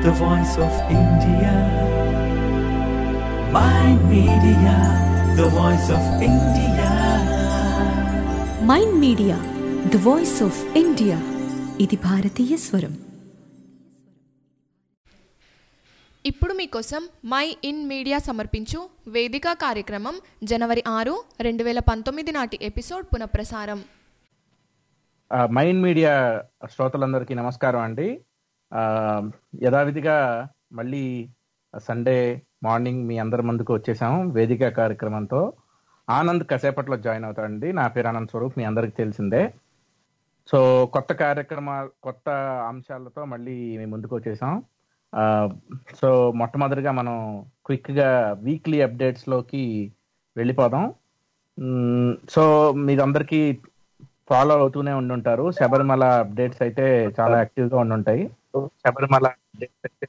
the voice of India. My media, the voice of India. Mind media the voice of India ఇది భారతీయ స్వరం ఇప్పుడు మీకోసం my in media సమర్పించు వేదిక కార్యక్రమం జనవరి ఆరు రెండు వేల పంతొమ్మిది నాటి ఎపిసోడ్ పునఃప్రసారం ఆ, మైండ్ మీడియా శ్రోతలందరికీ నమస్కారం అండి ఆ, యథావిధిగా మళ్ళీ సండే మార్నింగ్ మీ అందరి ముందుకు వచ్చేసాం వేదిక కార్యక్రమంతో ఆనంద్ కాసేపట్లో జాయిన్ అవుతాడండి నా పేరు ఆనంద్ స్వరూప్ మీ అందరికి తెలిసిందే సో కొత్త కార్యక్రమ కొత్త అంశాలతో మళ్ళీ మీ ముందుకు వచ్చేసాం ఆ, సో మొట్టమొదటిగా మనం క్విక్గా వీక్లీ అప్డేట్స్లోకి వెళ్ళిపోదాం మ్, సో మీరందరికీ ఫాలో అవుతూనే ఉండుంటారు శబరిమల అప్డేట్స్ అయితే చాలా యాక్టివ్ గా ఉండుంటాయి శబరిమల updates అయితే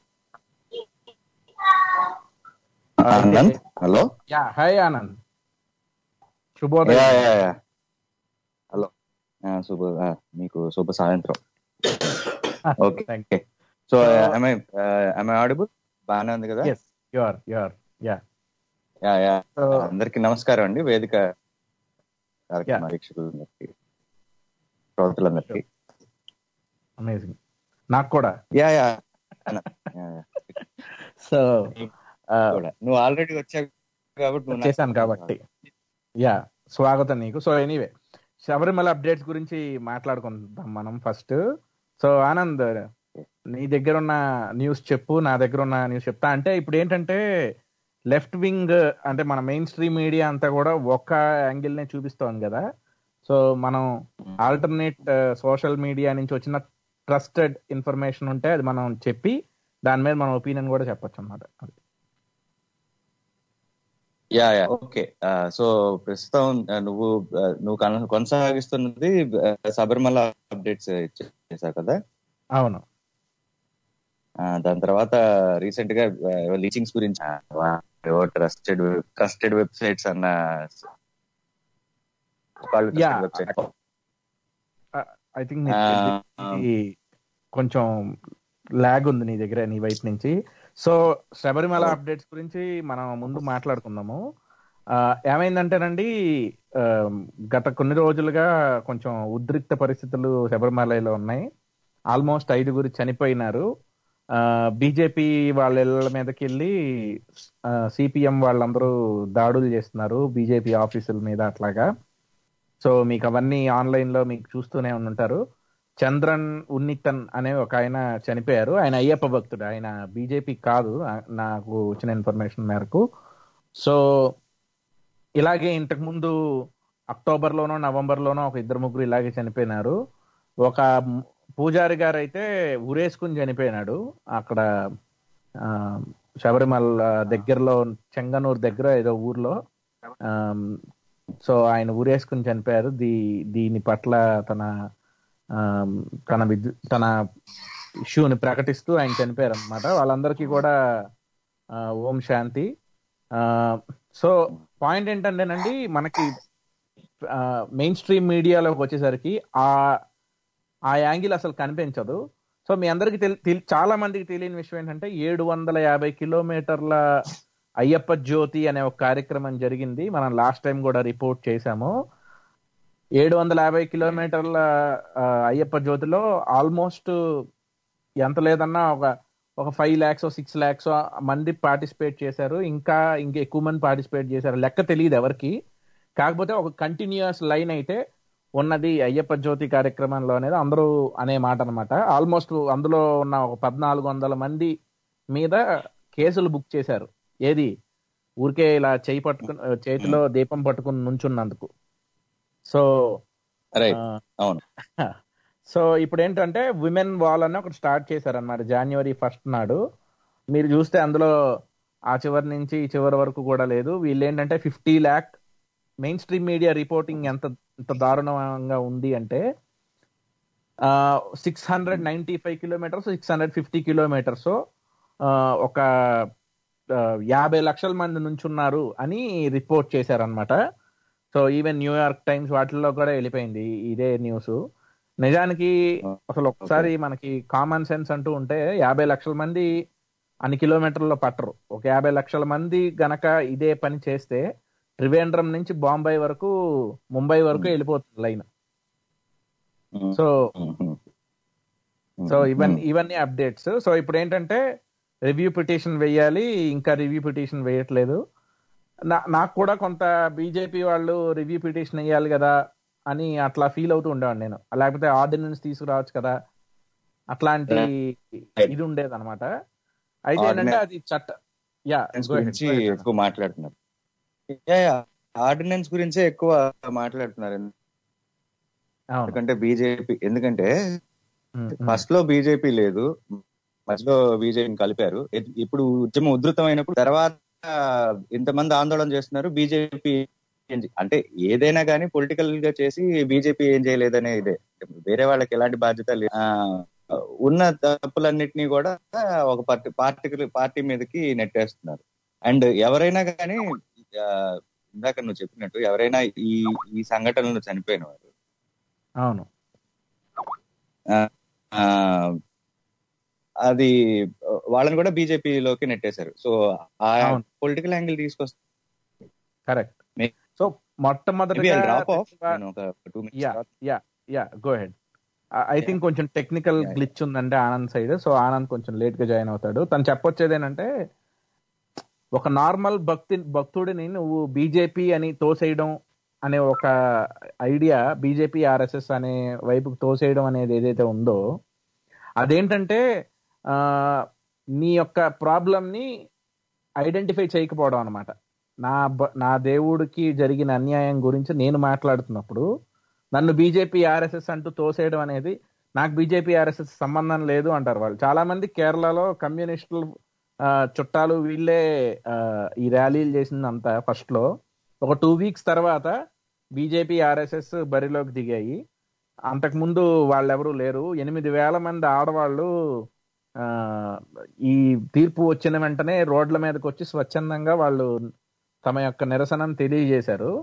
Anand hello yeah hi Anand yeah శుభోదయం యా యా హలో ఆ, శుభ ఆ, మీకు శుభ సాయంత్రం okay thank okay so I audible బాగానే ఉంది కదా yes your your yeah yeah yeah so అందరికి నమస్కారం అండి వేదిక కార్యక్రమ వీక్షకులందరికీ శ్రోతలందరికీ అమేజింగ్ నాకు కూడా yeah yeah yeah, yeah. So కూడా. నువ్వు ఆల్రెడీ వచ్చావు కాబట్టి నువ్వు నాకు- చేశాను కాబట్టి యా స్వాగతం నీకు సో ఎనీవే శబరిమల అప్డేట్స్ గురించి మాట్లాడుకుందాం మనం ఫస్ట్ సో ఆనంద్ నీ దగ్గర ఉన్న న్యూస్ చెప్పు నా దగ్గర ఉన్న న్యూస్ చెప్తా అంటే ఇప్పుడు ఏంటంటే లెఫ్ట్ వింగ్ అంటే మన మెయిన్ స్ట్రీమ్ మీడియా అంతా కూడా ఒక్క యాంగిల్ నే చూపిస్తోంది కదా సో మనం ఆల్టర్నేట్ సోషల్ మీడియా నుంచి వచ్చిన ట్రస్టెడ్ ఇన్ఫర్మేషన్ ఉంటే అది మనం చెప్పి దాని మీద మన ఒపీనియన్ కూడా చెప్పొచ్చు అన్నమాట యా యా ఓకే ఆ, సో ప్రస్తుతం ఆ, నువ్వు ఆ, నువ్వు కొన- కొనసాగిస్తున్నది ఆ, శబరిమల అప్డేట్స్ చేశావు కదా అవును ఆ, దాని తర్వాత రీసెంట్ గా లీచింగ్స్ గురించి ట్రస్టెడ్ ట్రస్టెడ్ వెబ్సైట్స్ అన్న Yeah. ఐ థింక్ కొంచెం లాగ్ ఉంది నీ దగ్గర నీ వైపు నుంచి సో శబరిమల Oh. అప్డేట్స్ గురించి మనం ముందు మాట్లాడుకుందాము ఆ, ఏమైందంటేనండి ఆ, గత కొన్ని రోజులుగా కొంచెం ఉద్రిక్త పరిస్థితులు శబరిమలలో ఉన్నాయి ఆల్మోస్ట్ ఐదుగురు చనిపోయినారు బీజేపీ వాళ్ళ ఇళ్ళ మీదకి వెళ్ళి సిపిఎం వాళ్ళందరూ దాడులు చేస్తున్నారు బీజేపీ ఆఫీసుల మీద అట్లాగా సో మీకు అవన్నీ ఆన్లైన్ లో మీకు చూస్తూనే ఉంటారు చంద్రన్ ఉన్నితన్ అనే ఒక ఆయన చనిపోయారు ఆయన అయ్యప్ప భక్తుడు ఆయన బీజేపీ కాదు ఆ- నాకు వచ్చిన ఇన్ఫర్మేషన్ మేరకు సో ఇలాగే ఇంతకు ముందు అక్టోబర్ లోనో నవంబర్ లోనో ఒక ఇద్దరు ముగ్గురు ఇలాగే చనిపోయినారు ఒక మ్- పూజారి గారు అయితే ఊరేసుకుని చనిపోయినాడు అక్కడ ఆ, శబరిమల దగ్గరలో చెంగనూరు దగ్గర ఏదో ఊర్లో ఆమ్, సో ఆయన ఊరేసుకుని చనిపోయారు దీ దీని పట్ల తన ఆమ్, తన విద్యు తన ఇష్యూని ప్రకటిస్తూ ఆయన చనిపోయారు అనమాట వాళ్ళందరికీ కూడా ఆ, ఓం శాంతి ఆ, సో పాయింట్ ఏంటంటేనండి మనకి మెయిన్ స్ట్రీమ్ మీడియాలోకి వచ్చేసరికి ఆ ఆ యాంగిల్ అసలు కనిపించదు సో మీ అందరికి తెలి తెలి- చాలా మందికి తెలియని విషయం ఏంటంటే ఏడు వందల యాభై కిలోమీటర్ల అయ్యప్ప జ్యోతి అనే ఒక కార్యక్రమం జరిగింది మనం లాస్ట్ టైం కూడా రిపోర్ట్ చేశాము ఏడు వందల యాభై కిలోమీటర్ల ఆ, అయ్యప్ప జ్యోతిలో ఆల్మోస్ట్ ఎంత లేదన్నా ఒక ఒక ఫైవ్ ల్యాక్స్ సిక్స్ ల్యాక్స్ మంది పార్టిసిపేట్ చేశారు ఇంకా ఇంకా ఎక్కువ మంది పార్టిసిపేట్ చేశారు లెక్క తెలియదు ఎవరికి కాకపోతే ఒక కంటిన్యూస్ లైన్ అయితే ఉన్నది అయ్యప్ప జ్యోతి కార్యక్రమంలో అనేది అందరూ అనే మాట అనమాట ఆల్మోస్ట్ అందులో ఉన్న ఒక పద్నాలుగు వందల మంది మీద కేసులు బుక్ చేశారు ఏది ఊరికే ఇలా చేయి పట్టుకుని చేతిలో దీపం పట్టుకుని నుంచున్నందుకు సో రైట్ ఆ, అవును సో ఇప్పుడు ఏంటంటే విమెన్ వాల్ అని ఒకటి స్టార్ట్ చేశారన్నమాట జనవరి ఫస్ట్ నాడు మీరు చూస్తే అందులో ఆ చివరి నుంచి ఈ చివరి వరకు కూడా లేదు వీళ్ళు ఏంటంటే fifty lakh mainstream media reporting ఎంత ఎంత దారుణంగా ఉంది అంటే six hundred ninety five kilometres six hundred fifty kilometres ఒక ఆ, యాభై లక్షల మంది నుంచున్నారు అని రిపోర్ట్ చేశారనమాట సో ఈవెన్ న్యూయార్క్ టైమ్స్ వాటిల్లో కూడా వెళ్ళిపోయింది ఇదే న్యూస్ నిజానికి అసలు ఒకసారి మనకి కామన్ సెన్స్ అంటూ ఉంటే యాభై లక్షల మంది అన్ని కిలోమీటర్లో పట్టరు ఒక యాభై లక్షల మంది గనక ఇదే పని చేస్తే త్రివేంద్రం నుంచి బాంబే వరకు ముంబై వరకు వెళ్ళిపోతుంది లైన్ సో సో ఇవన్నీ ఇవన్నీ అప్డేట్స్ సో ఇప్పుడు ఏంటంటే రివ్యూ పిటిషన్ వేయాలి ఇంకా రివ్యూ పిటిషన్ వేయట్లేదు నా- నాకు కూడా కొంత బీజేపీ వాళ్ళు రివ్యూ పిటిషన్ వేయాలి కదా అని అట్లా ఫీల్ అవుతూ ఉండేవాడు నేను లేకపోతే ఆర్డినెన్స్ తీసుకురావచ్చు కదా అట్లాంటి ఇది ఉండేది అనమాట అయితే ఏంటంటే అది చట్ట యా గురించి ఎక్కువ మాట్లాడుతున్నారు ఆర్డినెన్స్ గురించే ఎక్కువ మాట్లాడుతున్నారు ఎందుకంటే బీజేపీ ఎందుకంటే ఫస్ట్ లో బీజేపీ లేదు మధ్యలో బీజేపీని కలిపారు ఇ- ఇప్పుడు ఉద్యమం ఉధృతమైనప్పుడు తర్వాత ఇంతమంది ఆందోళన చేస్తున్నారు బీజేపీ అంటే ఏదైనా కానీ పొలిటికల్ గా చేసి బీజేపీ ఏం చేయలేదనే ఇదే వేరే వాళ్ళకి ఎలాంటి బాధ్యత లేదు ఆ, ఉన్న తప్పులన్నిటినీ కూడా ఒక పార్టీ పార్టీ పార్టీ మీదకి నెట్టేస్తున్నారు అండ్ ఎవరైనా కానీ ఆ, ఇందాక నువ్వు చెప్పినట్టు ఎవరైనా ఈ ఈ సంఘటనలో చనిపోయిన వారు అవును ఆ, ఆ, అది వాళ్ళని కూడా బీజేపీలోకి నెట్టేశారు సో ఆ అవును. పొలిటికల్ యాంగిల్ తీసుకొస్తే కరెక్ట్ May- సో మొట్టమొదటిగా డ్రాప్ ఆఫ్ ప్రతిభ- నేను ఒక two yeah yeah yeah go ahead I think కొంచెం టెక్నికల్ Yeah, yeah. గ్లిచ్ ఉందంటే ఆనంద్ సైడ్ సో ఆనంద్ కొంచెం లేట్ గా జాయిన్ అవుతాడు తను చెప్పొచ్చేది ఏంటంటే ఒక నార్మల్ భక్తి భక్తుడిని నువ్వు బీజేపీ అని తోసేయడం అనే ఒక ఐడియా బీజేపీ ఆర్ఎస్ఎస్ అనే వైపుకు తోసేయడం అనేది ఏదైతే ఉందో అదేంటంటే ఆ, నీ యొక్క ప్రాబ్లం ని ఐడెంటిఫై చేయకపోవడం అనమాట నా బ- నా దేవుడికి జరిగిన అన్యాయం గురించి నేను మాట్లాడుతున్నప్పుడు నన్ను బీజేపీ ఆర్ఎస్ఎస్ అంటూ తోసేయడం అనేది నాకు బీజేపీ ఆర్ఎస్ఎస్ సంబంధం లేదు అంటారు వాళ్ళు చాలా మంది కేరళలో కమ్యూనిస్టులు ఆ, చుట్టాలు వీళ్ళే ఆ, ఈ ర్యాలీలు చేసిందంతా ఫస్ట్ లో ఒక టూ వీక్స్ తర్వాత బీజేపీ ఆర్ఎస్ఎస్ బరిలోకి దిగాయి అంతకుముందు వాళ్ళెవరూ లేరు ఎనిమిది వేల మంది ఆడవాళ్ళు ఆ, ఈ తీర్పు వచ్చిన వెంటనే రోడ్ల మీదకి వచ్చి స్వచ్ఛందంగా వాళ్ళు తమ యొక్క నిరసనను తెలియజేశారు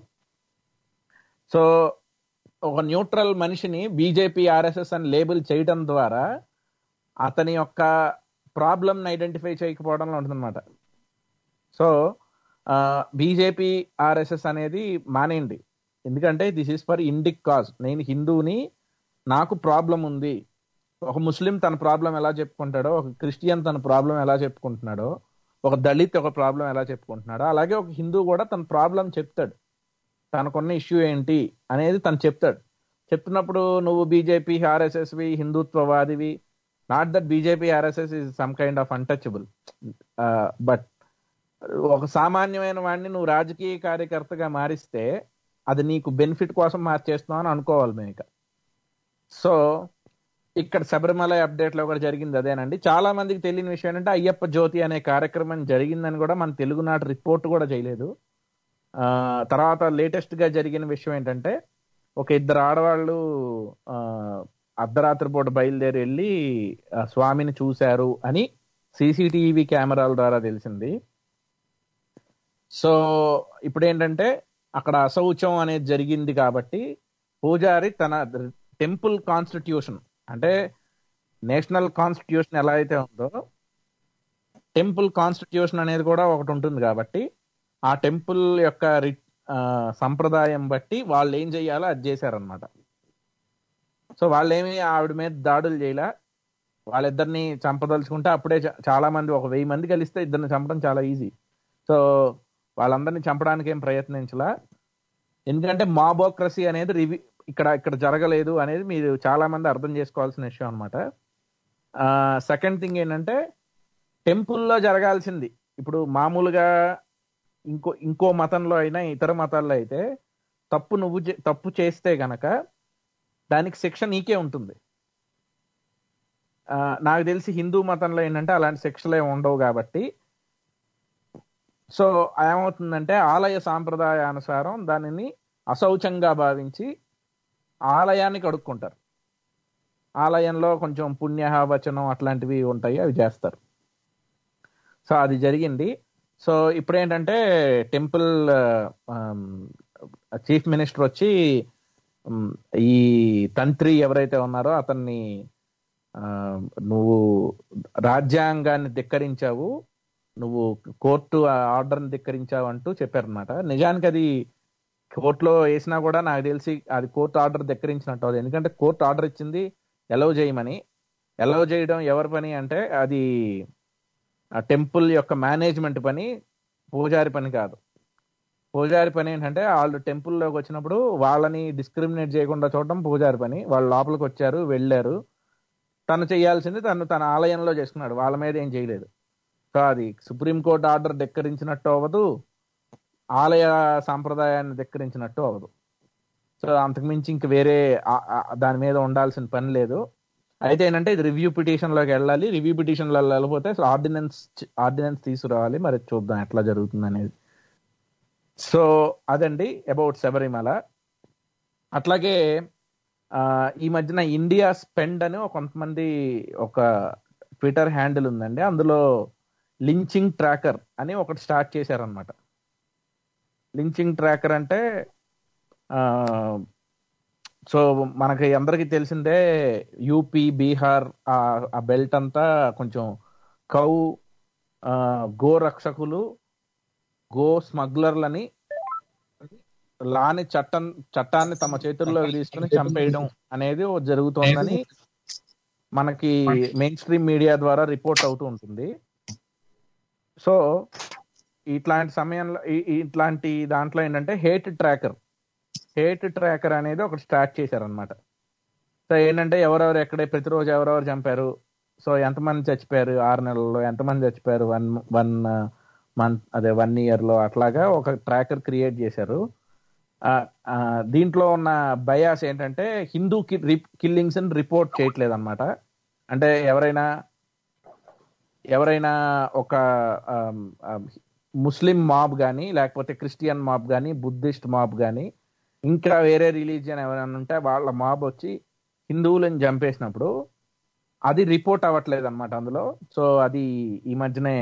సో ఒక న్యూట్రల్ మనిషిని బీజేపీ ఆర్ఎస్ఎస్ అని లేబుల్ చేయడం ద్వారా అతని యొక్క ప్రాబ్లం ఐడెంటిఫై చేయకపోవడంలో ఉంటుందన్నమాట సో బీజేపీ ఆర్ఎస్ఎస్ అనేది మానేయండి ఎందుకంటే this is for Indic cause నేను హిందూని నాకు ప్రాబ్లం ఉంది ఒక ముస్లిం తన ప్రాబ్లం ఎలా చెప్పుకుంటాడో ఒక క్రిస్టియన్ తన ప్రాబ్లం ఎలా చెప్పుకుంటున్నాడో ఒక దళిత్ ఒక ప్రాబ్లం ఎలా చెప్పుకుంటున్నాడో అలాగే ఒక హిందూ కూడా తన ప్రాబ్లం చెప్తాడు తనకున్న ఇష్యూ ఏంటి అనేది తను చెప్తాడు చెప్తున్నప్పుడు నువ్వు బీజేపీ ఆర్ఎస్ఎస్వి హిందుత్వవాదివి not that BJP RSS is some kind of untouchable but ఒక సామాన్యమైన వాడిని నువ్వు రాజకీయ కార్యకర్తగా మారిస్తే అది నీకు బెనిఫిట్ కోసం మార్చేస్తున్నావు అని అనుకోవాలి మేము ఇక సో ఇక్కడ శబరిమల అప్డేట్ లో కూడా జరిగింది అదేనండి చాలా మందికి తెలియని విషయం ఏంటంటే అయ్యప్ప జ్యోతి అనే కార్యక్రమం జరిగిందని కూడా మన తెలుగునాట రిపోర్ట్ కూడా చేయలేదు ఆ, తర్వాత లేటెస్ట్ గా జరిగిన విషయం ఏంటంటే ఒక ఇద్దరు ఆడవాళ్ళు ఆ, అర్ధరాత్రి పూట బయలుదేరి వెళ్ళి ఆ, స్వామిని చూశారు అని సీసీటీవీ కెమెరాల ద్వారా తెలిసింది సో ఇప్పుడు ఏంటంటే అక్కడ అశౌచం అనేది జరిగింది కాబట్టి పూజారి తన టెంపుల్ కాన్స్టిట్యూషన్ అంటే నేషనల్ కాన్స్టిట్యూషన్ ఎలా అయితే ఉందో టెంపుల్ కాన్స్టిట్యూషన్ అనేది కూడా ఒకటి ఉంటుంది కాబట్టి ఆ టెంపుల్ యొక్క రి- ఆ, సంప్రదాయం బట్టి వాళ్ళు ఏం చెయ్యాలో అది చేశారనమాట సో వాళ్ళేమి ఆవిడ మీద దాడులు చేయలే వాళ్ళిద్దరిని చంపదలుచుకుంటే అప్పుడే చా- చాలా మంది ఒక వెయ్యి మంది కలిస్తే ఇద్దరిని చంపడం చాలా ఈజీ సో వాళ్ళందరినీ చంపడానికి ఏం ప్రయత్నించలా ఎందుకంటే మాబోక్రసీ అనేది రివి ఇక్కడ ఇక్కడ జరగలేదు అనేది మీరు చాలా మంది అర్థం చేసుకోవాల్సిన విషయం అనమాట సెకండ్ థింగ్ ఏంటంటే టెంపుల్లో జరగాల్సింది ఇప్పుడు మామూలుగా ఇంకో ఇంకో మతంలో అయినా ఇతర మతాల్లో అయితే తప్పు నువ్వు చే- తప్పు చేస్తే గనక దానికి శిక్ష నీకే ఉంటుంది ఆ, నాకు తెలిసి హిందూ మతంలో ఏంటంటే అలాంటి శిక్షలు ఏమి ఉండవు కాబట్టి సో ఏమవుతుందంటే ఆలయ సాంప్రదాయానుసారం దానిని అశౌచంగా భావించి ఆలయాన్ని కడుక్కుంటారు ఆలయంలో కొంచెం పుణ్య వచనం అట్లాంటివి ఉంటాయి అవి చేస్తారు సో అది జరిగింది సో ఇప్పుడు ఏంటంటే టెంపుల్ చీఫ్ మినిస్టర్ వచ్చి ఉమ్, ఈ తంత్రి ఎవరైతే ఉన్నారో అతన్ని ఆ, నువ్వు రాజ్యాంగాన్ని ధిక్కరించావు నువ్వు కోర్టు ఆర్డర్ని ధిక్కరించావు అంటూ చెప్పారనమాట నిజానికి అది కోర్టులో వేసినా కూడా నాకు తెలిసి అది కోర్టు ఆర్డర్ ధిక్కరించినట్టు అవుతుంది ఎందుకంటే కోర్టు ఆర్డర్ ఇచ్చింది ఎలవ్ చేయమని ఎలవ్ చేయడం ఎవరి పని అంటే అది ఆ టెంపుల్ యొక్క మేనేజ్మెంట్ పని పూజారి పని కాదు పూజారి పని ఏంటంటే వాళ్ళు టెంపుల్లోకి వచ్చినప్పుడు వాళ్ళని డిస్క్రిమినేట్ చేయకుండా చూడడం పూజారి పని వాళ్ళు లోపలికి వచ్చారు వెళ్ళారు తను చేయాల్సింది తను తన ఆలయంలో చేసుకున్నాడు వాళ్ళ మీద ఏం చేయలేదు సో అది సుప్రీంకోర్టు ఆర్డర్ ధిక్కరించినట్టు అవ్వదు ఆలయ సాంప్రదాయాన్ని ధిక్కరించినట్టు అవ్వదు సో అంతకుమించి ఇంక వేరే ఆ- ఆ- దాని మీద ఉండాల్సిన పని లేదు అయితే ఏంటంటే ఇది రివ్యూ పిటిషన్ లోకి వెళ్ళాలి రివ్యూ పిటిషన్ లో వెళ్ళిపోతే అసలు ఆర్డినెన్స్ ఆర్డినెన్స్ తీసుకురావాలి మరి చూద్దాం ఎట్లా జరుగుతుంది అనేది సో అదండి అబౌట్ శబరిమల అట్లాగే ఆ, ఈ మధ్యన ఇండియా స్పెండ్ అని ఒక కొంతమంది ఒక ట్విట్టర్ హ్యాండిల్ ఉందండి అందులో లించింగ్ ట్రాకర్ అని ఒకటి స్టార్ట్ చేశారనమాట లించింగ్ ట్రాకర్ అంటే ఆ, సో మనకి అందరికీ తెలిసిందే యూపీ బీహార్ ఆ ఆ బెల్ట్ అంతా కొంచెం కౌ ఆ, గో రక్షకులు గో స్మగ్లర్లని లాని చట్టం చట్టాన్ని తమ చేతుల్లోకి తీసుకుని చంపేయడం అనేది ఓ జరుగుతోందని మనకి మెయిన్ స్ట్రీమ్ మీడియా ద్వారా రిపోర్ట్ అవుతూ ఉంటుంది సో ఇట్లాంటి సమయంలో ఈ- ఈ- ఇట్లాంటి దాంట్లో ఏంటంటే హేట్ ట్రాకర్ హేట్ ట్రాకర్ అనేది ఒకటి స్టార్ట్ చేశారనమాట సో ఏంటంటే ఎవరెవరు ఎక్కడే ప్రతిరోజు ఎవరెవరు చంపారు సో ఎంతమంది చచ్చిపోయారు ఆరు నెలల్లో ఎంతమంది చచ్చిపోయారు వన్ వన్ మంత్ అదే వన్ ఇయర్ లో అట్లాగా ఒక ట్రాకర్ క్రియేట్ చేశారు ఆ, ఆ, దీంట్లో ఉన్న బయాస్ ఏంటంటే హిందూ కిల్లింగ్స్ రిపోర్ట్ చేయట్లేదు అనమాట అంటే ఎవరైనా ఎవరైనా ఒక ఆమ్, ఆమ్, ముస్లిం మాబ్ కానీ లేకపోతే క్రిస్టియన్ మాబ్ కానీ బుద్ధిస్ట్ మాబ్ కానీ ఇంకా వేరే రిలీజియన్ ఎవరైనా ఉంటే వాళ్ళ మాబ్ వచ్చి హిందువులను చంపేసినప్పుడు అది రిపోర్ట్ అవ్వట్లేదు అనమాట అందులో సో అది ఈ మధ్యనే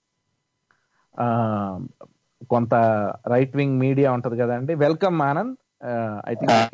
ఆ, కొంత రైట్ వింగ్ మీడియా ఉంటది కదండి welcome Anand I think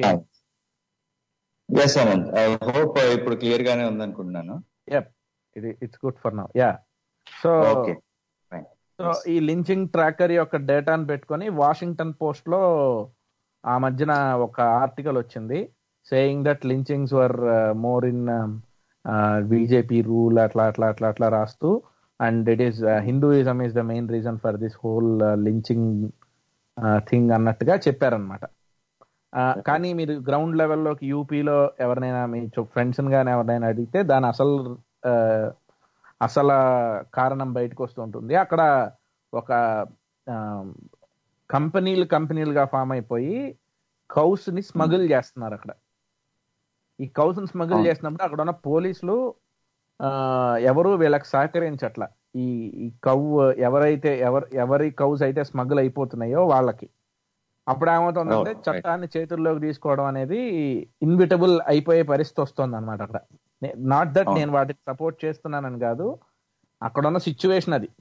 yes Anant I hope ఇప్పుడు క్లియర్ గానే ఉందనుకుంటున్నాను ఇది it's good for now yeah so okay so ఈ లించింగ్ ట్రాకర్ యొక్క డేటాను పెట్టుకొని వాషింగ్టన్ పోస్ట్ లో ఆ మధ్యన ఒక ఆర్టికల్ వచ్చింది saying that lynchings were more in BJP rule అట్లా అట్లా అట్లా అట్లా రాస్తూ and it is Hinduism is the main reason for this whole lynching thing అన్నట్టుగా చెప్పారనమాట కానీ మీరు గ్రౌండ్ లెవెల్లోకి యూపీలో ఎవరినైనా మీ ఫ్రెండ్స్ కానీ ఎవరినైనా అడిగితే దాని అసలు ఆ, అసలు కారణం బయటకు వస్తూ ఉంటుంది అక్కడ ఒక ఆ, కంపెనీలు కంపెనీలుగా ఫామ్ అయిపోయి కౌస్ ని స్మగుల్ చేస్తున్నారు అక్కడ ఈ కౌస్ ని స్మగుల్ అవును. చేసినప్పుడు అక్కడ ఉన్న పోలీసులు ఆ, ఎవరు వీళ్ళకి సహకరించట్ల ఈ ఈ కౌ ఎవరైతే ఎవరు ఎవరి కౌస్ అయితే స్మగుల్ అయిపోతున్నాయో వాళ్ళకి అప్పుడు ఏమవుతుందంటే అవును, right. చట్టాన్ని చేతుల్లోకి తీసుకోవడం అనేది ఇన్విటబుల్ అయిపోయే పరిస్థితి వస్తుంది అనమాట అక్కడ నాట్ దట్ అవును. నేను వాటిని సపోర్ట్ చేస్తున్నానని కాదు అక్కడ ఉన్న సిచ్యువేషన్ అది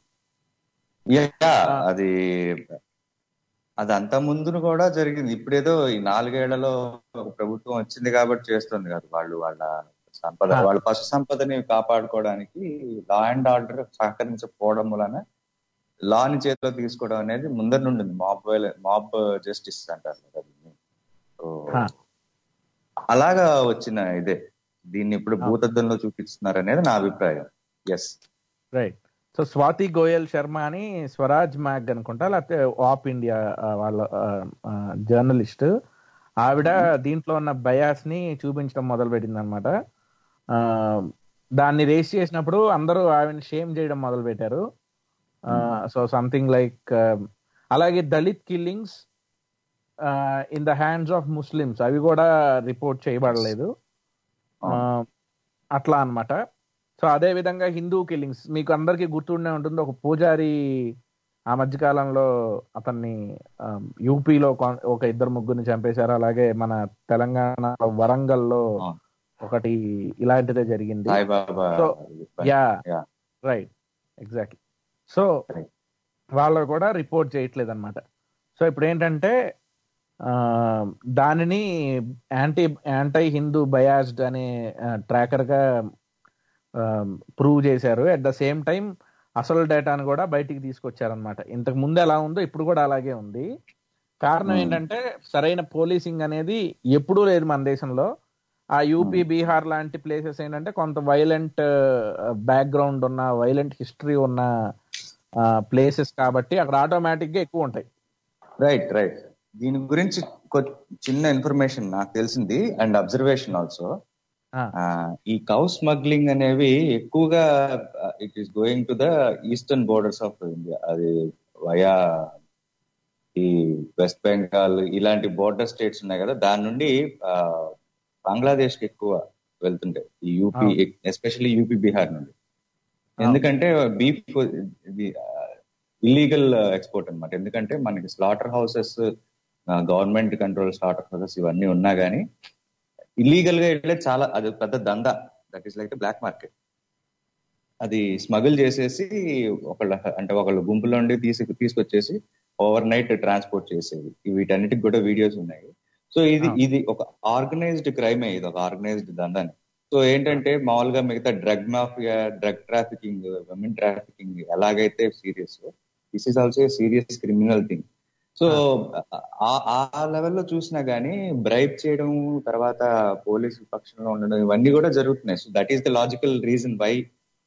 యా అది అది అంత ముందును కూడా జరిగింది ఇప్పుడేదో ఈ నాలుగేళ్లలో ఒక ప్రభుత్వం వచ్చింది కాబట్టి చేస్తుంది కాదు వాళ్ళు వాళ్ళ సంపద ఆ. వాళ్ళ పశు సంపదని కాపాడుకోవడానికి లా అండ్ ఆర్డర్ సహకరించకపోవడం వలన లాని చేతిలో తీసుకోవడం అనేది ముందర నుండి ఉంది. మాబ్ మాబ్ జస్టిస్ అంటారు కదా దీన్ని. సో, ఆ. అలాగా వచ్చిన ఇదే దీన్ని ఇప్పుడు ఆ. భూతద్దంలో చూపిస్తున్నారు అనేది నా అభిప్రాయం yes right so Swati Goyal Sharma అని స్వరాజ్ మ్యాగ్ అనుకుంటా లేకపోతే ఆప్ ఇండియా ఆ, వాళ్ళ జర్నలిస్ట్ ఆవిడ దీంట్లో ఉన్న బయాస్ ని చూపించడం మొదలు పెట్టింది అనమాట దాన్ని రేస్ చేసినప్పుడు అందరూ ఆవిడని షేమ్ చేయడం మొదలు పెట్టారు సో సంథింగ్ లైక్ అలాగే Dalit killings in the hands of Muslims అవి కూడా రిపోర్ట్ చేయబడలేదు ఆ, అట్లా అన్నమాట సో అదే విధంగా హిందూ కిల్లింగ్స్ మీకు అందరికీ గుర్తుండే ఉంటుంది ఒక పూజారి ఆ మధ్య కాలంలో అతన్ని ఆ, యూపీలో కొ- ఒక ఇద్దరు ముగ్గురిని చంపేశారు అలాగే మన తెలంగాణ వరంగల్లో ఆ. ఒకటి ఇలాంటిదే జరిగింది Saibaba So, yeah Yeah. Right exactly so Right. వాళ్ళు కూడా రిపోర్ట్ చేయట్లేదు అనమాట సో ఇప్పుడు ఏంటంటే ఆ, దానిని యాంటీ యాంటై హిందూ బయాస్డ్ అనే ట్రాకర్ గా ప్రూవ్ చేశారు అట్ ద సేమ్ టైం అసలు డేటాను కూడా బయటికి తీసుకొచ్చారనమాట ఇంతకు ముందు ఎలా ఉందో ఇప్పుడు కూడా అలాగే ఉంది కారణం Hmm. ఏంటంటే సరైన పోలీసింగ్ అనేది ఎప్పుడూ లేదు మన దేశంలో ఆ యూపీ బీహార్ లాంటి ప్లేసెస్ ఏంటంటే కొంత వైలెంట్ బ్యాక్గ్రౌండ్ ఉన్న వైలెంట్ హిస్టరీ ఉన్న ప్లేసెస్ కాబట్టి అక్కడ ఆటోమేటిక్ గా ఎక్కువ ఉంటాయి రైట్ రైట్ దీని గురించి కొ- చిన్న ఇన్ఫర్మేషన్ నాకు తెలిసింది అండ్ అబ్జర్వేషన్ ఆల్సో Ah. ఈ కౌ స్మగ్లింగ్ అనేవి ఎక్కువగా it is going to the eastern borders of India అది వయా ఈ వెస్ట్ బెంగాల్ ఇలాంటి బోర్డర్ స్టేట్స్ ఉన్నాయి కదా దాని నుండి బంగ్లాదేశ్ కి ఎక్కువ వెళ్తుంటాయి ఈ యూపీ ఎస్పెషల్లీ యూపీ బీహార్ నుండి ఎందుకంటే బీఫ్ ఇల్లీగల్ ఎక్స్పోర్ట్ అన్నమాట ఎందుకంటే మనకి slaughter houses government control slaughter houses ఇవన్నీ ఉన్నా గానీ ఇల్లీగల్ గా వెళ్ళే చాలా అది పెద్ద దందా that is like black market అది స్మగుల్ చేసేసి ఒకళ్ళ అంటే ఒకళ్ళ గుంపులో ఉండి తీసి తీసుకొచ్చేసి ఓవర్ నైట్ ట్రాన్స్పోర్ట్ చేసేది ఈ వీటన్నిటికి కూడా వీడియోస్ ఉన్నాయి సో ఇది Ah. ఇది ఒక ఆర్గనైజ్డ్ క్రైమే ఇది ఒక ఆర్గనైజ్డ్ దందాని సో ఏంటంటే మామూలుగా మిగతా drug mafia drug trafficking women trafficking ఎలాగైతే serious this is also serious criminal thing so ఆ లెవెల్లో చూసినా గానీ బ్రైబ్ చేయడం తర్వాత పోలీసు పక్షంలో ఉండడం ఇవన్నీ కూడా జరుగుతున్నాయి so that is the logical reason why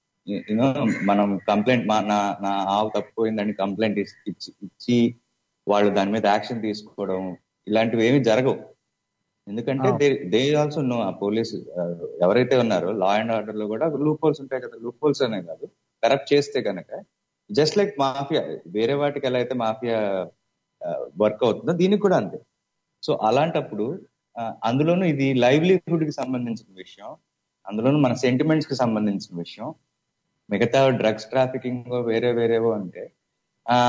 you know మనం కంప్లైంట్ మా నా నా ఆవు తప్పిపోయిందని కంప్లైంట్ ఇచ్చి ఇచ్చి వాళ్ళు దాని మీద యాక్షన్ తీసుకోవడం ఇలాంటివి ఏమీ జరగవు ఎందుకంటే దే దే ఆల్సో నో ఆ పోలీసు ఎవరైతే ఉన్నారో లా అండ్ ఆర్డర్ లో కూడా లూప్ హోల్స్ ఉంటాయి కదా లూప్ హోల్స్ అనే కాదు కరప్ట్ చేస్తే కనుక జస్ట్ లైక్ మాఫియా వేరే వాటికి ఎలా అయితే మాఫియా వర్క్ అవుతుందో దీనికి కూడా అంతే సో అలాంటప్పుడు ఆ, అందులోనూ ఇది లైవ్లీహుడ్ కి సంబంధించిన విషయం అందులోనూ మన సెంటిమెంట్స్ కి సంబంధించిన విషయం మిగతా డ్రగ్స్ ట్రాఫికింగ్ వేరే వేరేవో అంటే ఆ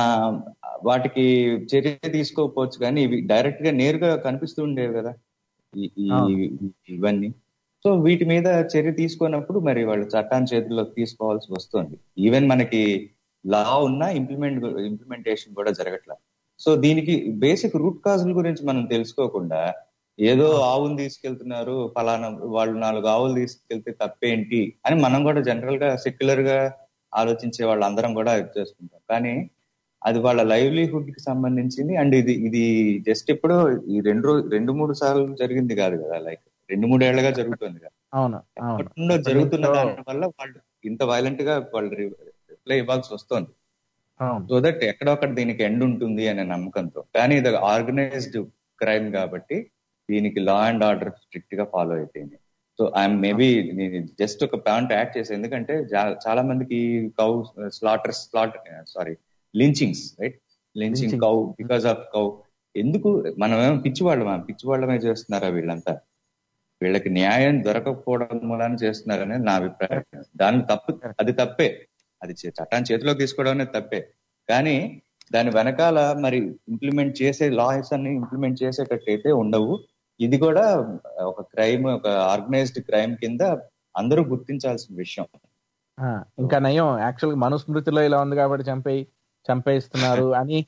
వాటికి చర్య తీసుకోకపోవచ్చు కానీ ఇవి డైరెక్ట్ గా నేరుగా కనిపిస్తూ ఉండేవి కదా ఈ- ఈ- ఈ- ఇవన్నీ సో వీటి మీద చర్య తీసుకున్నప్పుడు మరి వాళ్ళు చట్టాన్ని చేతుల్లోకి తీసుకోవాల్సి వస్తుంది ఈవెన్ మనకి లా ఉన్న ఇంప్లిమెంట్ ఇంప్లిమెంటేషన్ కూడా జరగట్లా సో దీనికి బేసిక్ రూట్ కాజుల గురించి మనం తెలుసుకోకుండా ఏదో ఆవులు తీసుకెళ్తున్నారు ఫలానా వాళ్ళు నాలుగు ఆవులు తీసుకెళ్తే తప్పేంటి అని మనం కూడా జనరల్ గా సెక్యులర్ గా ఆలోచించే వాళ్ళందరం కూడా ఇది చేసుకుంటాం కానీ అది వాళ్ళ లైవ్లీహుడ్ కి సంబంధించింది అండ్ ఇది ఇది జస్ట్ ఇప్పుడు ఈ రెండు రోజు రెండు మూడు సార్లు జరిగింది కాదు కదా లైక్ రెండు మూడు ఏళ్లుగా జరుగుతుంది కదా అవును అవును ఎప్పటి నుండో జరుగుతున్న దాని వల్ల వాళ్ళు ఇంత వైలెంట్ గా వాళ్ళు రిప్లై ఇవ్వాల్సి వస్తుంది అవును సో దట్ ఎక్కడొక్కడ దీనికి ఎండ్ ఉంటుంది అనే నమ్మకంతో కానీ ఇది ఆర్గనైజ్డ్ క్రైమ్ కాబట్టి దీనికి లా అండ్ ఆర్డర్ స్ట్రిక్ట్ గా ఫాలో అయిపోయింది సో ఐఎమ్ మేబీ నేను జస్ట్ ఒక పాయింట్ యాడ్ చేసాను ఎందుకంటే జా- చాలా మందికి cow slaughter slaughter sorry lynchings right lynching Lynching. Cow because of cow ఎందుకు మనమేమో పిచ్చివాళ్ళమా పిచ్చివాళ్ళమే చేస్తున్నారా వీళ్ళంతా వీళ్ళకి న్యాయం దొరకకపోవడం మూలాన చేస్తున్నారని నా అభిప్రాయం దాని తప్పు అది తప్పే అది చే- చట్టాన్ని చేతిలోకి తీసుకోవడం అనేది తప్పే కానీ దాని వెనకాల మరి ఇంప్లిమెంట్ చేసే లాస్ అన్ని ఇంప్లిమెంట్ చేసేటట్టయితే ఉండవు ఇది కూడా ఒక క్రైమ్ ఒక ఆర్గనైజ్డ్ క్రైమ్ కింద అందరూ గుర్తించాల్సిన విషయం ఆ, ఇంకా నయం యాక్చువల్ గా మనుస్మృతిలో ఇలా ఉంది కాబట్టి చంపేయి చంపేస్తున్నారు అని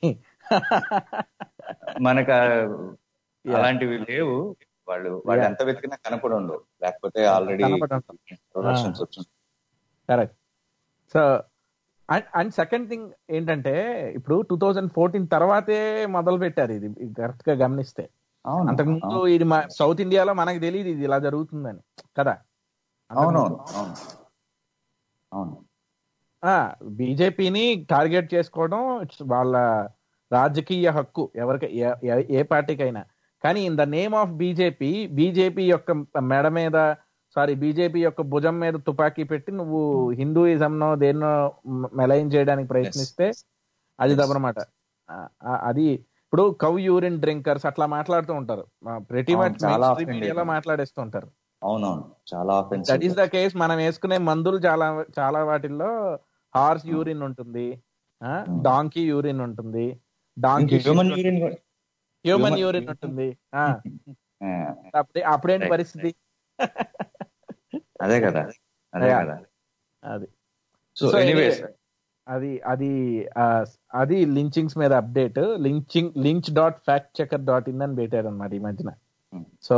మనకు అలాంటివి లేవు వాళ్ళు వాళ్ళు ఎంత వెతికినా కనపడి ఉండవు లేకపోతే ఆల్రెడీ కనపడి ఉండవు. ప్రొడక్షన్స్ వచ్చి correct so and and second thing ఏంటంటే ఇప్పుడు టూ థౌజండ్ ఫోర్టీన్ తర్వాతే మొదలు పెట్టారు ఇది కరెక్ట్ గా గమనిస్తే అవును అంతకుముందు ఇది మా సౌత్ ఇండియాలో మనకు తెలియదు ఇది ఇలా జరుగుతుందని కదా అవునవును అవును అవును బీజేపీని టార్గెట్ చేసుకోవడం ఇట్స్ వాళ్ళ రాజకీయ హక్కు ఎవరికి ఏ- ఏ- ఏ పార్టీకైనా కానీ in the name of BJP BJP యొక్క మెడ మీద సారీ బీజేపీ యొక్క భుజం మీద తుపాకీ పెట్టి నువ్వు హిందూయిజంనో దేన్నో మెలైన్ చేయడానికి ప్రయత్నిస్తే అది తప్పనమాట అది ఇప్పుడు కవ్ యూరిన్ డ్రింకర్స్ అట్లా మాట్లాడుతూ ఉంటారు ప్రతి అవును, చాలా మచ్ offend మీడియాలో అవుతుంది. మాట్లాడేస్తూ ఉంటారు అవునవును చాలా that offensive. Is the case మనం వేసుకునే మందులు చాలా చాలా వాటిల్లో హార్స్ యూరిన్ ఉంటుంది డాంకీ యూరిన్ ఉంటుంది డాంకీ హ్యూమన్ యూరిన్ కూడా హ్యూమన్ human- యూరిన్ ఉంటుంది ఆ, ఆ, అప్పుడే అప్పుడేంటి Right. పరిస్థితి అదే కదా అదే Yeah. కదా అది సో So ఎనీవేస్ anyway, అది అది ఆ, అది లించింగ్స్ మీద update lynching lynch dot fact checker dot in అని పెట్టారు అనమాట ఈ మధ్యన Hmm. సో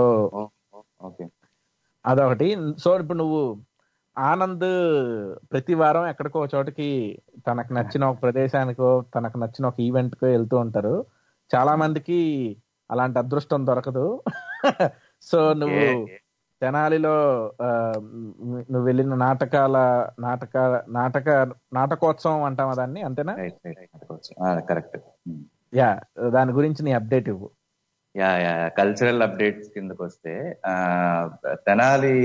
ఓకే అదొకటి సో ఇప్పుడు నువ్వు ఆనంద్ ప్రతి వారం ఎక్కడికో ఒక చోటకి తనకు నచ్చిన ఒక ప్రదేశానికో తనకు నచ్చిన ఒక ఈవెంట్ కో వెళ్తూ ఉంటారు చాలా మందికి అలాంటి అదృష్టం దొరకదు సో నువ్వు తెనాలిలో ఆ, మ్, నువ్వు వెళ్ళిన నాటకాల నాటక నాటక నాటకోత్సవం అంటామా దాన్ని అంతేనా కరెక్ట్ యా దాని గురించి నీ అప్డేట్ ఇవ్వు యా యా కల్చరల్ అప్డేట్స్ కిందకు వస్తే ఆ తెనాలి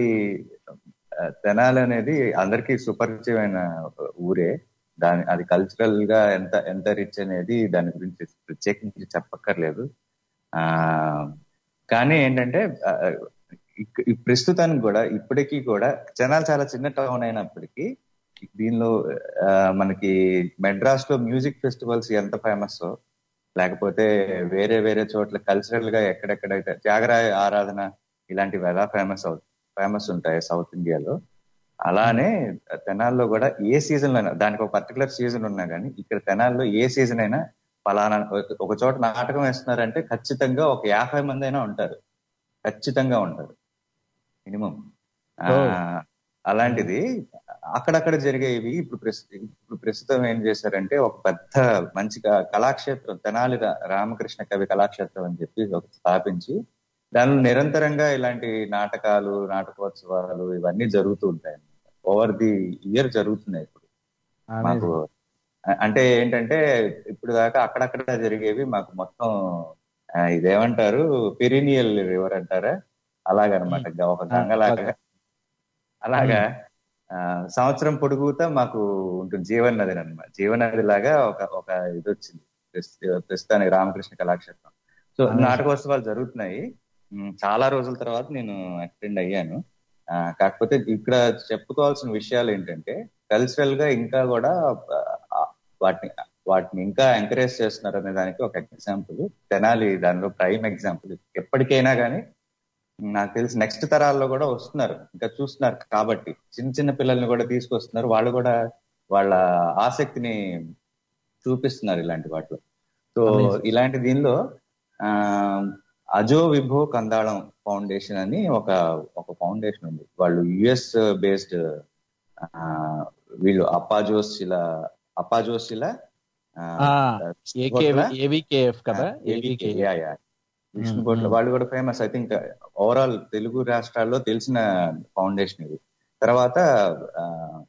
ఆ, తెనాలి అనేది అందరికీ సుపరిచయమైన ఊరే దాని అది కల్చరల్ గా ఎంత ఎంత రిచ్ అనేది దాని గురించి ప్రత్యేకించి చెప్పక్కర్లేదు ఆ కానీ ఏంటంటే ఆ, ఇక్- ఈ ప్రస్తుతానికి కూడా ఇప్పటికీ కూడా జనాలు చాలా చిన్న టౌన్ అయినప్పటికీ దీనిలో ఆ, మనకి మెడ్రాస్ లో మ్యూజిక్ ఫెస్టివల్స్ ఎంత ఫేమస్ లేకపోతే వేరే వేరే చోట్ల కల్చరల్ గా ఎక్కడెక్కడైతే త్యాగరాయ ఆరాధన ఇలాంటివి ఎలా ఫేమస్ అవు ఫేమస్ ఉంటాయి సౌత్ ఇండియాలో అలానే తెనాల్లో కూడా ఏ సీజన్ లో అయినా దానికి ఒక పర్టికులర్ సీజన్ ఉన్నా కానీ ఇక్కడ తెనాల్లో ఏ సీజన్ అయినా ఫలానా ఒక- ఒక చోట నాటకం వేస్తున్నారంటే ఖచ్చితంగా ఒక యాభై మంది అయినా ఉంటారు ఖచ్చితంగా ఉంటారు మినిమం Oh. అలాంటిది అక్కడక్కడ జరిగేవి ఇప్పుడు ప్రస్తు ఇప్పుడు ప్రస్తుతం ఏం చేశారంటే ఒక పెద్ద మంచి క- కళాక్షేత్రం తెనాలి రా- రామకృష్ణ కవి కళాక్షేత్రం అని చెప్పి ఒకటి స్థాపించి దానిలో నిరంతరంగా ఇలాంటి నాటకాలు నాటకోత్సవాలు ఇవన్నీ జరుగుతూ ఉంటాయి ఓవర్ ది ఇయర్ జరుగుతున్నాయి ఇప్పుడు మాకు అ- అంటే ఏంటంటే ఇప్పుడు దాకా అక్కడక్కడ జరిగేవి మాకు మొత్తం ఆ, ఇదేమంటారు పెరినియల్ రివర్ అంటారా అలాగనమాట గ- ఒక గంగలాగా అలాగా ఆ, సంవత్సరం పొడుగుతా మాకు ఉంటుంది జీవనది అనమాట జీవనది లాగా ఒక ఒక ఇది వచ్చింది ప్రస్తు- ప్రస్తుతానికి రామకృష్ణ కళాక్షేత్రం సో నాటకోత్సవాలు జరుగుతున్నాయి ఉమ్, చాలా రోజుల తర్వాత నేను అటెండ్ అయ్యాను ఆ, కాకపోతే ఇక్కడ చెప్పుకోవాల్సిన విషయాలు ఏంటంటే కల్చరల్ గా ఇంకా కూడా ఆ, వాటిని వాటిని ఇంకా ఎంకరేజ్ చేస్తున్నారు అనే దానికి ఒక ఎగ్జాంపుల్ తెనాలి దానిలో ప్రైమ్ ఎగ్జాంపుల్ ఎప్పటికైనా కానీ నాకు తెలిసి నెక్స్ట్ తరాల్లో కూడా వస్తున్నారు ఇంకా చూస్తున్నారు కాబట్టి చిన్న చిన్న పిల్లల్ని కూడా తీసుకొస్తున్నారు వాళ్ళు కూడా వాళ్ళ ఆసక్తిని చూపిస్తున్నారు ఇలాంటి వాటిలో సో Amazing. ఇలాంటి దీనిలో ఆ అజో విభో కందాళం ఫౌండేషన్ అని ఒక ఒక ఫౌండేషన్ ఉంది వాళ్ళు యుఎస్ బేస్డ్ వీళ్ళు అప్పాజోసిల అప్పాజోసిల ఏవికేఎఫ్ కదా ఏవికే ఏవికే యా యా విష్ణుకోట్ల వాళ్ళు కూడా famous I think overall Telugu రాష్ట్రాల్లో తెలిసిన ఫౌండేషన్ ఇది తర్వాత ఆ,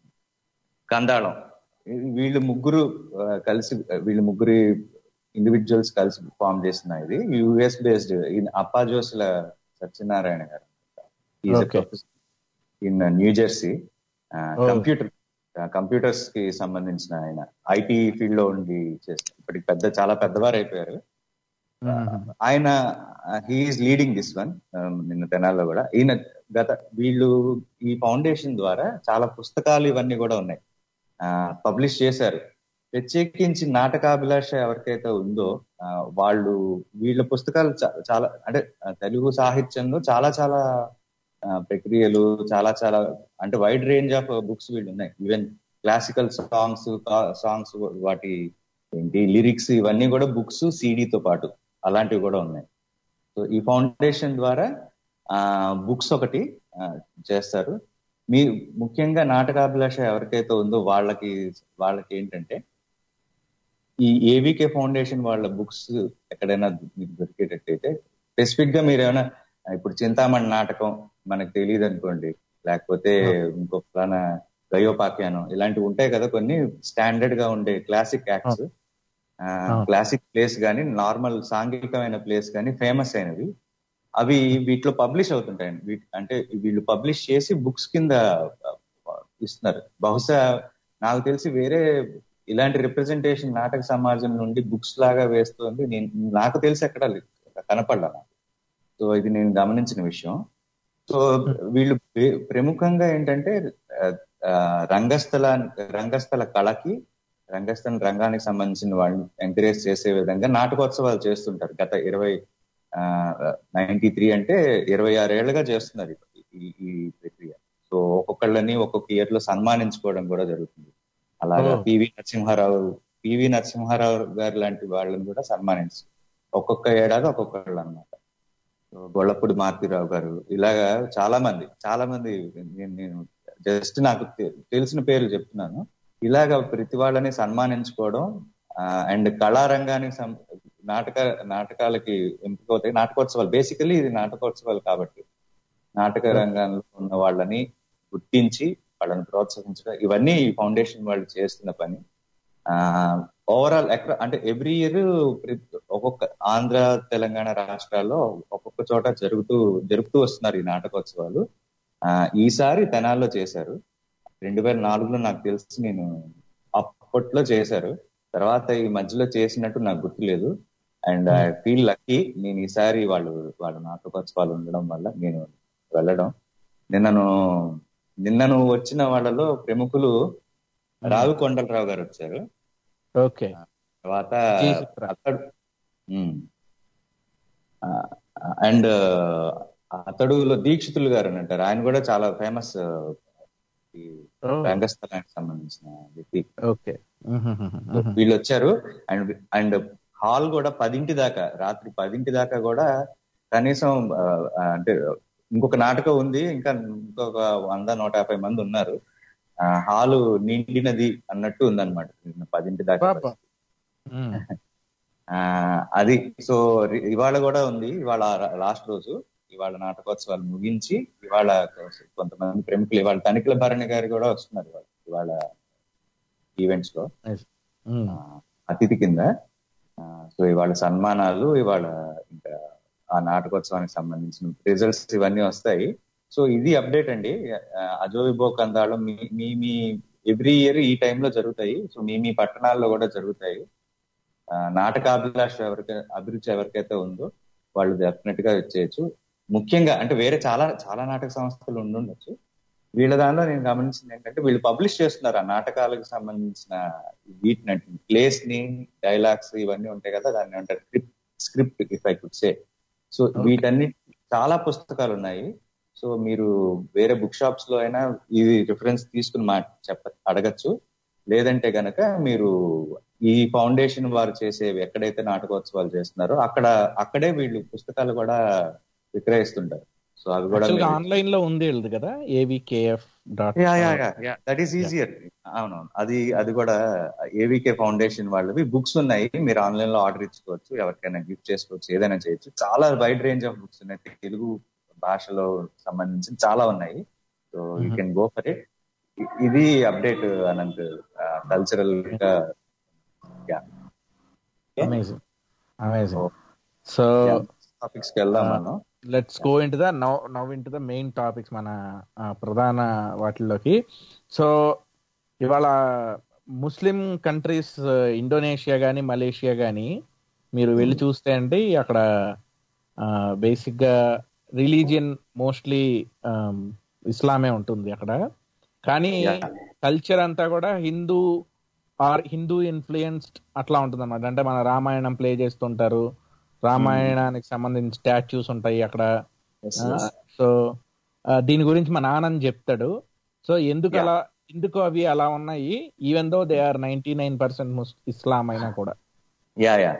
కందాళం వీళ్ళు ముగ్గురు ఆ, కలిసి వీళ్ళు ముగ్గురు ఇండివిజువల్స్ కలిసి ఫామ్ చేసిన ఇది US based in Appajosula Satyanarayana garu Okay. In New Jersey Oh. Computer computers కి సంబంధించిన ఆయన ఐటీ ఫీల్డ్ లో ఉండి చేస్తారు ఇప్పటికి పెద్ద చాలా పెద్దవారు అయిపోయారు ఆయన హీఈస్ లీడింగ్ దిస్ వన్ నిన్న తెనాల్లో కూడా ఈయన గత వీళ్ళు ఈ ఫౌండేషన్ ద్వారా చాలా పుస్తకాలు ఇవన్నీ కూడా ఉన్నాయి పబ్లిష్ చేశారు ప్రత్యేకించి నాటకాభిలాష ఎవరికైతే ఉందో ఆ, వాళ్ళు వీళ్ళ పుస్తకాలు చా- చాలా అంటే ఆ, తెలుగు సాహిత్యంలో చాలా చాలా ఆ, ప్రక్రియలు చాలా చాలా అంటే వైడ్ రేంజ్ ఆఫ్ బుక్స్ వీళ్ళు ఉన్నాయి ఈవెన్ క్లాసికల్ సాంగ్స్ సాంగ్స్ వాటి ఏంటి లిరిక్స్ ఇవన్నీ కూడా బుక్స్ తో పాటు అలాంటివి కూడా ఉన్నాయి సో ఈ ఫౌండేషన్ ద్వారా ఆ బుక్స్ ఒకటి ఆ, చేస్తారు మీ ముఖ్యంగా నాటకాభిలాష ఎవరికైతే ఉందో వాళ్ళకి వాళ్ళకి ఏంటంటే ఈ ఏవికే ఫౌండేషన్ వాళ్ళ బుక్స్ ఎక్కడైనా మీకు దొరికేటట్టయితే స్పెసిఫిక్ గా మీరు ఏమైనా ఇప్పుడు చింతామణి నాటకం మనకు తెలియదు అనుకోండి లేకపోతే ఇంకో ఫలానా గయోపాఖ్యానం ఇలాంటివి ఉంటాయి కదా కొన్ని స్టాండర్డ్ గా ఉండే క్లాసిక్ యాక్ట్స్ క్లాసిక్ ప్లేస్ గానీ నార్మల్ సాంఘికమైన ప్లేస్ గానీ ఫేమస్ అయినవి అవి వీటిలో పబ్లిష్ అవుతుంటాయండి వీటి అంటే వీళ్ళు పబ్లిష్ చేసి బుక్స్ కింద ఆ, ఇస్తున్నారు బహుశా నాకు తెలిసి వేరే ఇలాంటి రిప్రజెంటేషన్ నాటక సమాజం నుండి బుక్స్ లాగా వేస్తుంది నేను నాకు తెలిసి ఎక్కడ కనపడలా నాకు సో ఇది నేను గమనించిన విషయం సో వీళ్ళు ప్రే- ప్రముఖంగా ఏంటంటే ఆ, ఆ, రంగస్థల రంగస్థల కళకి రంగస్థల రంగానికి సంబంధించిన వాళ్ళని ఎంకరేజ్ చేసే విధంగా నాటకోత్సవాలు చేస్తుంటారు గత ఇరవై నైన్టీ త్రీ అంటే ఇరవై ఆరేళ్లుగా చేస్తున్నారు ఈ- ఈ ఈ ప్రక్రియ సో ఒక్కొక్కళ్ళని ఒక్కొక్క ఇయర్ లో సన్మానించుకోవడం కూడా జరుగుతుంది అలాగా Oh. పివి నరసింహారావు పివి నరసింహారావు గారు లాంటి వాళ్ళని కూడా సన్మానించు ఒక్కొక్క ఏడాది ఒక్కొక్కళ్ళు అనమాట గొల్లపూడి మారుతిరావు గారు ఇలాగా చాలా మంది చాలా మంది నేను నేను జస్ట్ నాకు తె- తెలిసిన పేర్లు చెప్తున్నాను ఇలాగ ప్రతి వాళ్ళని సన్మానించుకోవడం అండ్ కళారంగానికి సం- నాటక నాటకాలకి ఎంపిక అవుతాయి నాటకోత్సవాలు బేసికలీ ఇది నాటకోత్సవాలు కాబట్టి నాటక రంగంలో ఉన్న వాళ్ళని గుర్తించి వాళ్ళని ప్రోత్సహించడం ఇవన్నీ ఈ ఫౌండేషన్ వాళ్ళు చేస్తున్న పని ఓవరాల్ ఎక్కడ అంటే ఎవ్రీ ఇయర్ ఒక్కొక్క ఆంధ్ర తెలంగాణ రాష్ట్రాల్లో ఒక్కొక్క చోట జరుగుతూ జరుపుతూ వస్తున్నారు ఈ నాటకోత్సవాలు ఆ, ఈసారి తెనాల్లో చేశారు రెండు వేల నాలుగులో నాకు తెలిసి నేను అప్పట్లో చేశారు తర్వాత ఈ మధ్యలో చేసినట్టు నాకు గుర్తులేదు అండ్ ఐ ఫీల్ లక్కీ నేను ఈసారి వాళ్ళు వాళ్ళ నాటకోత్సవాలు ఉండడం వల్ల నేను వెళ్ళడం నిన్నను నిన్నను వచ్చిన వాళ్ళలో ప్రముఖులు రావి కొండలరావు గారు వచ్చారు ఓకే తర్వాత జీ చిత్ర. అతడు అండ్ అతడులో దీక్షితులు గారు అని అంటారు ఆయన కూడా చాలా ఫేమస్ ఈ రంగస్థలానికి సంబంధించిన వ్యక్తి ఓకే వీళ్ళు వచ్చారు అండ్ అండ్ హాల్ కూడా పదింటి దాకా రాత్రి పదింటి దాకా కూడా కనీసం ఆ, ఆ, అంటే ఇంకొక నాటకం ఉంది ఇంకా ఇంకొక వంద నూట యాభై మంది ఉన్నారు ఆ, హాలు నిండినది అన్నట్టు ఉందన్నమాట నిన్న పదింటి దాకా పాప. ఆ అది సో రి- ఇవాళ కూడా ఉంది ఇవాళ లాస్ట్ రోజు ఇవాళ నాటకోత్సవాలు ముగించి ఇవాళ కొంతమంది ప్రముఖులు ఇవాళ తనిఖీల భరణి గారు కూడా వస్తున్నారు ఇవాళ ఇవాళ ఈవెంట్స్ లో ఆ, అతిథి కింద ఆ, సో ఇవాళ సన్మానాలు ఇవాళ ఇంకా ఆ నాటకోత్సవానికి సంబంధించిన రిజల్ట్స్ ఇవన్నీ వస్తాయి సో ఇది అప్డేట్ అండి ఆ, అజో విభో కందాలు మీ మీ మీ ఎవ్రీ ఇయర్ ఈ టైంలో జరుగుతాయి సో మీ మీ పట్టణాల్లో కూడా జరుగుతాయి ఆ, నాటకాభిలాష ఎవరికి అభిరుచి ఎవరికైతే ఉందో వాళ్ళు డెఫినెట్ గా వచ్చేయచ్చు ముఖ్యంగా అంటే వేరే చాలా చాలా నాటక సంస్థలు ఉండుండొచ్చు వీళ్ళ దానిలో నేను గమనించింది ఏంటంటే వీళ్ళు పబ్లిష్ చేస్తున్నారు ఆ నాటకాలకు సంబంధించిన వీటిని ప్లేస్ ని డైలాగ్స్ ఇవన్నీ ఉంటాయి కదా దాన్ని అంటారు script script if I could say so వీటన్ని చాలా పుస్తకాలు ఉన్నాయి సో మీరు వేరే బుక్ షాప్స్ లో అయినా ఇది రిఫరెన్స్ తీసుకుని మా చెప్ప అడగచ్చు లేదంటే గనక మీరు ఈ ఫౌండేషన్ వారు చేసేవి ఎక్కడైతే నాటకోత్సవాలు చేస్తున్నారో అక్కడ అక్కడే వీళ్ళు పుస్తకాలు కూడా విక్రయిస్తుంటారు సో అవి కూడా యాక్చువల్గా మీరు- ఆన్లైన్ లో ఉంది వీళ్ళది కదా AVKF dot yeah yeah yeah that is easier అవునవును అది అది కూడా ఏవికే ఫౌండేషన్ వాళ్ళవి బుక్స్ ఉన్నాయి మీరు ఆన్లైన్ లో ఆర్డర్ ఇచ్చుకోవచ్చు ఎవరికైనా గిఫ్ట్ చేసుకోవచ్చు ఏదైనా చేయొచ్చు చాలా వైడ్ రేంజ్ ఆఫ్ బుక్స్ ఉన్నాయి తెలుగు భాషలో సంబంధించిన చాలా ఉన్నాయి so you can go for it ఇది అప్డేట్ అనంత్ కల్చరల్ గా yeah amazing amazing so topics కి వెళ్దాం మనం let's go into the now now into the main topics మన ఆ, ప్రధాన వాటిల్లోకి సో ఇవాళ ముస్లిం కంట్రీస్ ఇండోనేషియా కానీ మలేషియా కానీ మీరు వెళ్ళి చూస్తే అండి అక్కడ బేసిక్ గా రిలీజియన్ మోస్ట్లీ ఇస్లామే ఉంటుంది అక్కడ కానీ Yeah. కల్చర్ అంతా కూడా హిందూ ఆర్ హిందూ ఇన్ఫ్లుయెన్స్డ్ అట్లా ఉంటుంది అనమాట అంటే మన రామాయణం ప్లే చేస్తుంటారు రామాయణానికి సంబంధించిన స్టాచ్యూస్ ఉంటాయి అక్కడ Yes, yes. సో దీని గురించి మా నాన్నని చెప్తాడు సో ఎందుకు Yeah. అలా ఎందుకు అవి అలా ఉన్నాయి even though they are ninety nine percent Islam అయినా కూడా యా యా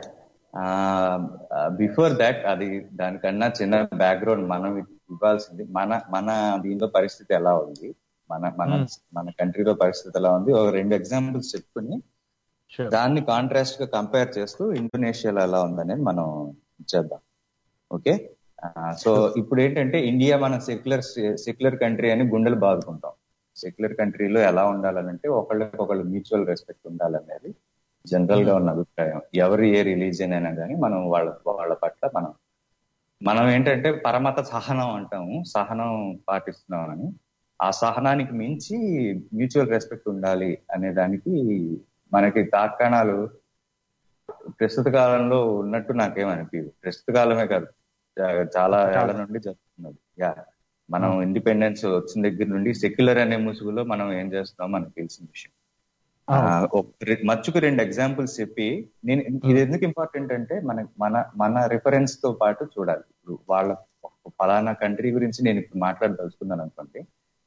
బిఫోర్ దాట్ అది దానికన్నా చిన్న బ్యాక్గ్రౌండ్ మనం ఇవ్వాల్సింది మన మన దీనిలో పరిస్థితి ఎలా ఉంది మన మన Hmm. మన కంట్రీలో పరిస్థితి ఎలా ఉంది ఒక రెండు ఎగ్జాంపుల్స్ చెప్పుకుని Sure. దాన్ని కాంట్రాస్ట్ గా కంపేర్ చేస్తూ ఇండోనేషియాలో ఎలా ఉందనేది మనం చేద్దాం ఓకే సో ఇప్పుడు ఏంటంటే ఇండియా మన సెక్యులర్ సెక్యులర్ కంట్రీ అని గుండెలు బాదుకుంటాం సెక్యులర్ కంట్రీలో ఎలా ఉండాలనంటే ఒకళ్ళకొకళ్ళు మ్యూచువల్ రెస్పెక్ట్ ఉండాలనేది జనరల్ గా ఉన్న అభిప్రాయం ఎవరు ఏ రిలీజియన్ అయినా కానీ మనం వాళ్ళ వాళ్ళ పట్ల మనం మనం ఏంటంటే పరమత సహనం అంటాము సహనం పాటిస్తున్నాం అని ఆ సహనానికి మించి మ్యూచువల్ రెస్పెక్ట్ ఉండాలి అనే దానికి మనకి తాత్కాణాలు ప్రస్తుత కాలంలో ఉన్నట్టు నాకేమనిపించదు ప్రస్తుత కాలమే కాదు చా- చాలా ఏళ్ల నుండి జరుగుతున్నది యా మనం ఇండిపెండెన్స్ వచ్చిన దగ్గర నుండి సెక్యులర్ అనే ముసుగులో మనం ఏం చేస్తున్నాం మనకు తెలిసిన విషయం ఆ, ఒక రె- మచ్చుకు రెండు ఎగ్జాంపుల్స్ చెప్పి నేను ఇది ఎందుకు ఇంపార్టెంట్ అంటే మన మన మన రిఫరెన్స్ తో పాటు చూడాలి ఇప్పుడు వాళ్ళ ఒక ఫలానా కంట్రీ గురించి నేను ఇప్పుడు మాట్లాడదలుచుకున్నాను అనుకోండి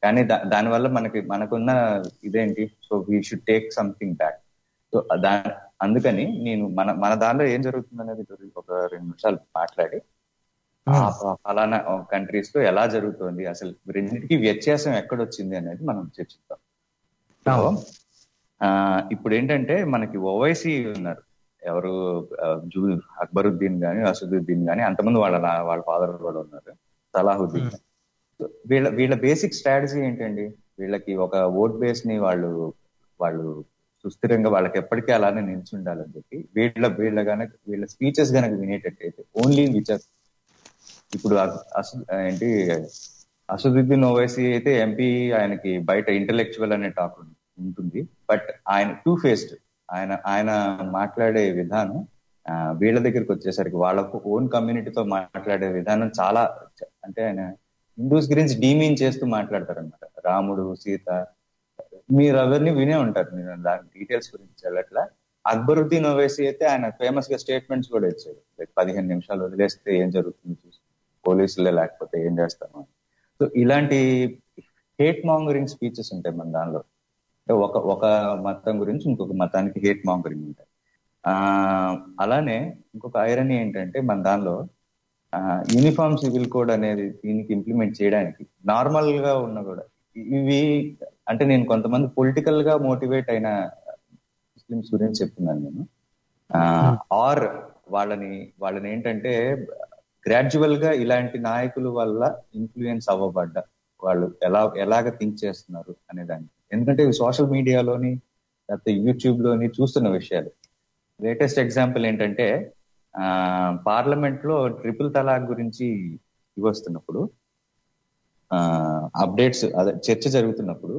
కానీ దా- దానివల్ల మనకి మనకున్న ఇదేంటి so we should take something back so దా అందుకని నేను మన మన దానిలో ఏం జరుగుతుంది అనేది ఒక రెండు నిమిషాలు మాట్లాడి ఆ ప- ఫలానా కంట్రీస్ లో ఎలా జరుగుతుంది అసలు రెండింటికి వ్యత్యాసం ఎక్కడొచ్చింది అనేది మనం చర్చిద్దాం సో ఆ, ఇప్పుడు ఏంటంటే మనకి ఓవైసీ ఉన్నారు ఎవరు ఆ, జూ అక్బరుద్దీన్ గాని అసదుద్దీన్ గాని అంతమంది వాళ్ళ నా- వాళ్ళ ఫాదర్ కూడా ఉన్నారు సలాహుద్దీన్ గాని. సో వీళ్ళ వీళ్ళ బేసిక్ స్ట్రాటజీ ఏంటండి వీళ్ళకి ఒక ఓట్ బేస్ ని వాళ్ళు వాళ్ళు సుస్థిరంగా వాళ్ళకి ఎప్పటికీ అలానే నిల్చుండాలని చెప్పి వీళ్ళ వీళ్ళ గనక వీళ్ళ స్పీచెస్ గనక వినేటట్టయితే ఓన్లీ విచ్ ఇప్పుడు అ- అస- ఏంటి అసదుద్దీన్ ఓవైసీ అయితే ఎంపీ ఆయనకి బయట ఇంటలెక్చువల్ అనే టాక్ ఉంటుంది బట్ ఆయన టూ ఫేస్డ్ ఆయన ఆయన మాట్లాడే విధానం ఆ, వీళ్ళ దగ్గరికి వచ్చేసరికి వాళ్ళ ఓన్ కమ్యూనిటీతో మాట్లాడే విధానం చాలా చ- అంటే ఆయన హిందూస్ గురించి డీమీన్ చేస్తూ మాట్లాడతారు అనమాట రాముడు సీత మీరు అవన్నీ వినే ఉంటారు నేను దాని డీటెయిల్స్ గురించి వెళ్ళట్లా అక్బరుద్దీన్ ఓవైసీ అయితే ఆయన ఫేమస్ గా స్టేట్మెంట్స్ కూడా ఇచ్చాడు లైక్ పదిహేను నిమిషాలు వదిలేస్తే ఏం జరుగుతుంది చూసి పోలీసులే లేకపోతే ఏం చేస్తాము అని. సో ఇలాంటి హేట్ మాంగరింగ్ స్పీచెస్ ఉంటాయి మన దానిలో అంటే ఒక ఒక మతం గురించి ఇంకొక మతానికి హేట్ మాంగరింగ్ ఉంటాయి ఆ అలానే ఇంకొక ఐరనీ ఏంటంటే మన దానిలో యూనిఫామ్ సివిల్ కోడ్ అనేది దీనికి ఇంప్లిమెంట్ చేయడానికి నార్మల్ గా ఉన్న కూడా ఇవి అంటే నేను కొంతమంది పొలిటికల్ గా మోటివేట్ అయిన ముస్లిమ్స్ గురించి చెప్తున్నాను నేను ఆర్ వాళ్ళని వాళ్ళని ఏంటంటే గ్రాడ్యువల్ గా ఇలాంటి నాయకుల వల్ల ఇన్ఫ్లుయెన్స్ అవ్వబడ్డ వాళ్ళు ఎలా ఎలాగ థింక్ చేస్తున్నారు అనే దాన్ని ఎందుకంటే సోషల్ మీడియాలోని లేకపోతే యూట్యూబ్ లోని చూస్తున్న విషయాలు లేటెస్ట్ ఎగ్జాంపుల్ ఏంటంటే ఆ పార్లమెంట్ లో ట్రిపుల్ తలాక్ గురించి ఇవి వస్తున్నప్పుడు ఆ అప్డేట్స్ అదే చర్చ జరుగుతున్నప్పుడు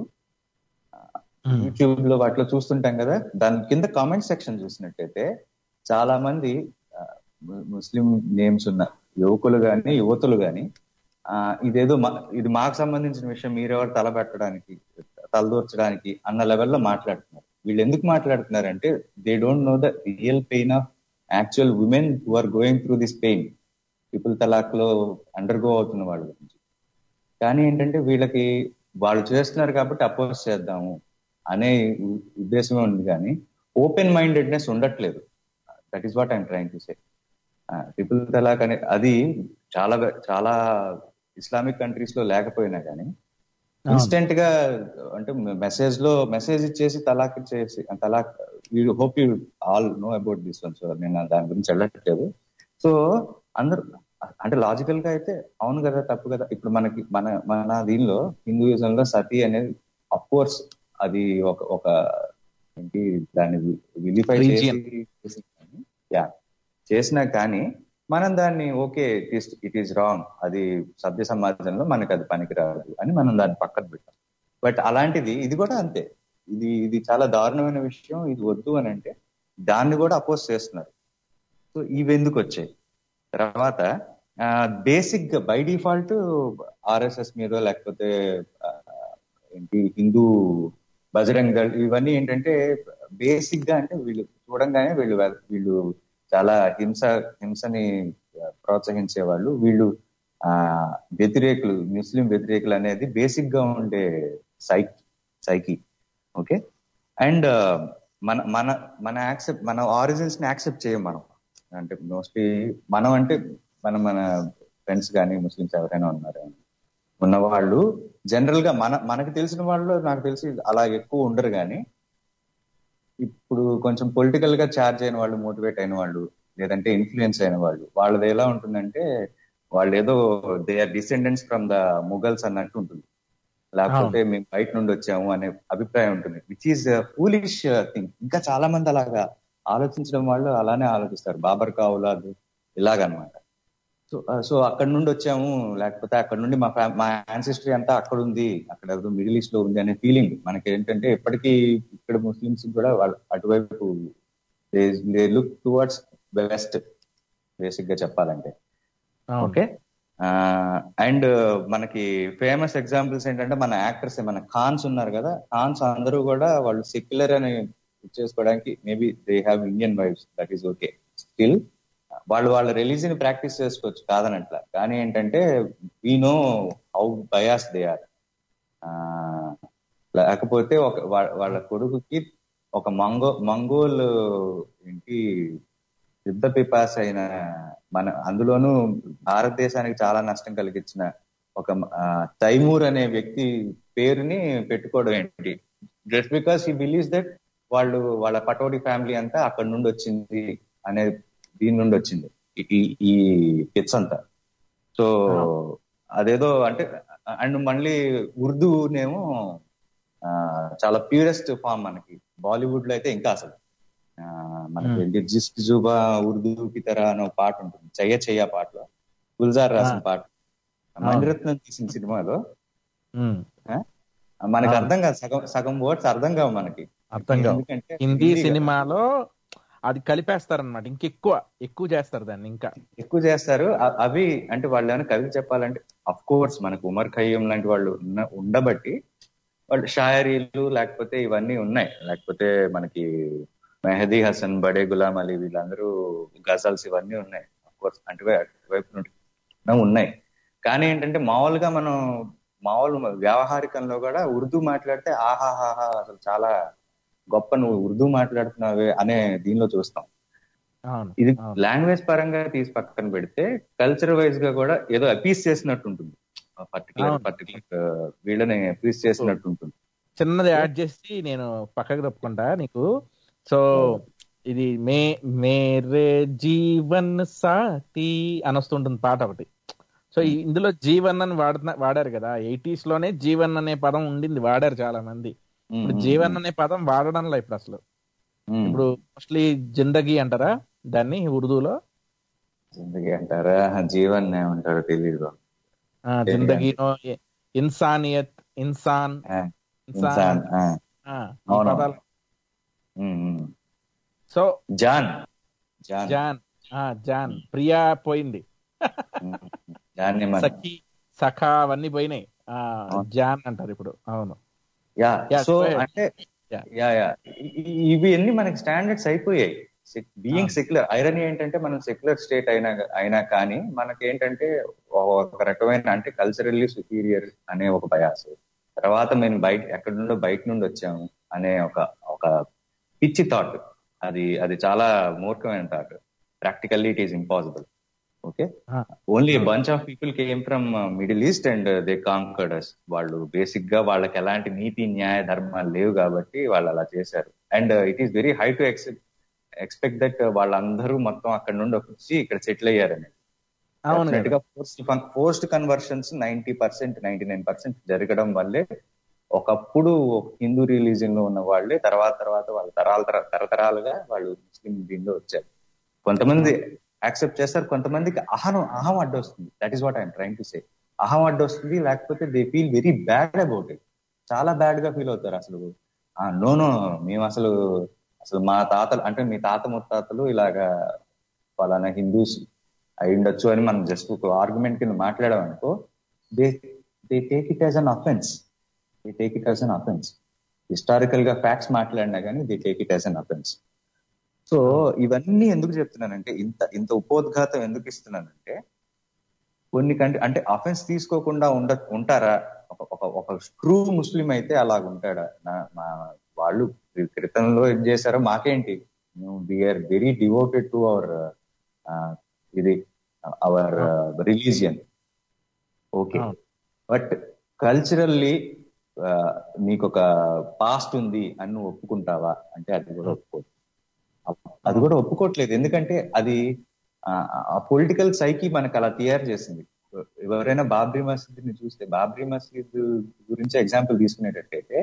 యూట్యూబ్ లో వాటిలో చూస్తుంటాం కదా దాని కింద కామెంట్ సెక్షన్ చూసినట్టయితే చాలా మంది ఆ, ము- ముస్లిం నేమ్స్ ఉన్న యువకులు గాని యువతులు గాని ఆ ఇదేదో మా- ఇది మాకు సంబంధించిన విషయం మీరెవరు తలబెట్టడానికి తలదూర్చడానికి అన్న లెవెల్లో మాట్లాడుతున్నారు వీళ్ళు ఎందుకు మాట్లాడుతున్నారంటే they don't know the real pain of actual women who are going through this pain triple talaq లో అండర్ గో అవుతున్న వాళ్ళ గురించి కానీ ఏంటంటే వీళ్ళకి వాళ్ళు చేస్తున్నారు కాబట్టి అపోజ్ చేద్దాము అనే ఉ- ఉద్దేశమే ఉంది కానీ ఓపెన్ మైండెడ్నెస్ ఉండట్లేదు that is what I'm trying to say triple talaq అనే అది చాలా చాలా ఇస్లామిక్ కంట్రీస్ లో లేకపోయినా కానీ ఇన్స్టెంట్ గా అంటే మెసేజ్ లో మెసేజ్ ఇచ్చేసి తలాక్ ఇచ్చేసి talaq you hope you all know about this one so నేను దాని గురించి వెళ్ళట్లేదు సో అందరూ అంటే లాజికల్ గా అయితే అవును కదా తప్పు కదా ఇప్పుడు మనకి మన మన దీనిలో హిందూయిజం లో సతీ అనేది అఫ్ కోర్స్ అది ఒక ఒక ఏంటి దాన్ని విలిఫై Region. చేసి యా చేసినా కానీ మనం దాన్ని ఓకే ఇట్ ఈస్ రాంగ్ అది సభ్య సమాజంలో మనకి అది పనికిరాదు అని మనం దాన్ని పక్కన పెట్టాం బట్ అలాంటిది ఇది కూడా అంతే ఇది ఇది చాలా దారుణమైన విషయం ఇది వద్దు అని అంటే దాన్ని కూడా అపోజ్ చేస్తున్నారు సో ఇవి ఎందుకు వచ్చాయి తర్వాత బేసిక్ గా బై డిఫాల్ట్ ఆర్ఎస్ఎస్ మీద లేకపోతే ఆ, ఏంటి హిందూ బజరంగ్ దళ్ ఇవన్నీ ఏంటంటే బేసిక్ గా అంటే వీళ్ళు చూడంగానే వీళ్ళు వీళ్ళు చాలా హింస హింసని ప్రోత్సహించే వాళ్ళు వీళ్ళు ఆ వ్యతిరేకులు ముస్లిం వ్యతిరేకులు అనేది బేసిక్ గా ఉండే సైకి సైకి ఓకే అండ్ మన మన మన యాక్సెప్ట్ మన ఆరిజిన్స్ ని యాక్సెప్ట్ చేయం మనం అంటే మోస్ట్లీ మనం అంటే మన మన ఫ్రెండ్స్ కానీ ముస్లిమ్స్ ఎవరైనా ఉన్నారు ఉన్న వాళ్ళు జనరల్ గా మన మనకు తెలిసిన వాళ్ళు నాకు తెలిసి అలా ఎక్కువ ఉండరు కానీ ఇప్పుడు కొంచెం పొలిటికల్ గా చార్జ్ అయిన వాళ్ళు మోటివేట్ అయిన వాళ్ళు లేదంటే ఇన్ఫ్లుయెన్స్ అయిన వాళ్ళు వాళ్ళది ఎలా ఉంటుందంటే వాళ్ళు ఏదో they are descendants from the Mughals అన్నట్టు ఉంటుంది లేకపోతే మేము బయట నుండి వచ్చాము అనే అభిప్రాయం ఉంటుంది విచ్ ఈస్ ఫూలిష్ థింగ్ ఇంకా చాలా మంది అలాగా ఆలోచించడం వాళ్ళు అలానే ఆలోచిస్తారు బాబర్ కావులాదు ఇలాగనమాట సో సో అక్కడ నుండి వచ్చాము లేకపోతే అక్కడ నుండి మా ఫ్యా మా యాన్సిస్టరీ అంతా అక్కడ ఉంది అక్కడ ఏదో మిడిల్ ఈస్ట్ లో ఉంది అనే ఫీలింగ్ మనకి ఏంటంటే ఎప్పటికీ ఇక్కడ ముస్లిమ్స్ కూడా వాళ్ళు అటువైపు they look towards west basic గా చెప్పాలంటే ఓకే అండ్ మనకి ఫేమస్ ఎగ్జాంపుల్స్ ఏంటంటే మన యాక్టర్స్ మన ఖాన్స్ ఉన్నారు కదా ఖాన్స్ అందరూ కూడా వాళ్ళు సెక్యులర్ అని చేసుకోవడానికి maybe they have Indian vibes that is okay still వాళ్ళు వాళ్ళ రిలీజియన్ ప్రాక్టీస్ చేసుకోవచ్చు కాదనట్ల కానీ ఏంటంటే we know how bias they are ఆ, లేకపోతే ఒక వా- వాళ్ళ కొడుకుకి ఒక మంగో మంగోల్ ఏంటి యుద్ధ పిపాస అయిన మన అందులోనూ భారతదేశానికి చాలా నష్టం కలిగించిన ఒక ఆ, తైమూర్ అనే వ్యక్తి పేరుని పెట్టుకోవడం ఏంటి just because he believes that వాళ్ళు వాళ్ళ పటోడి ఫ్యామిలీ అంతా అక్కడ నుండి వచ్చింది అనే దీని నుండి వచ్చింది ఈ- ఈ ఈ పిచ్ అంతా సో అదేదో అంటే అండ్ మళ్ళీ ఉర్దూనేమో ఆ, చాలా ప్యూరెస్ట్ ఫామ్ మనకి బాలీవుడ్ లో అయితే ఇంకా అసలు ఆ, మనకి జిస్ట్ జుబా ఉర్దూ కి తరా అనే ఒక పాట ఉంటుంది చెయ్య చెయ్య పాటలో గుల్జార్ రాసిన పాట మణిరత్నం తీసిన సినిమాలో ఉమ్, ఆ, మనకి ఆ. అర్థం కాదు సగం సగం వర్డ్స్ అర్థం కావు మనకి అర్థం కావు ఎందుకంటే హిందీ హిందీ కదా. సినిమాలో అది కలిపేస్తారనమాట ఇంకెక్కువ ఎక్కువ చేస్తారు దాన్ని ఇంకా ఎక్కువ చేస్తారు అ- అవి అంటే వాళ్ళు ఏమైనా కవిత చెప్పాలంటే అఫ్ కోర్స్ మనకు ఉమర్ ఖయ్యం లాంటి వాళ్ళు ఉన్న ఉండబట్టి వాళ్ళు షాయరీలు లేకపోతే ఇవన్నీ ఉన్నాయి లేకపోతే మనకి మెహదీ హసన్ బడే గులాం అలీ వీళ్ళందరూ గజల్స్ ఇవన్నీ ఉన్నాయి అఫ్ కోర్స్ అంటే వైపు నుండి ఉన్నాయి కానీ ఏంటంటే మామూలుగా మనం మామూలు వ్యావహారికంలో కూడా ఉర్దూ మాట్లాడితే ఆహాహాహా అసలు చాలా గొప్ప నువ్వు ఉర్దూ మాట్లాడుతున్నావే అనే దీనిలో చూస్తాం అవును ఇది అవును. లాంగ్వేజ్ పరంగా తీసి పక్కన పెడితే కల్చర్ వైజ్ గా కూడా ఏదో అపీస్ చేసినట్టు ఉంటుంది పర్టికులర్ అవును. పర్టికులర్ వీళ్ళని అపీస్ చేసినట్టు ఉంటుంది చిన్నది యాడ్ చేసి నేను పక్కకు తప్పుకుంటా నీకు సో ఇది మే మేరే జీవన్ సాతి అని వస్తుంటుంది పాట ఒకటి సో ఈ- ఇందులో జీవన్ అని వాడుతున్న వాడారు కదా ఎయిటీస్ లోనే జీవన్ అనే పదం ఉండింది వాడారు చాలా మంది ఇప్పుడు జీవన్ అనే పదం వాడడంలో ఇప్పుడు అసలు ఉమ్. ఇప్పుడు మోస్ట్లీ జిందగీ అంటారా దాన్ని ఉర్దూలో జిందగీ అంటారా జీవన్ ఏమంటారో తెలియదు ఆ, జిందగీనో ఇ- ఇన్సానియత్ ఇన్సాన్ ఆ, ఇన్సాన్ ఇన్సాన్ ఆ, ఆ, ఈ అవును. పదాలు ఉమ్, ఉమ్. సో జాన్ జాన్ జాన్ ఆ జాన్ ప్రియా పోయింది ఉమ్, జాన్ ని మన సఖి సఖా అవన్నీ పోయినాయి ఆ జాన్ అంటారు ఇప్పుడు అవును yeah Yeah, so go ahead. అంటే Yeah. యా యా ఇవి అన్ని మనకి స్టాండర్డ్స్ అయిపోయాయి బీయింగ్ సెక్యులర్ ఐరన్ ఏంటంటే మనం సెక్యులర్ స్టేట్ అయినా అయినా కానీ మనకి ఏంటంటే ఒక రకమైన అంటే కల్చరల్లీ సుపీరియర్ అనే ఒక బయాస్ తర్వాత మేము బయట ఎక్కడి నుండో బయట నుండి వచ్చాము అనే ఒక ఒక పిచ్చి థాట్ అది అది చాలా మూర్ఖమైన thought practically it is impossible okay Ah. Only bunch of people came from Middle East and they conquerors వాళ్ళు బేసిక్ గా వాళ్ళకి ఎలాంటి నీతి న్యాయ ధర్మాలు లేవు కాబట్టి వాళ్ళు అలా చేశారు and it is very high to except expect that వాళ్ళందరూ మొత్తం అక్కడ నుండి వచ్చి ఇక్కడ సెటిల్ అయ్యారని అవును Definite కదా. గా post post conversions ninety percent ninety nine percent జరగడం వల్లే ఒకప్పుడు హిందూ రిలీజియన్ లో ఉన్న వాళ్ళే తర్వాత తర్వాత వాళ్ళ తరాల తర- తరతరాలుగా వాళ్ళు ముస్లిం దీనిలో వచ్చారు కొంతమంది యాక్సెప్ట్ చేస్తారు కొంతమందికి అహం అహం అడ్డొస్తుంది that is what I'm trying to say అహం అడ్డొస్తుంది లేకపోతే they feel very bad about it చాలా బ్యాడ్ గా ఫీల్ అవుతారు అసలు నో నో మేము అసలు అసలు మా తాతలు అంటే మీ తాత ముత్తాతలు ఇలాగా ఫలానా హిందూస్ అయి ఉండొచ్చు అని మనం జస్ట్ ఒక ఆర్గ్యుమెంట్ కింద మాట్లాడాం అనుకో they they take it as an offence they take it as an offence historical గా ఫ్యాక్ట్స్ మాట్లాడినా కానీ they take it as an offence so ఇవన్నీ ఎందుకు చెప్తున్నానంటే ఇంత ఇంత ఉపోద్ఘాతం ఎందుకు ఇస్తున్నానంటే కొన్ని కంటే అంటే అఫెన్స్ తీసుకోకుండా ఉండ ఉంటారా ఒక ఒక ఒక ట్రూ ముస్లిం అయితే అలాగ ఉంటాడా నా- మా వాళ్ళు క్రితంలో ఏం చేశారో మాకేంటి we are very devoted to our ఇది అవర్ రిలీజియన్ ఓకే అవును. బట్ కల్చరల్లీ నీకు ఒక పాస్ట్ ఉంది అని నువ్వు ఒప్పుకుంటావా అంటే అది కూడా ఒప్పుకోదు అది కూడా ఒప్పుకోవట్లేదు ఎందుకంటే అది ఆ పొలిటికల్ సైకి మనకు అలా తయారు చేసింది ఎవరైనా బాబ్రీ మసీద్ ని చూస్తే బాబ్రీ మసీద్ గురించి ఎగ్జాంపుల్ తీసుకునేటట్టయితే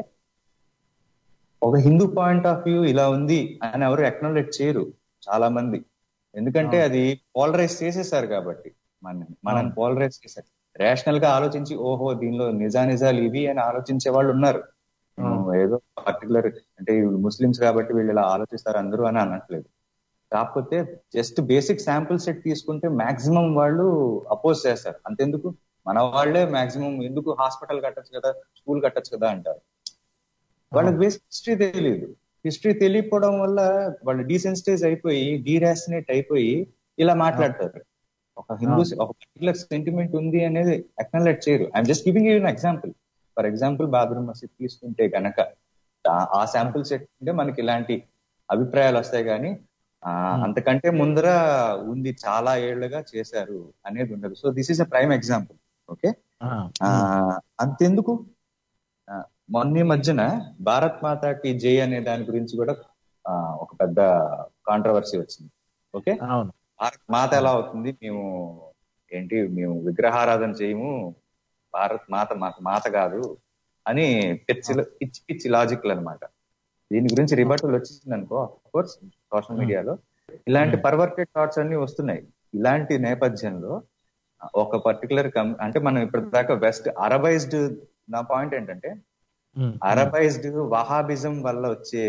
ఒక హిందూ పాయింట్ ఆఫ్ వ్యూ ఇలా ఉంది అని ఎవరు ఎక్నాలెడ్జ్ చేయరు చాలా మంది ఎందుకంటే అది పోలరైజ్ చేసేసారు కాబట్టి మన మనం పోలరైజ్ చేశారు రేషనల్ గా ఆలోచించి ఓహో దీనిలో నిజా నిజాలు ఇవి అని ఆలోచించే వాళ్ళు ఉన్నారు ఏదో పర్టికులర్ అంటే ముస్లిమ్స్ కాబట్టి వీళ్ళు ఇలా ఆలోచిస్తారు అందరూ అని అనట్లేదు కాకపోతే జస్ట్ బేసిక్ శాంపుల్ సెట్ తీసుకుంటే మాక్సిమం వాళ్ళు అపోజ్ చేస్తారు అంతెందుకు మన వాళ్ళే మాక్సిమం ఎందుకు హాస్పిటల్ కట్టచ్చు కదా స్కూల్ కట్టచ్చు కదా అంటారు వాళ్ళకి బేసిక్ హిస్టరీ తెలియదు హిస్టరీ తెలియకపోవడం వల్ల వాళ్ళు డీసెన్సిటైజ్ అయిపోయి డీరాసినేట్ అయిపోయి ఇలా మాట్లాడతారు ఒక హిందూ ఒక పర్టికులర్ సెంటిమెంట్ ఉంది అనేది అక్నాలెడ్జ్ చేయరు I'm just giving you example for example Babri Masjid తీసుకుంటే గనక ఆ- ఆ శాంపుల్ సెట్ అంటే మనకి ఇలాంటి అభిప్రాయాలు వస్తాయి కానీ ఆ, అంతకంటే ముందర ఉంది చాలా ఏళ్లుగా చేశారు అనేది ఉండదు so this is a prime example okay ఆ, అంతెందుకు ఆ, మొన్న ఈ మధ్యన భారత్ మాతాకి జై అనే దాని గురించి కూడా ఆ, ఒక పెద్ద కాంట్రవర్సీ వచ్చింది ఓకే అవును భారత్ మాత ఎలా అవుతుంది మేము ఏంటి మేము విగ్రహారాధన చేయము భారత్ మాత మాత మాత కాదు అని పిచ్చి పిచ్చి పిచ్చి లాజిక్లు అన్నమాట దీని గురించి రిబర్టల్ వచ్చింది అనుకో కోర్స్ సోషల్ మీడియాలో ఇలాంటి పర్వర్టెడ్ థాట్స్ అన్ని వస్తున్నాయి ఇలాంటి నేపథ్యంలో ఒక పర్టికులర్ కం అంటే మనం ఇప్పటిదాకా వెస్ట్ అరబైజ్డ్ నా పాయింట్ ఏంటంటే ఉమ్, అరబైజ్డ్ వహాబిజం వల్ల వచ్చే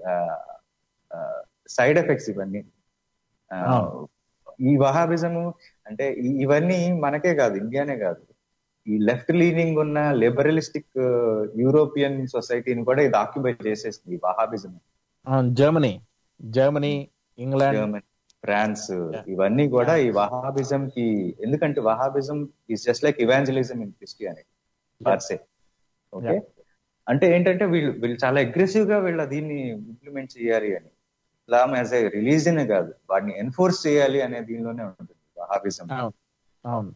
సైడ్ ఎఫెక్ట్స్ ఇవన్నీ ఆ, అవును. ఈ వహాబిజం అంటే ఈ- ఇవన్నీ మనకే కాదు ఇండియానే కాదు ఈ లెఫ్ట్ లీనింగ్ ఉన్న లిబరలిస్టిక్ యూరోపియన్ సొసైటీని కూడా ఇది ఆక్యుపై చేసేసింది ఈ వహాబిజం అవును Germany Germany England Germany France ఇవన్నీ కూడా ఈ వహాబిజం కి ఎందుకంటే Wahhabism is just like evangelism in Christianity per se okay అంటే ఏంటంటే వీళ్ళు వీళ్ళు చాలా అగ్రెసివ్ గా వీళ్ళ దీన్ని ఇంప్లిమెంట్ చేయాలి అని ఇస్లాం యాజ్ ఏ రిలీజన్ కాదు వాటిని ఎన్ఫోర్స్ చేయాలి అనే దీనిలోనే ఉంటుంది వహాబిజం అవును అవును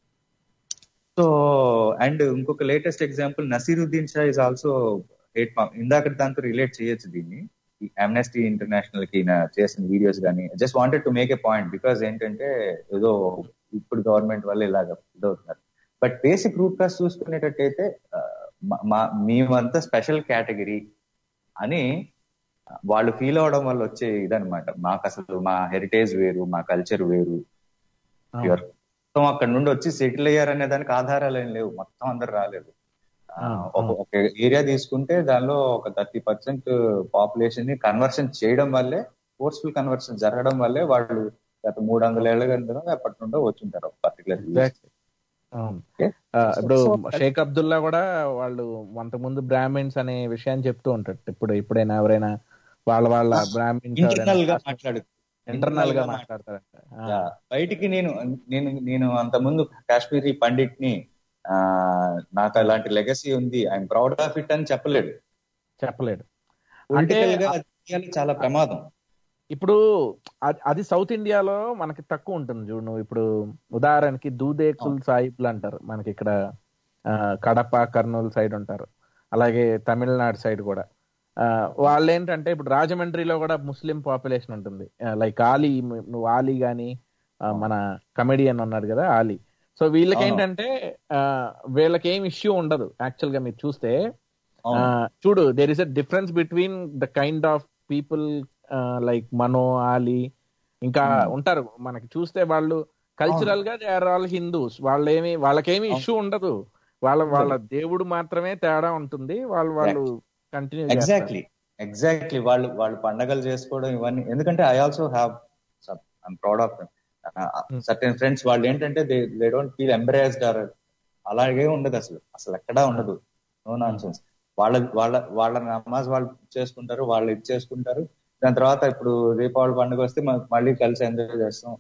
సో అండ్ ఇంకొక latest example Naseeruddin Shah is also hate ఇందాక దాంతో రిలేట్ చేయొచ్చు దీన్ని ఈ అమ్నెస్టీ ఇంటర్నేషనల్ కి నా చేసిన వీడియోస్ కానీ just wanted to make a point because ఏంటంటే ఏదో ఇప్పుడు గవర్నమెంట్ వల్ల ఇలాగ ఇదవుతున్నారు బట్ బేసిక్ రూట్ కాస్ చూసుకునేటట్టయితే ఆ, మా- మా మేమంతా స్పెషల్ కేటగిరీ అని వాళ్ళు ఫీల్ అవడం వల్ల వచ్చే ఇదనమాట మాకు అసలు మా హెరిటేజ్ వేరు మా కల్చర్ వేరు అవును. ప్యూర్ మొత్తం అక్కడ నుండి వచ్చి సెటిల్ అయ్యారనే దానికి ఆధారాలు ఏం లేవు మొత్తం అందరు రాలేదు ఆ, ఆ, ఒక ఒక ఏరియా తీసుకుంటే దానిలో ఒక థర్టీ పర్సెంట్ పాపులేషన్ ని కన్వర్షన్ చేయడం వల్లే ఫోర్స్ఫుల్ కన్వర్షన్ జరగడం వల్లే వాళ్ళు గత మూడు వందల ఏళ్ళ కింద ఎప్పటి నుండో వచ్చుంటారు పర్టికులర్ Exactly. అవును Okay. ఆ, ఇప్పుడు So- షేక్ అబ్దుల్లా కూడా వాళ్ళు అంతకుముందు బ్రాహ్మిన్స్ అనే విషయాన్ని చెప్తూ ఉంటాడు ఇప్పుడు ఎప్పుడైనా ఎవరైనా వాళ్ళ వాళ్ళ బ్రాహ్మిన్స్ ఇంటర్నల్ గా మాట్లాడు ఇంటర్నల్ గా మాట్లాడతారంట ఆ, యా. బయటికి నేను నేను నేను అంత ముందు కాశ్మీరీ పండిట్ ని ఆ నాకు అలాంటి లెగసీ ఉంది ఐఎమ్ ప్రౌడ్ ఆఫ్ ఇట్ అని చెప్పలేడు చెప్పలేడు అంటే పొలిటికల్ గా అది చేయాలి చాలా ప్రమాదం ఇప్పుడు అది- అది సౌత్ ఇండియాలో మనకి తక్కువ ఉంటుంది చూడు నువ్వు ఇప్పుడు ఉదాహరణకి దూదేకుల్ సాహిబ్లు అంటారు మనకి ఇక్కడ ఆ, కడప కర్నూలు సైడ్ ఉంటారు అలాగే తమిళనాడు సైడ్ కూడా ఆ, వాళ్ళు ఏంటంటే ఇప్పుడు రాజమండ్రిలో కూడా ముస్లిం పాపులేషన్ ఉంటుంది లైక్ ఆలీ నువ్వు ఆలీ గాని ఆ, మన కమెడియన్ ఉన్నాడు కదా ఆలీ సో వీళ్ళకి అవును. ఏంటంటే ఆ, వీళ్ళకి ఏం ఇష్యూ ఉండదు యాక్చువల్ గా మీరు చూస్తే ఆ, అవును. చూడు there is a difference between the kind of people like మనో ఆలీ ఇంకా Hmm. ఉంటారు మనకి చూస్తే వాళ్ళు కల్చరల్ గా దే ఆర్ ఆల్ హిందూస్ వాళ్ళేమి వాళ్ళకేమి ఇష్యూ ఉండదు వాళ్ళ వాళ్ళ దేవుడు మాత్రమే తేడా ఉంటుంది వాళ్ళు వాళ్ళు కంటిన్యూ ఎగ్జాక్ట్లీ ఎగ్జాక్ట్లీ వాళ్ళు వాళ్ళు పండగలు చేసుకోవడం ఇవన్నీ ఎందుకంటే I also have I'm proud of certain friends వాళ్ళు ఏంటంటే they they don't feel embarrassed or అలాగే ఉండదు అసలు అసలు ఎక్కడా ఉండదు నో నాన్ సెన్స్ వాళ్ళ వాళ్ళ వాళ్ళ నమాజ్ వాళ్ళు చేసుకుంటారు వాళ్ళు ఇది చేసుకుంటారు దాని తర్వాత ఇప్పుడు దీపావళి పండుగ వస్తే మ- మళ్ళీ కలిసి ఎంజాయ్ చేస్తాం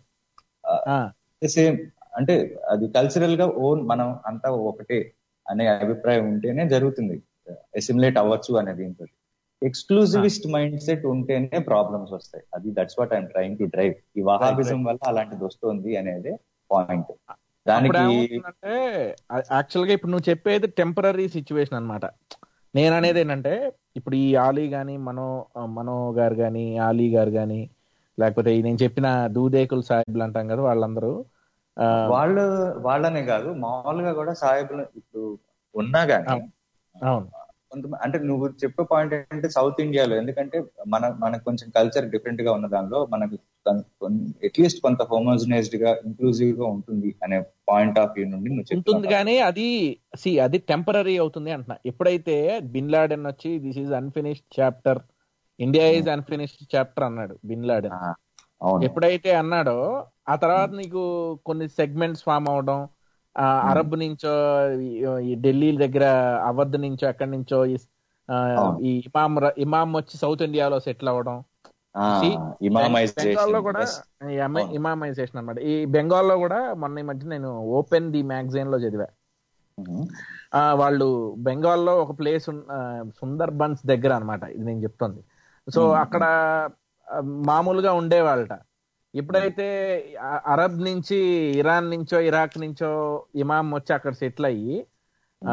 సేమ్ అంటే అది కల్చరల్ గా ఓన్ మనం అంతా ఒకటే అనే అభిప్రాయం ఉంటేనే జరుగుతుంది అసిమిలేట్ అవ్వచ్చు అనే దీంతో ఎక్స్క్లూజివిస్ట్ మైండ్ సెట్ ఉంటేనే ప్రాబ్లమ్స్ వస్తాయి అది that's what I'm trying to drive ఈ వహాబిజం వల్ల అలాంటిది వస్తుంది అనేది పాయింట్ దానికి అంటే యాక్చువల్ గా ఇప్పుడు నువ్వు చెప్పేది టెంపరీ సిచ్యువేషన్ అన్నమాట నేను అనేది ఏంటంటే ఇప్పుడు ఈ ఆలీ గాని మనో మనో గారు గాని ఆలీ గారు గాని లేకపోతే ఈ నేను చెప్పిన దూదేకుల్ సాహిబ్లు అంటాం కదా వాళ్ళందరూ ఆ, వాళ్ళు వాళ్ళనే కాదు మామూలుగా కూడా సాహెబ్లు ఇప్పుడు ఉన్నా గానీ అవును కొంత అంటే నువ్వు చెప్పే పాయింట్ ఏంటంటే సౌత్ ఇండియాలో ఎందుకంటే మన మనకు కొంచెం కల్చర్ డిఫరెంట్ గా ఉన్న దానిలో మనకు అట్లీస్ట్ కొంత హోమోజనైజ్డ్ గా ఇంక్లూజివ్ గా ఉంటుంది అనే పాయింట్ ఆఫ్ వ్యూ నుండి నువ్వు ఉంటుంది చెప్తున్నావు కానీ అది సి అది టెంపరీ అవుతుంది అంటున్నా ఎప్పుడైతే బిన్ లాడెన్ వచ్చి this is unfinished chapter India is unfinished chapter అన్నాడు బిన్ లాడెన్ ఆ, అవును ఎప్పుడైతే అన్నాడో ఆ తర్వాత నీకు కొన్ని సెగ్మెంట్స్ ఫామ్ అవడం ఆ, అరబ్ నుంచో ఈ- ఈ ఢిల్లీ దగ్గర అవధ్ నుంచో ఎక్కడి నుంచో ఈ- ఆ, అవును. ఈ ఇమాం ర- ఇమాం వచ్చి సౌత్ ఇండియాలో సెటిల్ అవ్వడం See, బెంగాల్లో కూడా ఇమామైజేషన్ ఈ అమ్మాయి అవును. ఇమామైజేషన్ అన్నమాట ఈ బెంగాల్లో కూడా మొన్న ఈ మధ్య నేను ఓపెన్ ది మ్యాగజైన్ లో చదివా ఆ, వాళ్ళు బెంగాల్లో ఒక ప్లేస్ సుందర్ బన్స్ దగ్గర అన్నమాట ఇది నేను చెప్తుంది సో అక్కడ ఆ, మామూలుగా ఉండేవాళ్ళట ఎప్పుడైతే అ- అరబ్ నుంచి ఇరాన్ నుంచో ఇరాక్ నుంచో ఇమాం వచ్చి అక్కడ సెటిల్ అయ్యి ఆ,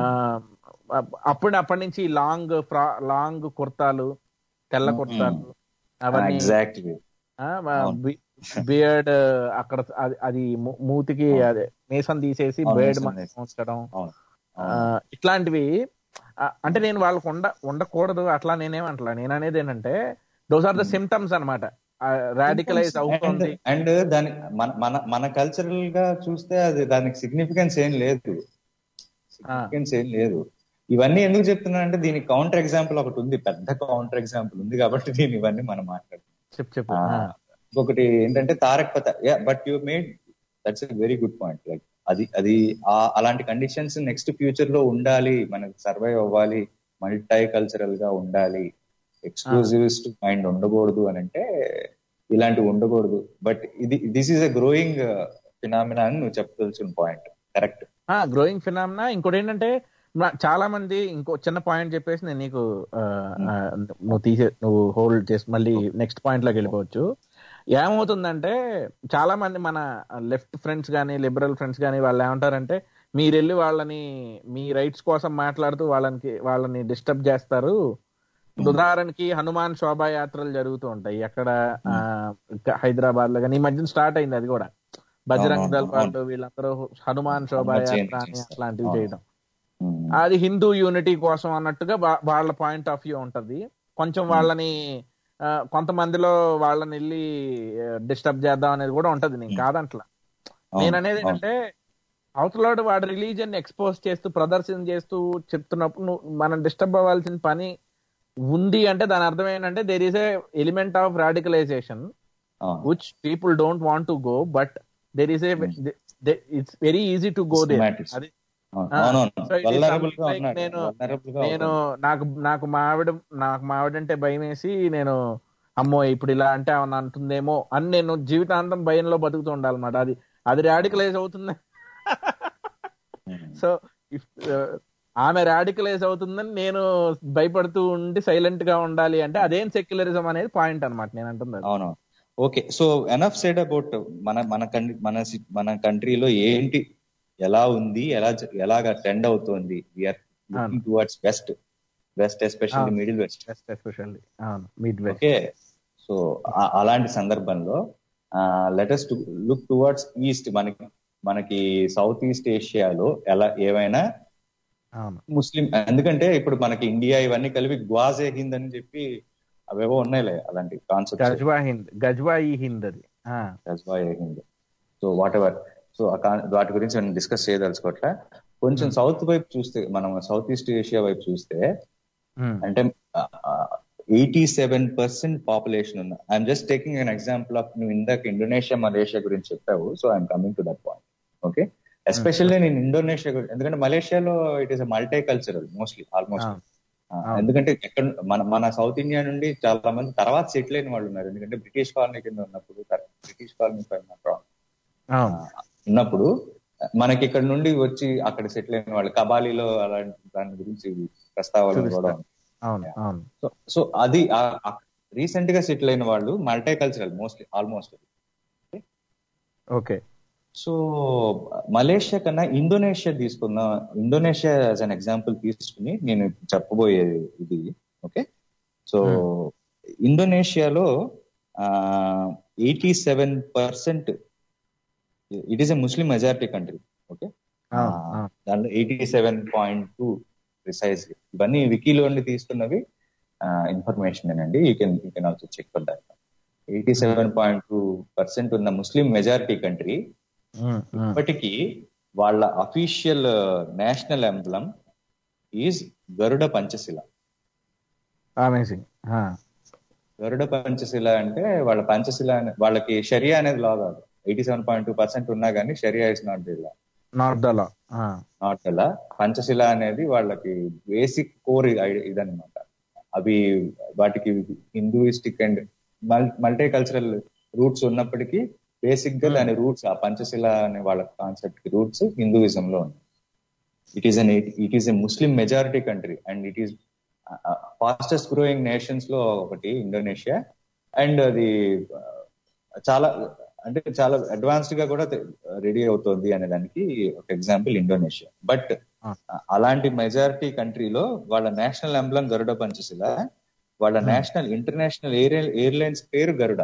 అప్పుడు అప్పటి నుంచి లాంగ్ ఫ్రా లాంగ్ కుర్తాలు తెల్ల కుర్తాలు అవన్నీ ఎగ్జాక్ట్లీ అవును. బియర్డ్ అక్కడ అది- అది మూ- మూతికి అదే మేసం తీసేసి అవును, బేర్డ్ మీసం తీసి. ఉంచడం అవును ఆ, ఇట్లాంటివి ఆ, అంటే నేను వాళ్ళకు ఉండ ఉండకూడదు అట్లా నేనేమంటలా నేను అనేది ఏంటంటే దోస్ ఆర్ ద సిమ్టమ్స్ అనమాట రాడికలైజ్ అవుతుంది అండ్ దాని మన మన మన కల్చరల్ గా చూస్తే అది దానికి సిగ్నిఫికెన్స్ ఏం లేదు సిగ్నిఫికెన్స్ ఏం లేదు ఇవన్నీ ఎందుకు చెప్తున్నానంటే దీనికి కౌంటర్ ఎగ్జాంపుల్ ఒకటి ఉంది పెద్ద కౌంటర్ ఎగ్జాంపుల్ ఉంది కాబట్టి దీని ఇవన్నీ మనం మాట్లాడుతున్నాం చెప్పు చెప్పు ఆ, ఆ, ఇంకొకటి ఏంటంటే Tarek Fatah but you made that's a very good point like అది అది ఆ- అలాంటి కండిషన్స్ నెక్స్ట్ ఫ్యూచర్ లో ఉండాలి మనకి సర్వైవ్ అవ్వాలి మల్టీ కల్చరల్ గా ఉండాలి ఎక్స్క్లూజివిస్ట్ మైండ్ ఉండకూడదు అని అంటే ఇలాంటివి ఉండకూడదు బట్ ఇది this is a growing phenomena అని నువ్వు చెప్పదలసిన పాయింట్ కరెక్ట్ గ్రోయింగ్ ఫినామినా ఇంకోటి ఏంటంటే నా- చాలా మంది ఇంకో చిన్న పాయింట్ చెప్పేసి నేను నీకు ఆ, ఆ, నువ్వు తీసే నువ్వు హోల్డ్ చేసి మళ్ళీ నెక్స్ట్ పాయింట్ లోకి వెళ్ళిపోవచ్చు ఏమవుతుందంటే చాలా మంది మన లెఫ్ట్ ఫ్రెండ్స్ కానీ లిబరల్ ఫ్రెండ్స్ కానీ వాళ్ళు ఏమంటారంటే మీరు వెళ్ళి వాళ్ళని మీ రైట్స్ కోసం మాట్లాడుతూ వాళ్ళని వాళ్ళని డిస్టర్బ్ చేస్తారు ఉదాహరణకి హనుమాన్ శోభాయాత్రలు జరుగుతూ ఉంటాయి ఎక్కడ హైదరాబాద్ లో కానీ ఈ మధ్యన స్టార్ట్ అయింది అది కూడా బజరంగ్ అవును, దళ్ అవును. వాళ్ళు వీళ్ళందరూ హనుమాన్ శోభాయాత్ర అని చేస్తారు. అట్లాంటివి అవును. చేయడం అది హిందూ యూనిటీ కోసం అన్నట్టుగా వా- వాళ్ళ పాయింట్ ఆఫ్ వ్యూ ఉంటది కొంచెం వాళ్ళని ఆ, కొంతమందిలో వాళ్ళని వెళ్ళి డిస్టర్బ్ చేద్దాం అనేది కూడా ఉంటది నేను కాదంట్లా నేను అనేది ఏంటంటే అవతలాడు వాడి రిలీజియన్ ఎక్స్పోజ్ చేస్తూ ప్రదర్శన చేస్తూ చెప్తున్నప్పుడు నువ్వు మనం డిస్టర్బ్ అవ్వాల్సిన పని ఉంది అంటే దాని అర్థం ఏంటంటే there is a element of radicalization which people don't want to go but there is a it's very easy to go they Semantics. అది అవునవును So it is వల్నరబుల్ గా something like ఉన్నాడు నేను- Vulnerable గా నేను ఉన్నాడు. నాకు నాకు మా ఆవిడ నాకు మా ఆవిడంటే భయం వేసి నేను అమ్మో ఇప్పుడు ఇలా అంటే ఏమన్నా అంటుందేమో అని నేను జీవితాంతం భయంలో బతుకుతూ ఉండాలన్నమాట అది అది రాడికలైజ్ అవుతుంది సో ఇఫ్ ఆమె రాడికలైజ్ అవుతుందని నేను భయపడుతూ ఉండి సైలెంట్ గా ఉండాలి అంటే అదేం సెక్యులరిజం అనేది పాయింట్ అన్నమాట నేను అంటుంది అది. అవును okay so enough said about మన మన కన్- మన సి- మన కంట్రీలో ఏంటి ఎలా ఉంది ఎలా జ- ఎలాగా ట్రెండ్ అవుతోంది we are looking towards west west especially అవును. మిడిల్ వెస్ట్ Just especially అవును మిడ్ వెస్ట్ ఓకే సో అలాంటి సందర్భంలో లెటెస్ట్ లుక్ టువర్డ్స్ ఈస్ట్ మనకి మనకి సౌత్ ఈస్ట్ ఏషియాలో ఎలా ఏవైనా అవును ముస్లిం ఎందుకంటే ఇప్పుడు మనకి ఇండియా ఇవన్నీ కలిపి గ్వాజే హింద్ అని చెప్పి అవేవో ఉన్నాయిలే అలాంటి కాన్సెప్ట్ గజ్వా హింద్ గజ్వా ఈ హింద్ అది ఆ, గజ్వాయ్ Hind so whatever so వాటి గురించి నేను డిస్కస్ చేయదలుచుకోవట్లే కొంచెం సౌత్ వైపు చూస్తే మనం సౌత్ ఈస్ట్ ఏషియా వైపు చూస్తే ఉమ్, అంటే ఎయిటీ సెవెన్ పర్సెంట్ పాపులేషన్ ఉన్న I'm just taking an example of నువ్వు ఇందాక ఇండోనేషియా మలేషియా గురించి చెప్పావు so I'm coming to that point okay especially నేను ఇండోనేషియా గురించి ఎందుకంటే మలేషియాలో it is multi cultural mostly almost అవును. అవును. ఎందుకంటే ఎక్కడ మన మన సౌత్ ఇండియా నుండి చాలా మంది తర్వాత సెటిల్ అయిన వాళ్ళు ఉన్నారు ఎందుకంటే బ్రిటిష్ కాలనీ కింద ఉన్నప్పుడు బ్రిటిష్ కాలనీ పైన అవును ఉన్నప్పుడు మనకి ఇక్కడ నుండి వచ్చి అక్కడ సెటిల్ అయిన వాళ్ళు కబాలీలో అలాంటి దాని గురించి ప్రస్తావనలు కూడా చూపిస్తారు. ఉన్నాయి. అవును అవును సో సో అది రీసెంట్ గా సెటిల్ అయిన వాళ్ళు multi cultural mostly almost okay so Malaysia కన్నా ఇండోనేషియా తీసుకుందాం ఇండోనేషియా యాజ్ అన్ ఎగ్జాంపుల్ తీసుకుని నేను చెప్పబోయేది ఇది ఓకే సో ఇండోనేషియాలో eighty seven percent it is a Muslim majority country okay అవును అవును దాంట్లో eighty seven point two precise ఇవన్నీ వికీలో నుండి తీసుకున్నవి ఇన్ఫర్మేషన్ అండి you can you can also check for that eighty seven point two percent ఉన్న ముస్లిం మెజారిటీ కంట్రీ ఉమ్, ఉమ్. ఇప్పటికీ వాళ్ళ official national emblem is Garuda Pancasila amazing ఆ, గరుడ పంచశిల అంటే వాళ్ళ పంచశిల అనే వాళ్ళకి షరియా అనేది లా కాదు eighty seven point two percent ఉన్నా కానీ షరియా is not the law not the law ఆ, నాట్ ఎలా పంచశిల అనేది వాళ్ళకి బేసిక్ కోర్ ఇదన్నమాట అవి వాటికి Hinduistic and multi cultural roots ఉన్నప్పటికీ బేసిక్ గా దాని రూట్స్ ఆ పంచశిల అనే వాళ్ళ కాన్సెప్ట్ కి రూట్స్ హిందూయిజం లో ఉన్నాయి it is an it is a Muslim majority country and it is fastest growing nations లో ఒకటి ఇండోనేషియా అండ్ అది చాలా అంటే చాలా అడ్వాన్స్డ్ గా కూడా రెడీ అవుతుంది అనే దానికి ఒక ఎగ్జాంపుల్ ఇండోనేషియా బట్ అలాంటి మెజారిటీ కంట్రీలో వాళ్ళ నేషనల్ ఎంబ్లం గరుడ పంచశిల వాళ్ళ నేషనల్ ఇంటర్నేషనల్ ఎయిర్ ఎయిర్లైన్స్ పేరు గరుడ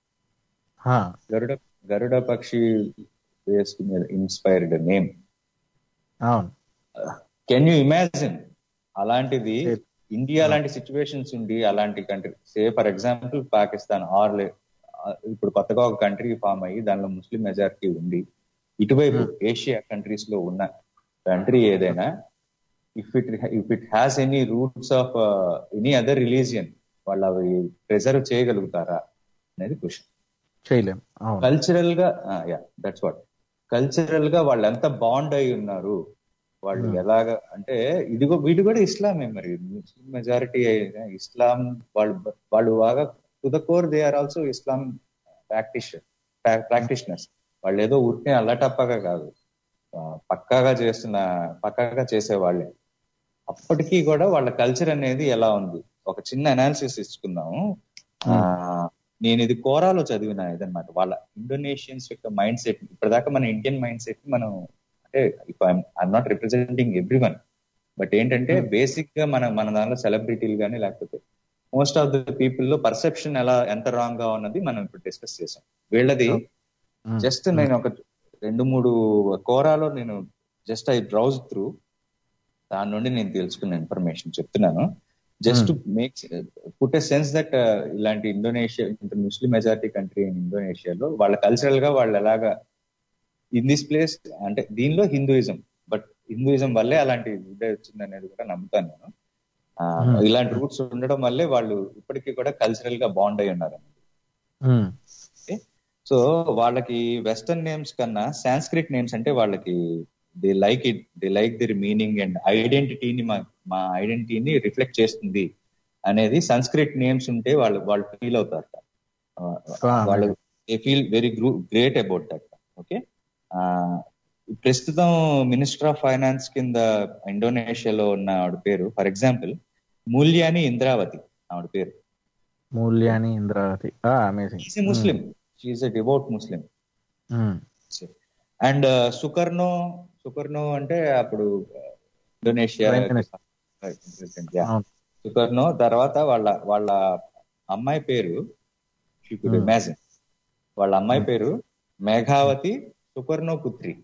గరుడ గరుడ పక్షి వేసుకునే ఇన్స్పైర్డ్ నేమ్ అవును కెన్ యూ ఇమాజిన్ అలాంటిది ఇండియా లాంటి సిచ్యువేషన్స్ ఉండి అలాంటి country say for example Pakistan or ఇప్పుడు కొత్తగా ఒక కంట్రీ ఫామ్ అయ్యి దానిలో ముస్లిం మెజారిటీ ఉంది ఇటువైపు ఏషియా కంట్రీస్ లో ఉన్న కంట్రీ ఏదైనా if it if it has any roots of any other religion వాళ్ళు అవి ప్రిజర్వ్ చేయగలుగుతారా అనేది క్వశ్చన్ చేయలేం కల్చరల్ గా యా దట్స్ వాట్ కల్చరల్ గా వాళ్ళు ఎంత బాండ్ అయి ఉన్నారు వాళ్ళు ఎలాగ అంటే ఇదిగో వీళ్ళు కూడా ఇస్లామే మరి ముస్లిం మెజారిటీ అయినా ఇస్లాం వాళ్ళు వాళ్ళు బాగా to the core they are also Islam practice practitioners వాళ్ళు ఏదో ఊరికే అల్లటప్పగా కాదు పక్కాగా చేస్తున్న పక్కాగా చేసే వాళ్ళే అప్పటికీ కూడా వాళ్ళ కల్చర్ అనేది ఎలా ఉంది ఒక చిన్న అనాలిసిస్ ఇచ్చుకుందాము నేను ఇది కోరాలో చదివిన ఇదనమాట వాళ్ళ ఇండోనేషియన్స్ యొక్క మైండ్ సెట్ ఇప్పటిదాకా మన ఇండియన్ మైండ్ సెట్ మనం అంటే I'm not representing every one but ఏంటంటే బేసిక్ గా మన మన దానిలో సెలబ్రిటీలు కానీ లేకపోతే మోస్ట్ ఆఫ్ ద పీపుల్ లో పర్సెప్షన్ ఎలా ఎంత రాంగ్ గా ఉన్నది మనం ఇప్పుడు డిస్కస్ చేసాం వీళ్ళది జస్ట్ నేను ఒక రెండు మూడు కోరాలో నేను జస్ట్ ఐ బ్రౌజ్ త్రూ దాని నుండి నేను తెలుసుకున్న ఇన్ఫర్మేషన్ చెప్తున్నాను just make put a sense that ఇలాంటి ఇండోనేషియా ఇంత ముస్లిం మెజారిటీ కంట్రీ ఇన్ ఇండోనేషియాలో వాళ్ళ కల్చరల్ గా వాళ్ళు ఎలాగా ఇన్ దిస్ ప్లేస్ అంటే దీనిలో హిందూయిజం బట్ హిందూయిజం వల్లే అలాంటి ఇదే వచ్చింది అనేది కూడా నమ్ముతాను నేను ఇలాంటి రూట్స్ ఉండడం వల్లే వాళ్ళు ఇప్పటికీ కూడా కల్చరల్ గా బాండ్ అయి ఉన్నారు సో వాళ్ళకి వెస్టర్న్ నేమ్స్ కన్నా సాంస్క్రిట్ నేమ్స్ అంటే వాళ్ళకి they like it they like their meaning and ఐడెంటిటీని మా మా ఐడెంటిటీని రిఫ్లెక్ట్ చేస్తుంది అనేది సంస్క్రిట్ నేమ్స్ ఉంటే వాళ్ళు వాళ్ళు ఫీల్ అవుతారు వాళ్ళు they feel very great about that okay ప్రస్తుతం మినిస్టర్ ఆఫ్ ఫైనాన్స్ కింద ఇండోనేషియాలో ఉన్న ఆవిడ పేరు ఫర్ ఎగ్జాంపుల్ మూల్యాని ఇంద్రావతి ఆవిడ పేరు Mulyani Indrawati amazing Muslim she's a devout Muslim and Sukarno Sukarno అంటే అప్పుడు ఇండోనేషియా సుకర్ణో తర్వాత వాళ్ళ వాళ్ళ అమ్మాయి పేరు ఇమాజిన్ వాళ్ళ అమ్మాయి పేరు మేఘావతి సుకర్ణో పుత్రి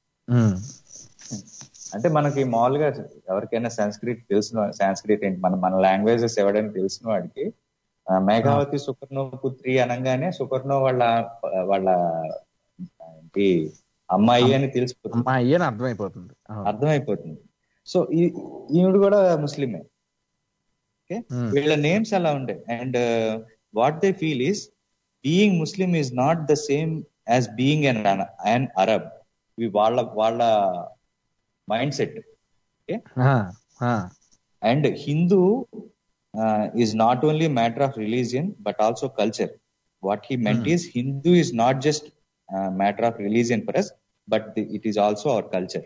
అంటే మనకి మామూలుగా ఎవరికైనా సంస్కృత్ తెలిసిన సంస్కృత్ ఏంటి మన మన లాంగ్వేజెస్ ఎవడైనా తెలిసిన వాడికి మేఘావతి సుకర్ణో పుత్రి అనగానే సుకర్ణో వాళ్ళ వాళ్ళ ఏంటి అమ్మాయి అని తెలిసిపోతుంది అమ్మాయి అని అర్థమైపోతుంది అర్థమైపోతుంది సో ఈవిడ కూడా ముస్లిమే ఓకే వీళ్ళ నేమ్స్ అలా ఉంటాయి and what they feel is being Muslim is not the same as being an an Arab వాళ్ళ వాళ్ళ mind set okay and Hindu is not only matter of religion but also culture what he meant is Hindu is not just matter of religion for us but it is also our culture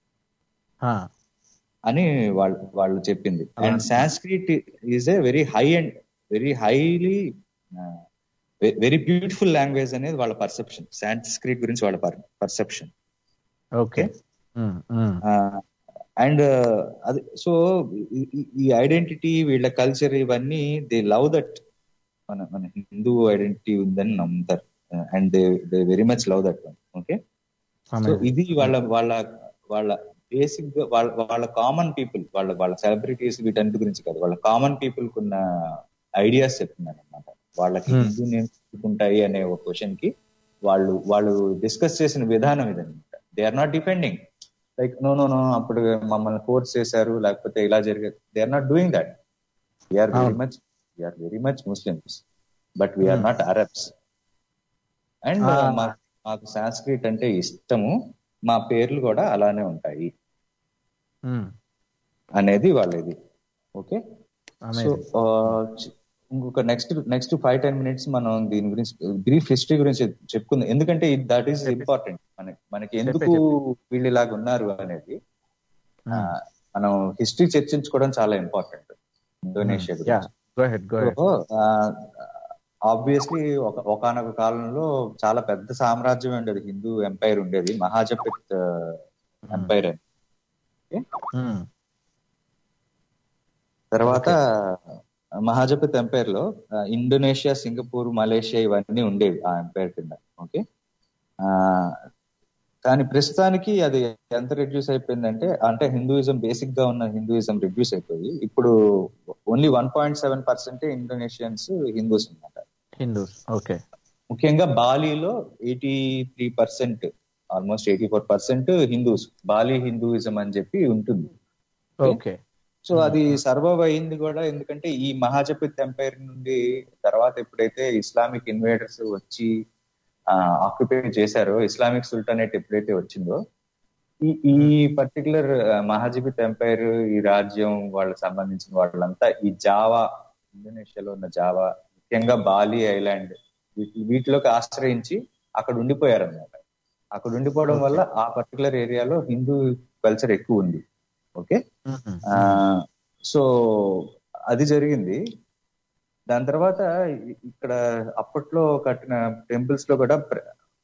అని వాళ్ళు వాళ్ళు చెప్పింది and Sanskrit is a very high and very highly very beautiful language అనేది వాళ్ళ perception Sanskrit గురించి వాళ్ళ perception okay and అది so ఈ ఐడెంటిటీ వీళ్ళ కల్చర్ ఇవన్నీ దే లవ్ దట్ మన మన హిందూ ఐడెంటిటీ ఉందని నమ్ముతారు and they they very much love that one okay so ఇది వాళ్ళ వాళ్ళ వాళ్ళ బేసిక్ గా వాళ్ళ వాళ్ళ కామన్ పీపుల్ వాళ్ళ వాళ్ళ సెలబ్రిటీస్ వీటన్నిటి గురించి కాదు వాళ్ళ కామన్ పీపుల్ కున్న ఐడియాస్ చెప్తున్నాను అనమాట వాళ్ళకి హిందూ నేమ్స్ ఉంటాయి అనే ఒక క్వశ్చన్ కి వాళ్ళు వాళ్ళు డిస్కస్ చేసిన విధానం ఇదనమాట they are not depending like no no no అప్పుడు మమ్మల్ని ఫోర్స్ చేశారు లేకపోతే ఇలా జరిగేది they are not doing that we're very much we're very much Muslims but we're not Arabs and మాకు సాంస్క్రిట్ అంటే ఇష్టము మా పేర్లు కూడా అలానే ఉంటాయి అనేది వాళ్ళది ఓకే సో ఇంకొక next next five ten minutes మనం దీని గురించి బ్రీఫ్ హిస్టరీ గురించి చెప్పుకుందాం ఎందుకంటే దట్ ఈస్ ఇంపార్టెంట్ మనకి మనకి ఎందుకు వీళ్ళు ఇలాగ ఉన్నారు అనేది ఆ, మనం హిస్టరీ చర్చించుకోవడం చాలా ఇంపార్టెంట్ ఇండోనేషియా యా గురించి go head go head obviously ఒక ఒకనొక కాలంలో చాలా పెద్ద సామ్రాజ్యం ఉండేది హిందూ ఎంపైర్ ఉండేది మహాజపిత్ ఎంపైర్ అని తర్వాత మహాజపిత్ ఎంపైర్ లో ఆ, ఇండోనేషియా సింగపూర్ మలేషియా ఇవన్నీ ఉండేవి ఆ ఎంపైర్ కింద ఓకే ఆ, కానీ ప్రస్తుతానికి అది ఎంత రిడ్యూస్ అయిపోయిందంటే అంటే హిందూయిజం బేసిక్ గా ఉన్న హిందూయిజం రిడ్యూస్ అయిపోయి ఇప్పుడు only one point seven percent Indonesians Hindus అన్నమాట హిందూస్ ఓకే ముఖ్యంగా బాలీలో eighty three percent almost eighty four percent Hindus Bali Hinduism అని చెప్పి ఉంటుంది ఓకే సో అది సర్వైవ్ అయింది కూడా ఎందుకంటే ఈ మహాజపిత్ ఎంపైర్ నుండి తర్వాత ఎప్పుడైతే ఇస్లామిక్ ఇన్వేడర్స్ వచ్చి ఆక్యుపై చేశారో ఇస్లామిక్ సుల్తానేట్ ఎప్పుడైతే వచ్చిందో ఈ ఈ పర్టికులర్ మహాజపిత్ ఎంపైర్ ఈ రాజ్యం వాళ్ళకి సంబంధించిన వాళ్ళంతా ఈ జావా ఇండోనేషియాలో ఉన్న జావా ముఖ్యంగా బాలి ఐలాండ్ వీటి- వీటిలోకి ఆశ్రయించి అక్కడ ఉండిపోయారు అనమాట అక్కడ ఉండిపోవడం వల్ల ఆ పర్టికులర్ ఏరియాలో హిందూ కల్చర్ ఎక్కువ ఉంది ఓకే ఆ సో అది జరిగింది దాని తర్వాత ఇ- ఇక్కడ అప్పట్లో కట్టిన టెంపుల్స్ లో కూడా ప్ర-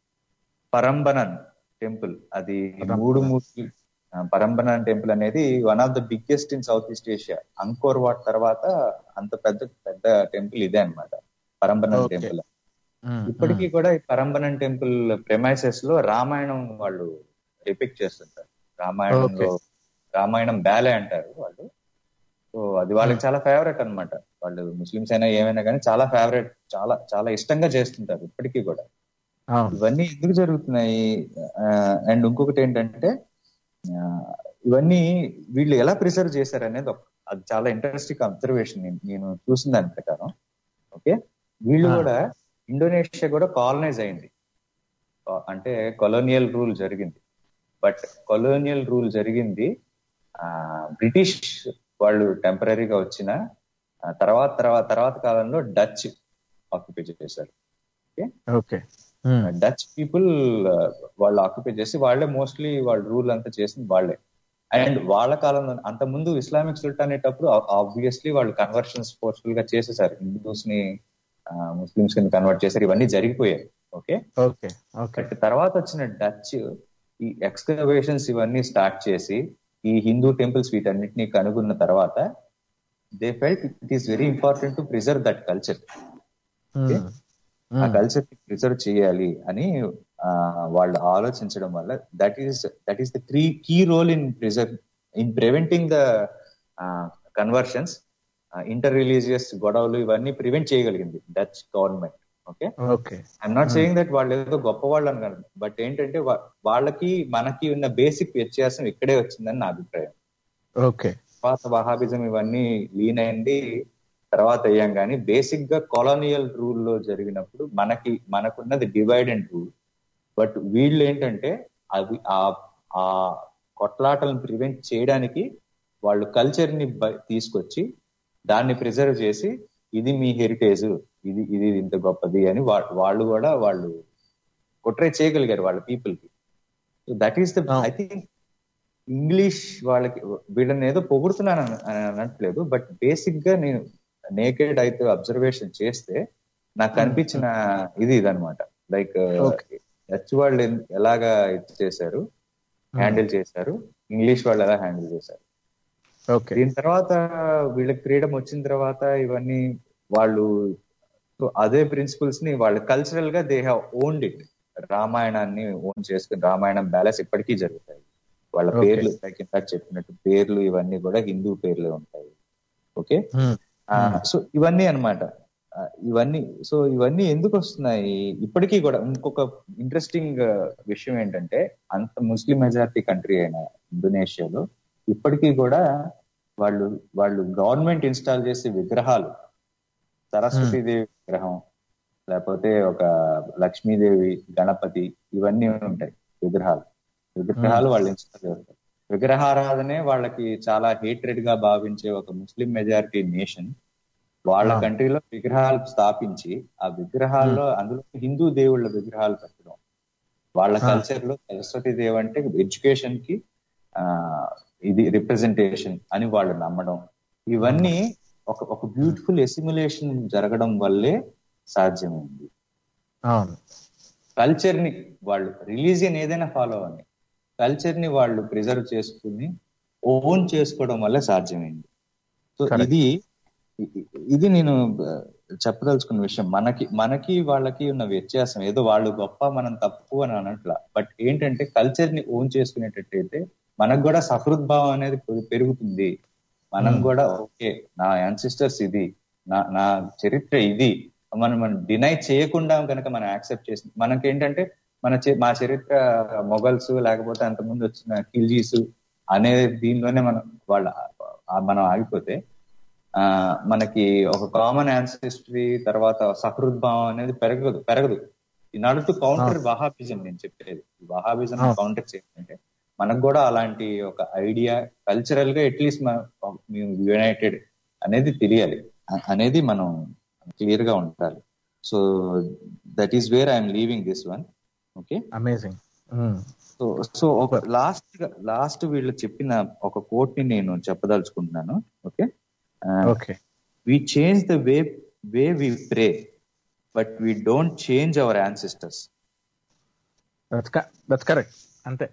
పరంబనన్ టెంపుల్ అది మూడు మూర్తి ఆ, పరంబనన్ టెంపుల్ అనేది one of the biggest in Southeast Asia Angkor Wat తర్వాత అంత పెద్ద పెద్ద టెంపుల్ ఇదే అన్నమాట పరంబనన్ Okay. టెంపుల్ ఇప్పటికీ కూడా ఈ పరంబనన్ టెంపుల్ ప్రెమైసెస్ లో రామాయణం వాళ్ళు డిపిక్ట్ చేస్తుంటారు రామాయణంలో రామాయణం బ్యాలే అంటారు వాళ్ళు సో అది వాళ్ళకి చాలా ఫేవరెట్ అన్నమాట వాళ్ళు ముస్లిమ్స్ అయినా ఏమైనా కానీ చాలా ఫేవరెట్ చాలా చాలా ఇష్టంగా చేస్తుంటారు ఇప్పటికీ కూడా అవును ఇవన్నీ ఎందుకు జరుగుతున్నాయి అండ్ ఇంకొకటి ఏంటంటే ఆ, ఇవన్నీ వీళ్ళు ఎలా ప్రిసర్వ్ చేశారు అనేది ఒక అది చాలా ఇంట్రెస్టింగ్ అబ్జర్వేషన్ నేను చూసిన దాని ప్రకారం ఓకే వీళ్ళు ఆ. కూడా ఇండోనేషియా కూడా కాలనైజ్ అయింది ఆ, అంటే కొలోనియల్ రూల్ జరిగింది బట్ కొలోనియల్ రూల్ జరిగింది ఆ బ్రిటిష్ వాళ్ళు టెంపరీగా వచ్చిన ఆ, తర్వాత తర్వాత తర్వాత కాలంలో డచ్ ఆక్యుపై చేశారు ఓకే డచ్ పీపుల్ వాళ్ళు ఆక్యుపై చేసి వాళ్ళే మోస్ట్లీ వాళ్ళ రూల్ అంతా చేసింది వాళ్ళే అండ్ వాళ్ళ కాలంలో అంత ముందు ఇస్లామిక్ సుల్తానేట్ అప్పుడు ఆబ్వియస్లీ వాళ్ళు కన్వర్షన్స్ ఫోర్స్ఫుల్ గా చేసేసారు హిందూస్ ని ముస్లిమ్స్ ని కన్వర్ట్ చేశారు ఇవన్నీ జరిగిపోయాయి ఓకే ఓకే ఓకే బట్ తర్వాత వచ్చిన డచ్ ఈ ఎక్స్కవేషన్స్ ఇవన్నీ స్టార్ట్ చేసి ఈ హిందూ టెంపుల్స్ వీటన్నిటిని కనుగొన్న తర్వాత they felt it is very important to preserve that culture ఆ కల్చర్ ని ప్రిజర్వ్ చేయాలి అని ఆ, వాళ్ళు ఆలోచించడం వల్ల that is that is the three key role in preserve in preventing the conversions inter religious గొడవలు ఇవన్నీ ప్రివెంట్ చేయగలిగింది Dutch government okay okay I'm not saying that వాళ్ళు ఏదో గొప్ప వాళ్ళు అని కాదు బట్ ఏంటంటే వా- వాళ్ళకి మనకి ఉన్న బేసిక్ వ్యత్యాసం ఇక్కడే వచ్చిందని నా అభిప్రాయం ఓకే తర్వాత వహాబిజం ఇవన్నీ లీన్ అయింది తర్వాత అయ్యాం కానీ బేసిక్ గా కొలోనియల్ రూల్ లో జరిగినప్పుడు మనకి మనకున్నది డివైడ్ అండ్ రూల్ బట్ వీళ్ళు ఏంటంటే అది ఆ ఆ కొట్లాటలను ప్రివెంట్ చేయడానికి వాళ్ళు కల్చర్ ని బ- తీసుకొచ్చి దాన్ని ప్రిజర్వ్ చేసి ఇది మీ హెరిటేజ్ ఇది ఇది ఇంత గొప్పది అని వా- వాళ్ళు కూడా వాళ్ళు కొట్రే చేయగలిగారు వాళ్ళ పీపుల్ కి that is the Oh. I think English వాళ్ళకి వీళ్ళని ఏదో పొగుడుతున్నాను అని అని అనట్లేదు బట్ బేసిక్ గా నేను నేకెడ్ అయితే అబ్జర్వేషన్ చేస్తే నాకు కనిపించిన ఇది ఇదనమాట లైక్ Okay. డచ్ వాళ్ళు ఎన్- ఎలాగా ఇది చేశారు హ్యాండిల్ చేశారు ఇంగ్లీష్ వాళ్ళు ఎలా హ్యాండిల్ చేశారు ఓకే దీని తర్వాత వీళ్ళకి ఫ్రీడమ్ వచ్చిన తర్వాత ఇవన్నీ వాళ్ళు సో అదే ప్రిన్సిపల్స్ ని వాళ్ళు కల్చరల్ గా దే హ్యావ్ ఓన్డ్ ఇట్ రామాయణాన్ని ఓన్ చేసుకుని రామాయణం బ్యాలెన్స్ ఇప్పటికీ జరుగుతాయి వాళ్ళ Okay. పేర్లు like ఇందాక చెప్పినట్టు పేర్లు ఇవన్నీ కూడా హిందూ పేర్లే ఉంటాయి ఓకే సో ఇవన్నీ అన్నమాట ఆ, ఇవన్నీ సో ఇవన్నీ ఎందుకు వస్తున్నాయి ఇప్పటికీ కూడా ఇంకొక ఇంట్రెస్టింగ్ విషయం ఏంటంటే అంత ముస్లిం మెజారిటీ కంట్రీ అయిన ఇండోనేషియాలో ఇప్పటికీ కూడా వాళ్ళు వాళ్ళు గవర్నమెంట్ ఇన్స్టాల్ చేసే విగ్రహాలు సరస్వతీదేవి విగ్రహం లేకపోతే ఒక లక్ష్మీదేవి గణపతి ఇవన్నీ ఉంటాయి విగ్రహాలు విగ్రహాలు వాళ్ళు ఇన్స్టాల్ చేస్తారు విగ్రహారాధనే వాళ్ళకి చాలా హేట్రెడ్ గా భావించే ఒక ముస్లిం మెజారిటీ నేషన్ వాళ్ళ Ah. కంట్రీలో విగ్రహాలు స్థాపించి ఆ విగ్రహాల్లో అందులో హిందూ దేవుళ్ళ విగ్రహాలు పెట్టడం వాళ్ళ Ah. కల్చర్ లో సరస్వతి దేవి అంటే ఎడ్యుకేషన్ కి ఆ ఇది రిప్రజెంటేషన్ అని వాళ్ళు నమ్మడం ఇవన్నీ ఒక ఒక బ్యూటిఫుల్ ఎసిమ్యులేషన్ జరగడం వల్లే సాధ్యమైంది అవును కల్చర్ ని వాళ్ళు రిలీజియన్ ఏదైనా ఫాలో అని కల్చర్ ని వాళ్ళు ప్రిజర్వ్ చేసుకుని ఓన్ చేసుకోవడం వల్ల సాధ్యమైంది సో Correct. ఇది ఇది నేను ఆ, చెప్పదలుచుకున్న విషయం మనకి మనకి వాళ్ళకి ఉన్న వ్యత్యాసం ఏదో వాళ్ళు గొప్ప మనం తప్పు అని అనట్లా బట్ ఏంటంటే కల్చర్ ని ఓన్ చేసుకునేటట్టయితే మనకు కూడా సహృద్భావం అనేది పెరు- పెరుగుతుంది మనం Hmm. కూడా ఓకే నా యాన్సిస్టర్స్ ఇది నా నా చరిత్ర ఇది మనం మనం డినై చేయకుండా కనుక మనం యాక్సెప్ట్ చేసి మనకేంటంటే మన చే- మా చరిత్ర మొఘల్స్ లేకపోతే అంతకుముందు వచ్చిన ఖిల్జీస్ అనే దీనిలోనే మనం వాళ్ళ ఆ- మనం ఆగిపోతే ఆ మనకి ఒక కామన్ యాన్సిస్టరీ తర్వాత సహృద్భావం అనేది పెరగదు పెరగదు in order to counter Wahhabism నేను చెప్పేది వహాబిజం అవును. కౌంటర్ చేయాలంటే మనకు కూడా అలాంటి ఒక ఐడియా కల్చరల్ గా అట్లీస్ట్ మేము యునైటెడ్ అనేది తెలియాలి అ- అనేది మనం క్లియర్ గా ఉండాలి so that is where I'm leaving this one okay amazing so so ఒక లాస్ట్ లాస్ట్ వీళ్ళు చెప్పిన ఒక కోట్ ని నేను చెప్పదలుచుకుంటున్నాను okay okay we change the way way we pray but we don't change our ancestors that's correct అంతే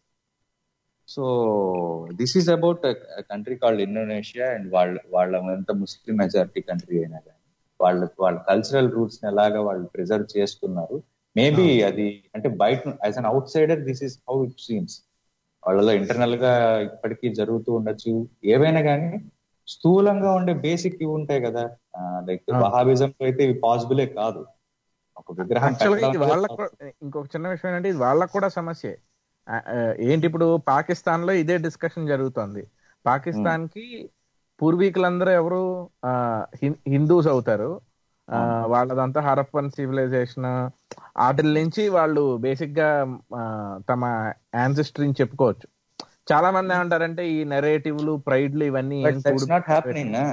so this is about country called Indonesia and వాళ్ళ వాళ్ళ ఎంత ముస్లిం మెజారిటీ కంట్రీ అయినా కానీ వాళ్ళ వాళ్ళ కల్చరల్ రూట్స్ ని ఎలాగా వాళ్ళు ప్రిజర్వ్ చేసుకున్నారు మేబీ అది అంటే బయట as an outsider this is how it seems వాళ్ళలో ఇంటర్నల్ గా ఇప్పటికీ జరుగుతూ ఉండొచ్చు ఏవైనా కానీ స్థూలంగా ఉండే బేసిక్ ఇవి ఉంటాయి కదా లైక్ Ah. వహాబిజం అయితే ఇవి పాసిబులే కాదు ఒక విగ్రహం యాక్చువల్గా ఇది పెట్టడం వాళ్ళకు కూడా- ఇంకొక చిన్న విషయం ఏంటంటే ఇది వాళ్ళకు కూడా సమస్యే ఆ, ఆ, ఏంటి ఇప్పుడు పాకిస్తాన్ లో ఇదే డిస్కషన్ జరుగుతోంది పాకిస్తాన్ కి పూర్వీకులందరూ ఎవరు ఆ, హిం- హిందూస్ అవుతారు ఆ, వాళ్ళదంతా హరప్పన్ సివిలైజేషన్ వాటి నుంచి వాళ్ళు బేసిక్ గా ఆ, తమ యాన్సిస్టరీని చెప్పుకోవచ్చు చాలా మంది ఏమంటారంటే ఈ నెరేటివ్లు ప్రైడ్లు ఇవన్నీ But ఏం that's కూడు- not happening, na?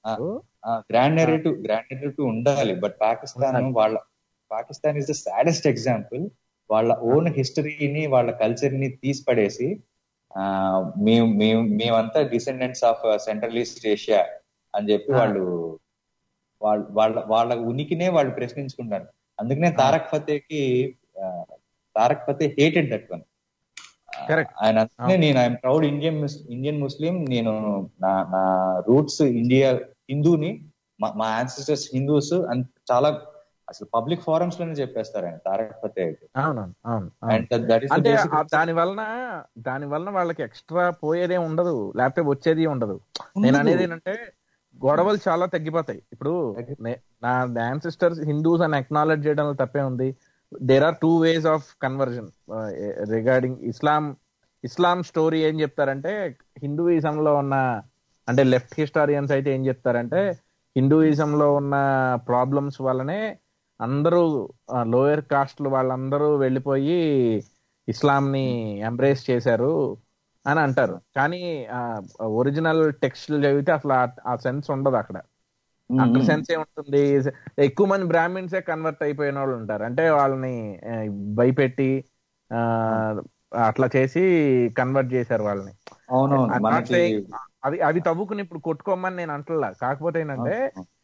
Grand narrative grand narrative ఉండాలి బట్ పాకిస్తాన్ ఉండాలి. వాళ్ళ Pakistan is the saddest example వాళ్ళ ఓన్ హిస్టరీని వాళ్ళ కల్చర్ ని తీసిపడేసి ఆ, మేము మేము మేమంతా descendants of central east Asia అని చెప్పి Ah. వాళ్ళు వాళ్ళ వాళ్ళ వాళ్ళ ఉనికినే వాళ్ళు ప్రశ్నించుకుంటారు అందుకనే తారక్ ఫతేకి ఆ, Tarek Fatah hated that one Correct. ఆయన అందుకనే నేను I'm proud Indian Indian Muslim నేను నా నా రూట్స్ ఇండియా హిందూని మా మా యాన్సిస్టర్స్ హిందూస్ అండ్ చాలా అసలు పబ్లిక్ ఫోరమ్స్ లోనే చెప్పేస్తారు ఆయన తారక్ ఫతే అయితే అవునవును అవును అవును అండ్ దట్ ఈస్ అంటే ఆ దాని వలన దాని వలన వాళ్ళకి ఎక్స్ట్రా పోయేదే ఉండదు లేకపోతే వచ్చేది ఉండదు నేను అనేది ఏంటంటే గొడవలు చాలా తగ్గిపోతాయి ఇప్పుడు నే- నా యాన్సిస్టర్స్ హిందూస్ అని అక్నాలెడ్జ్ చేయడంలో తప్పే ఉంది there are two ways of conversion regarding Islam Islam story ఏం చెప్తారంటే హిందూయిజం లో ఉన్న అంటే లెఫ్ట్ హిస్టారియన్స్ అయితే ఏం చెప్తారంటే హిందూయిజం లో ఉన్న ప్రాబ్లమ్స్ వల్లనే అందరూ లోయర్ కాస్ట్లు వాళ్ళందరూ వెళ్ళిపోయి ఇస్లాం ని ఎంబ్రేస్ చేశారు అని అంటారు కానీ ఒరిజినల్ టెక్స్ట్ చదివితే అసలు ఆ- ఆ సెన్స్ ఉండదు అక్కడ అక్కడ సెన్స్ ఏముంటుంది ఎక్కువ మంది బ్రాహ్మిన్సే కన్వర్ట్ అయిపోయిన వాళ్ళు ఉంటారు అంటే వాళ్ళని ఆ, భయపెట్టి ఆ, అట్లా చేసి కన్వర్ట్ చేశారు వాళ్ళని అవునవును I'm not మనకి saying అవి అవి తవ్వుకుని ఇప్పుడు కొట్టుకోమని నేను అంటలా కాకపోతే ఏంటంటే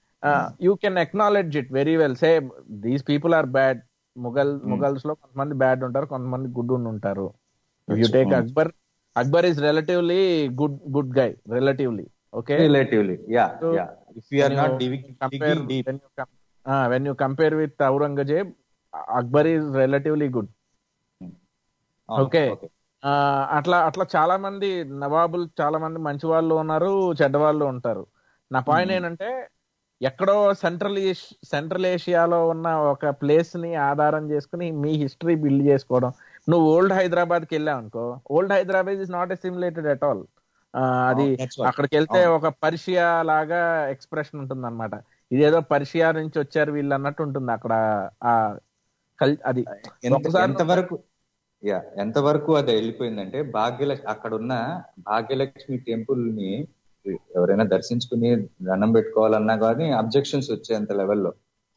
you can acknowledge it very well say these people are bad Mughal Mughals లో కొంతమంది బ్యాడ్ ఉంటారు కొంతమంది గుడ్ ఉంటారు యూ Yes, టేక్ అవును. Akbar Akbar is relatively good good guy relatively okay relatively ya So, ya if you are not compare diving deep when you com- ah, when you compare with Aurangzeb, Akbar is relatively good. Okay. ఆ, అట్లా అట్లా చాలా మంది నవాబులు చాలా మంది మంచి వాళ్ళు ఉన్నారు చెడ్డ వాళ్ళు ఉంటారు నా పాయింట్ ఏంటంటే ఎక్కడో సెంట్రల్ సెంట్రల్ ఏషియాలో ఉన్న ఒక ప్లేస్ ని ఆధారం చేసుకుని మీ హిస్టరీ బిల్డ్ చేసుకోవడం నువ్వు ఓల్డ్ హైదరాబాద్ కి వెళ్ళావు అనుకో old Hyderabad is not assimilated at all అది Oh, that's what. అక్కడికి వెళ్తే అవును. ఒక పర్షియా లాగా ఎక్స్ప్రెషన్ ఉంటుంది అనమాట ఇదేదో పర్షియా నుంచి వచ్చారు వీళ్ళు అన్నట్టు ఉంటుంది అక్కడ ఆ కల్ అది ఒకసారి ఎంత వరకు యా ఎంత వరకు అది వెళ్ళిపోయిందంటే భాగ్యలక్ష్మి అక్కడ ఉన్న భాగ్యలక్ష్మి టెంపుల్ ని ఎవరైనా దర్శించుకుని దండం పెట్టుకోవాలన్నా కానీ అబ్జెక్షన్స్ వచ్చేంత లెవెల్లో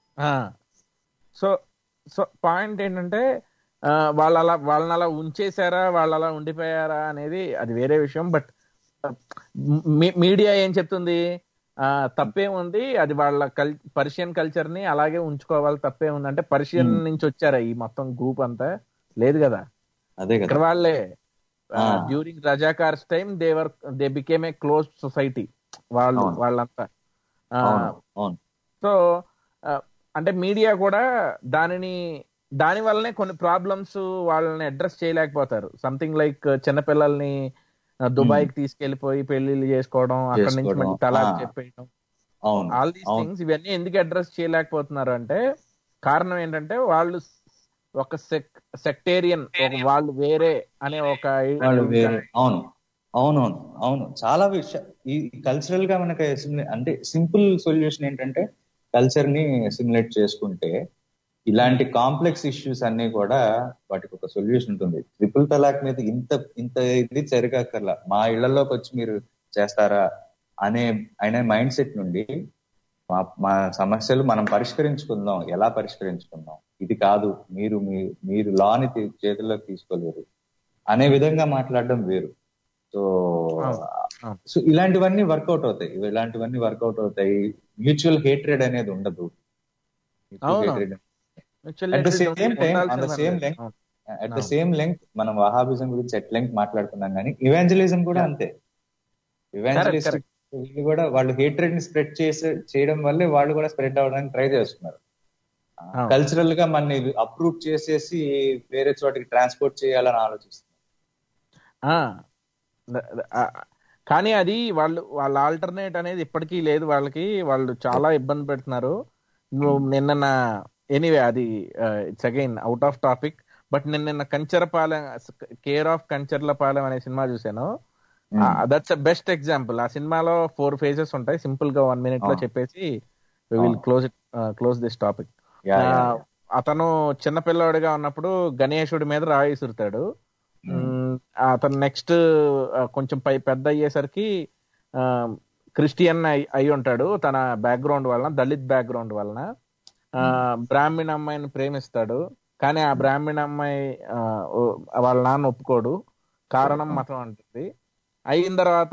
సో సో పాయింట్ ఏంటంటే ఆ, వాళ్ళు అలా వాళ్ళని అలా ఉంచేశారా వాళ్ళు అలా ఉండిపోయారా అనేది అది వేరే విషయం బట్ మీడియా ఏం చెప్తుంది ఆ తప్పేముంది అది వాళ్ళ కల్ పర్షియన్ కల్చర్ ని అలాగే ఉంచుకోవాలి తప్పేముంది అంటే పర్షియన్ Hmm. నుంచి వచ్చారా ఈ మొత్తం గ్రూప్ అంతా లేదు కదా అదే ఇక్కడ కదా వాళ్ళే Ah. During Razakars time they were they became a close society వాళ్ళు అవును. వాళ్ళంతా ఆ, అవును అవును సో ఆ, అంటే మీడియా కూడా దానిని దాని వల్లనే కొన్ని ప్రాబ్లమ్స్ వాళ్ళని అడ్రస్ చేయలేకపోతారు సంథింగ్ లైక్ చిన్నపిల్లల్ని దుబాయ్ కి తీసుకెళ్లిపోయి పెళ్లిళ్ళు చేసుకోవడం అక్కడ నుంచి చేసుకోవడం. మళ్ళీ తలాక్ ఆ. చెప్పేయడం అవును ఆల్ దీస్ అవును థింగ్స్ ఇవన్నీ ఎందుకు అడ్రస్ చేయలేకపోతున్నారు అంటే కారణం ఏంటంటే వాళ్ళు ఒక సెక్టేరియన్ వాళ్ళు వేరే అనే ఒక వాళ్ళు వేరే అవును అవునవును అవును చాలా విషయ ఈ కల్చరల్ గా మనకి assimilate- అంటే సింపుల్ సొల్యూషన్ ఏంటంటే కల్చర్ ని సిమ్యులేట్ చేసుకుంటే ఇలాంటి కాంప్లెక్స్ ఇష్యూస్ అన్ని కూడా వాటికి ఒక సొల్యూషన్ ఉంటుంది ట్రిపుల్ తలాక్ మీద ఇంత ఇంత ఇది జరగక్కర్లా మా ఇళ్లలోకి వచ్చి మీరు చేస్తారా అనే అనే మైండ్ సెట్ నుండి మా మా సమస్యలు మనం పరిష్కరించుకుందాం ఎలా పరిష్కరించుకుందాం ఇది కాదు మీరు మీ- మీరు లాని తీ- చేతుల్లోకి తీసుకోలేరు అనే విధంగా మాట్లాడడం వేరు సో అవును, అవును. సో ఇలాంటివన్నీ వర్కౌట్ అవుతాయి ఇవి ఇలాంటివన్నీ వర్కౌట్ అవుతాయి మ్యూచువల్ హేట్రెడ్ అనేది ఉండదు అవును. At the same time, on the same length, at the అవును. సేమ్ లెంగ్త్ మనం వహాబిజం గురించి ఎట్ లెంగ్త్ మాట్లాడుకున్నాం కానీ ఇవాంజలిజం కూడా Yeah. అంతే ఇవాంజలిస్ట్ correct. వీళ్ళు కూడా వాళ్ళు హేట్రెడ్ ని స్ప్రెడ్ చేసే చేయడం వల్లే వాళ్ళు కూడా స్ప్రెడ్ అవ్వడానికి ట్రై చేస్తున్నారు అవును. కల్చరల్ గా మన అప్రూవ్ చేసేసి వేరే చోటికి ట్రాన్స్పోర్ట్ చేయాలని ఆలోచిస్తున్నారు ఆ, ద- ద- ఆ, కానీ అది వాళ్ళు వాళ్ళ ఆల్టర్నేట్ అనేది ఇప్పటికీ లేదు వాళ్ళకి వాళ్ళు చాలా ఇబ్బంది పెడుతున్నారు నువ్వు నిన్న నా ఎనీవే అది it's again out of topic but నేను నిన్న కంచరపాలెం కేర్ ఆఫ్ కంచర్లపాలెం అనే సినిమా చూశాను దట్స్ అ బెస్ట్ ఎగ్జాంపుల్ ఆ సినిమాలో ఫోర్ ఫేజెస్ ఉంటాయి సింపుల్ గా వన్ మినిట్ లో ఆ. చెప్పేసి విల్ ఆ. Close it close this topic Yeah, ఆ, yeah, yeah. అతను చిన్నపిల్లవాడిగా ఉన్నప్పుడు గణేశుడి మీద రాయి విసురుతాడు మ్, అతను నెక్స్ట్ కొంచెం పై పెద్ద అయ్యేసరికి ఆ, క్రిస్టియన్ అయి అయి ఉంటాడు తన బ్యాక్గ్రౌండ్ వలన దళిత్ బ్యాక్గ్రౌండ్ వలన ఆ, బ్రాహ్మణ అమ్మాయిని ప్రేమిస్తాడు కానీ ఆ బ్రాహ్మణ అమ్మాయి ఆ, ఓ- వాళ్ళ నాన్న ఒప్పుకోడు కారణం మతం అంటుంది అయిన తర్వాత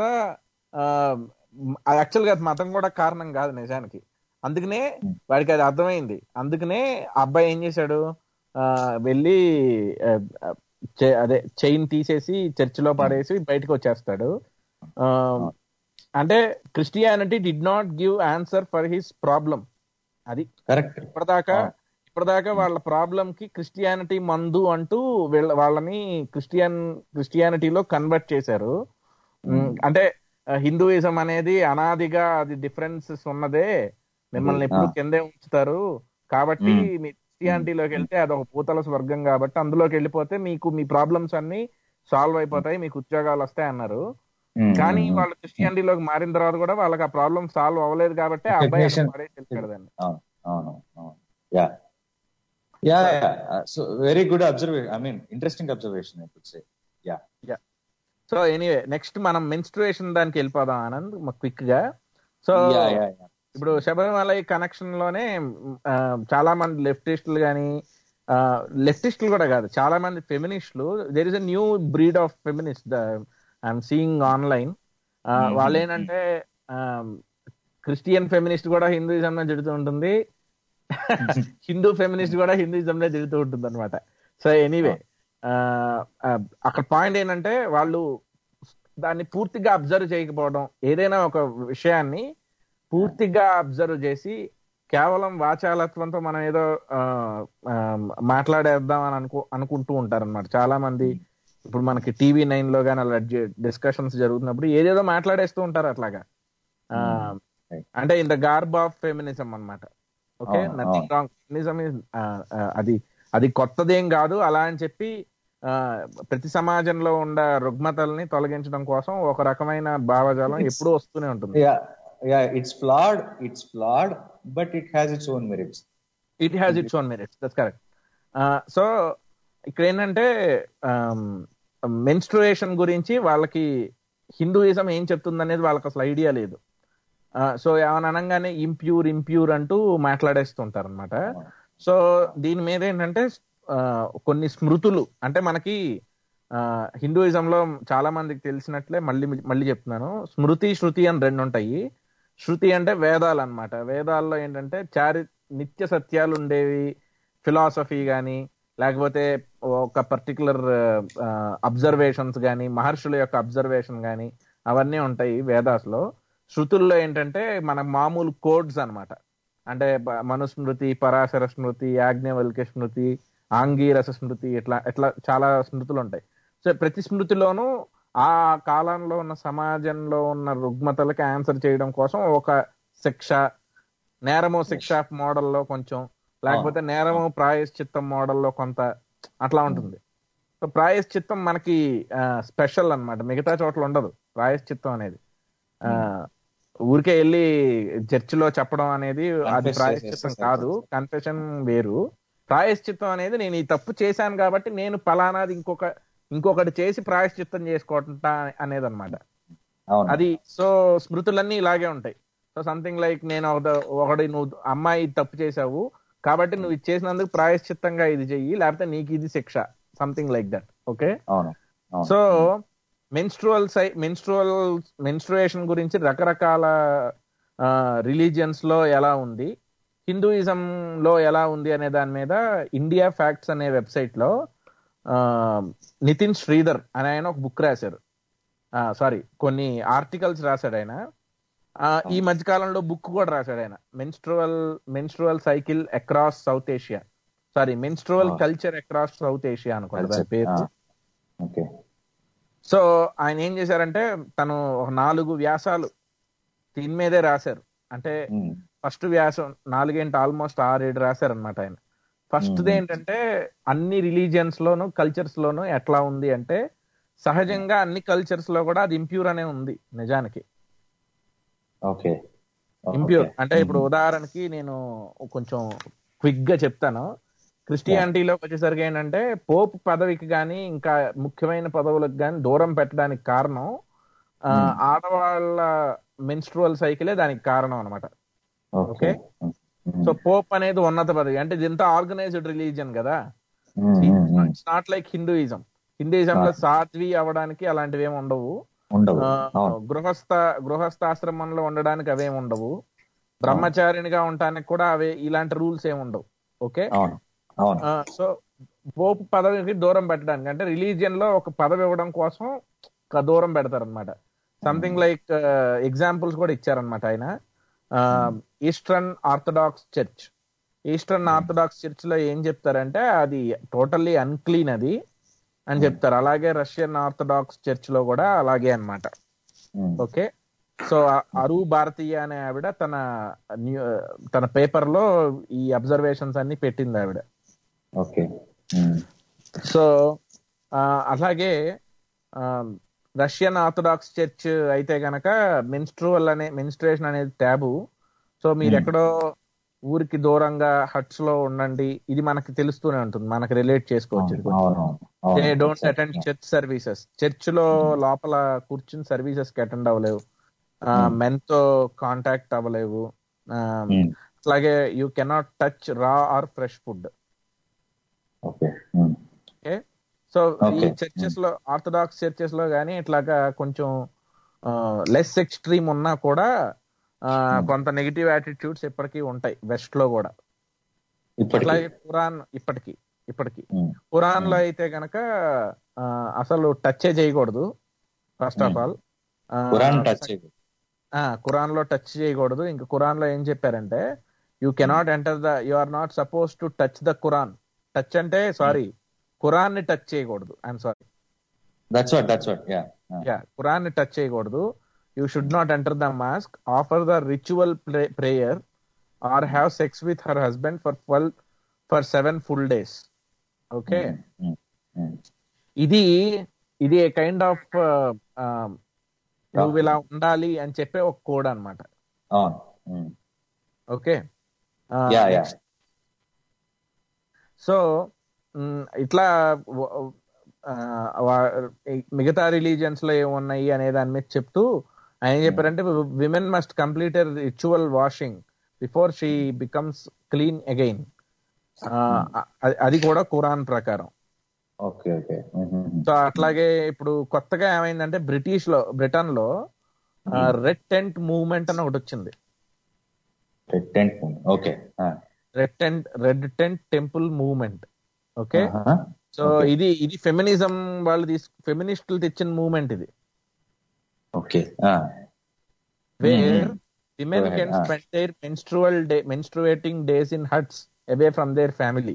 యాక్చువల్ గా అది మతం కూడా కారణం కాదు నిజానికి అందుకనే వాడికి అది అర్థమైంది అందుకనే ఆ అబ్బాయి ఏం చేశాడు ఆ వెళ్ళి ఆ, ఆ, చే- అదే చైన్ తీసేసి చర్చిలో పడేసి బయటకు వచ్చేస్తాడు ఆ, అంటే Christianity did not give answer for his problem అది కరెక్ట్ ఇప్పటిదాకా అవును. ఇప్పటిదాకా వాళ్ళ ప్రాబ్లం కి క్రిస్టియానిటీ మందు అంటూ వీళ్ళ వాళ్ళని క్రిస్టియన్ క్రిస్టియానిటీలో కన్వర్ట్ చేశారు ఉమ్, అంటే హిందూయిజం అనేది అనాదిగా అది డిఫరెన్సెస్ ఉన్నదే మిమ్మల్ని ఎప్పుడు ఆ. కిందే ఉంచుతారు కాబట్టి ఉమ్. మీ క్రిస్టియానిటీలోకి వెళ్తే అదొక పూతల స్వర్గం కాబట్టి అందులోకి వెళ్ళిపోతే మీకు మీ ప్రాబ్లమ్స్ అన్ని సాల్వ్ అయిపోతాయి మీకు ఉద్యోగాలు వస్తాయి అన్నారు కానీ వాళ్ళు క్రిస్టియానిటీలోకి మారిన తర్వాత కూడా వాళ్ళకి ఆ ప్రాబ్లం సాల్వ్ అవ్వలేదు కాబట్టి ఆ అబ్బాయి అక్కడ Recognition. పడేసి వెళ్ళిపోయాడు దాన్ని. అవును అవును అవును ya yeah so very good observation I mean interesting observation I could say ya so anyway next మనం మెన్స్ట్రుయేషన్ దానికి వెళ్ళిపోదాం ఆనంద్ క్విక్ గా సో యా యా ఇప్పుడు శబరిమల కనెక్షన్ లోనే ఆ, చాలా మంది లెఫ్టిస్టులు కానీ లెఫ్టిస్టులు కూడా కాదు చాలా మంది ఫెమినిస్టులు there is a new breed of feminist I'm seeing online Mhm. వాళ్ళు ఏంటంటే క్రిస్టియన్ ఫెమినిస్ట్ కూడా హిందూయిజం లో తిడుతూ ఉంటుంది హిందూ ఫెమినిస్ట్ కూడా హిందూయిజం లో తిడుతూ ఉంటుంది అనమాట సో ఎనీవే అక్కడ పాయింట్ ఏంటంటే వాళ్ళు దాన్ని పూర్తిగా అబ్జర్వ్ చేయకపోవడం ఏదైనా ఒక విషయాన్ని పూర్తిగా అబ్జర్వ్ చేసి కేవలం వాచాలత్వంతో మనం ఏదో ఆ, ఆ, మాట్లాడేద్దాం అని అనుకో అనుకుంటూ ఉంటారు అనమాట చాలా మంది ఇప్పుడు మనకి టీవీ నైన్ లో కానీ అలా డిస్కషన్స్ జరుగుతున్నప్పుడు ఏదేదో మాట్లాడేస్తూ ఉంటారు అట్లాగా ఆ, Right. అంటే in the garb of feminism అన్నమాట ఓకే అవును, నథింగ్ రాంగ్ ఫెమినిజం ఇస్ అది అది కొత్తదేం కాదు అలా అని చెప్పి ఆ, ప్రతి సమాజంలో ఉన్న రుగ్మతల్ని తొలగించడం కోసం ఒక రకమైన భావజాలం It's- ఎప్పుడూ వస్తూనే ఉంటుంది yeah yeah it's flawed it's flawed but it has its own merits it has its own merits that's correct so ఇక్కడ ఏంటంటే మెన్స్ట్రుయేషన్ గురించి వాళ్ళకి హిందూయిజం ఏం చెప్తుంది అనేది వాళ్ళకి అసలు ఐడియా లేదు సో ఏమైనా అనగానే ఇంప్యూర్ ఇంప్యూర్ అంటూ మాట్లాడేస్తుంటారు అనమాట సో దీని మీద ఏంటంటే ఆ, కొన్ని స్మృతులు అంటే మనకి హిందూయిజంలో చాలా మందికి తెలిసినట్లే మళ్ళీ మళ్ళీ చెప్తున్నాను స్మృతి శృతి అని రెండు ఉంటాయి శృతి అంటే వేదాలు అన్నమాట వేదాల్లో ఏంటంటే చారి నిత్య సత్యాలు ఉండేవి ఫిలాసఫీ కానీ లేకపోతే ఒక పర్టికులర్ అబ్జర్వేషన్స్ కానీ మహర్షుల యొక్క అబ్జర్వేషన్ కానీ అవన్నీ ఉంటాయి వేదాస్లో శృతుల్లో ఏంటంటే మన మామూలు కోడ్స్ అన్నమాట అంటే బ- మనుస్మృతి పరాశర స్మృతి యాజ్ఞవల్క్య స్మృతి ఆంగీరస స్మృతి ఇట్లా ఇట్లా చాలా స్మృతులు ఉంటాయి సో ప్రతి స్మృతిలోనూ ఆ కాలంలో ఉన్న సమాజంలో ఉన్న రుగ్మతలకి ఆన్సర్ చేయడం కోసం ఒక శిక్ష నేరము శిక్ష మోడల్లో కొంచెం లేకపోతే నేరము ప్రాయశ్చిత్తం మోడల్లో కొంత అట్లా ఉంటుంది సో ప్రాయశ్చిత్తం మనకి స్పెషల్ అన్నమాట మిగతా చోట్ల ఉండదు ప్రాయశ్చిత్తం అనేది ఆ, ఊరికే వెళ్ళి చర్చిలో చెప్పడం అనేది అది Confess ప్రాయశ్చిత్తం చేసేస్తే కాదు కన్ఫెషన్ వేరు ప్రాయశ్చిత్తం అనేది నేను ఈ తప్పు చేశాను కాబట్టి నేను పలానాది ఇంకొక ఇంకొకటి చేసి ప్రాయశ్చిత్తం చేసుకుంటా అనేది అనమాట అవును అది సో స్మృతులన్నీ ఇలాగే ఉంటాయి సో సంథింగ్ లైక్ నేను ఒక- ఒకటి నువ్వు అమ్మాయి ఇది తప్పు చేసావు కాబట్టి నువ్వు ఇది చేసినందుకు ప్రాయశ్చిత్తంగా ఇది చెయ్యి లేకపోతే నీకు ఇది శిక్ష సంథింగ్ లైక్ దట్ ఓకే అవును అవును సో మెన్స్ట్రువల్ సై మెన్స్ట్రువల్ మెన్స్ట్రుయేషన్ గురించి రకరకాల రిలీజియన్స్ లో ఎలా ఉంది హిందూయిజం లో ఎలా ఉంది అనే దాని మీద ఇండియా ఫ్యాక్ట్స్ అనే వెబ్సైట్ లో ఆ, నితిన్ శ్రీధర్ అని ఆయన ఒక బుక్ రాశారు సారీ కొన్ని ఆర్టికల్స్ రాశాడు ఆయన ఆ, ఈ మధ్య కాలంలో బుక్ కూడా రాశాడు ఆయన menstrual menstrual cycle across South Asia sorry menstrual Ah. Culture across South Asia అనుకోండి దాని పేరు ఓకే సో ఆయన ఏం చేశారంటే తను ఒక నాలుగు వ్యాసాలు దీని మీదే రాశారు అంటే ఫస్ట్ వ్యాసం నాలుగేంటి ఆల్మోస్ట్ ఆరేడు రాశారు అనమాట ఆయన ఫస్ట్ Hmm. ఏంటంటే అన్ని రిలీజియన్స్ లోను కల్చర్స్ లోను ఎట్లా ఉంది అంటే సహజంగా అన్ని కల్చర్స్ లో కూడా అది ఇంప్యూర్ అనే ఉంది నిజానికి ఓకే ఇంప్యూర్ అంటే ఇప్పుడు ఉదాహరణకి నేను కొంచెం క్విక్ గా చెప్తాను క్రిస్టియానిటీలోకి వచ్చేసరికి ఏంటంటే పోప్ పదవికి కానీ ఇంకా ముఖ్యమైన పదవులకు కానీ దూరం పెట్టడానికి కారణం ఆ, Hmm. ఆడవాళ్ళ మెన్స్ట్రువల్ సైకిలే దానికి కారణం అనమాట ఓకే సో పోప్ అనేది ఉన్నత పదవి అంటే ఇదంతా ఆర్గనైజ్డ్ రిలీజియన్ కదా it's not like Hinduism Hinduism లో Ah. సాధ్వి అవ్వడానికి అలాంటివి ఏమి ఉండవు ఉండవు ఆ, అవును గృహస్థ గృహస్థాశ్రమంలో ఉండడానికి అవేం ఉండవు బ్రహ్మచారినిగా ఉండటానికి కూడా అవే ఇలాంటి రూల్స్ ఏమి ఉండవు ఓకే అవును అవును సో పోపు పదవికి దూరం పెట్టడానికి అంటే రిలీజియన్ లో ఒక పదవి ఇవ్వడం కోసం ఒక దూరం పెడతారు అనమాట సంథింగ్ లైక్ ఎగ్జాంపుల్స్ కూడా ఇచ్చారనమాట ఆయన Eastern Orthodox Church Eastern Orthodox Church లో ఏం చెప్తారంటే అది టోటల్లీ అన్క్లీన్ అది అని చెప్తారు అలాగే రష్యన్ ఆర్థడాక్స్ చర్చ్ లో కూడా అలాగే అన్నమాట ఉమ్, ఓకే సో అరు భారతీయ అనే ఆవిడ తన న్యూ తన పేపర్ లో ఈ అబ్జర్వేషన్స్ అన్ని పెట్టింది ఆవిడ ఓకే ఉమ్, సో ఆ, అలాగే ఆ, రష్యన్ ఆర్థడాక్స్ చర్చ్ అయితే గనక మెన్స్ట్రువల్ అనే మెన్స్ట్రేషన్ అనేది ట్యాబు సో మీరు Hmm. ఎక్కడో ఊరికి దూరంగా హట్స్ లో ఉండండి ఇది మనకి తెలుస్తూనే ఉంటుంది మనకి రిలేట్ చేసుకోవచ్చు ఇది అవును కొంచెం. అవును దే అవును. Don't attend church services church లో లోపల కూర్చుని సర్వీసెస్ కి అటెండ్ అవ్వలేవు Hmm. మెన్ తో కాంటాక్ట్ అవ్వలేవు ఆ, ఉమ్, అట్లాగే you cannot touch raw or fresh food okay um, okay so ఈ Okay. చర్చెస్ లో ఆర్థడాక్స్ చర్చెస్ లో గానీ ఇట్లాగా కొంచెం లెస్ ఎక్స్ట్రీమ్ ఉన్నా కూడా ఆ, Hmm. కొంత నెగిటివ్ యాటిట్యూడ్స్ ఇప్పటికీ ఉంటాయి వెస్ట్ లో కూడా ఇప్పటికీ అట్లాగే ఖురాన్ ఇప్పటికి ఇప్పటికి ఉమ్, ఖురాన్ లో అయితే గనక ఆ, అసలు టచ్ చేయకూడదు first of Hmm. All Quran touch చేయదు ఖురాన్ లో టచ్ చేయకూడదు ఇంకా ఖురాన్ లో ఏం చెప్పారంటే you cannot enter the you are not suppose to touch the Quran touch అంటే సారీ ఖురాన్ ని టచ్ చేయకూడదు I'm sorry that's what that's what yeah yeah Quran ని టచ్ చేయకూడదు you should not enter the mosque offer the ritual prayer or have sex with her husband for twelve for seven full days okay ఇది ఇది kind of నువ్వు ఇలా ఉండాలి అని చెప్పే ఒక కోడ్ అన్నమాట అవును um, okay yeah yeah so మ్, ఇట్లా వ- ఆ, వా- ఈ మిగతా రిలీజియన్స్ లో ఏమున్నాయి అనే దాని మీద చెప్తూ ఆయన ఏం చెప్పారంటే women must complete ritual washing before she becomes clean again అది కూడా ఖురాన్ ప్రకారం ఓకే ఓకే సో అట్లాగే ఇప్పుడు కొత్తగా ఏమైందంటే బ్రిటిష్ లో బ్రిటన్ లో రెడ్ టెంట్ మూవ్మెంట్ అని ఒకటి వచ్చింది tent okay red tent red tent temple movement okay so ఇది ఇది ఫెమినిజం వాళ్ళు తీసు ఫెమినిస్టులు తెచ్చిన మూవ్మెంట్ ఇది okay where women Go ahead. Can Ah. Spend their menstrual day menstruating days in huts away from their family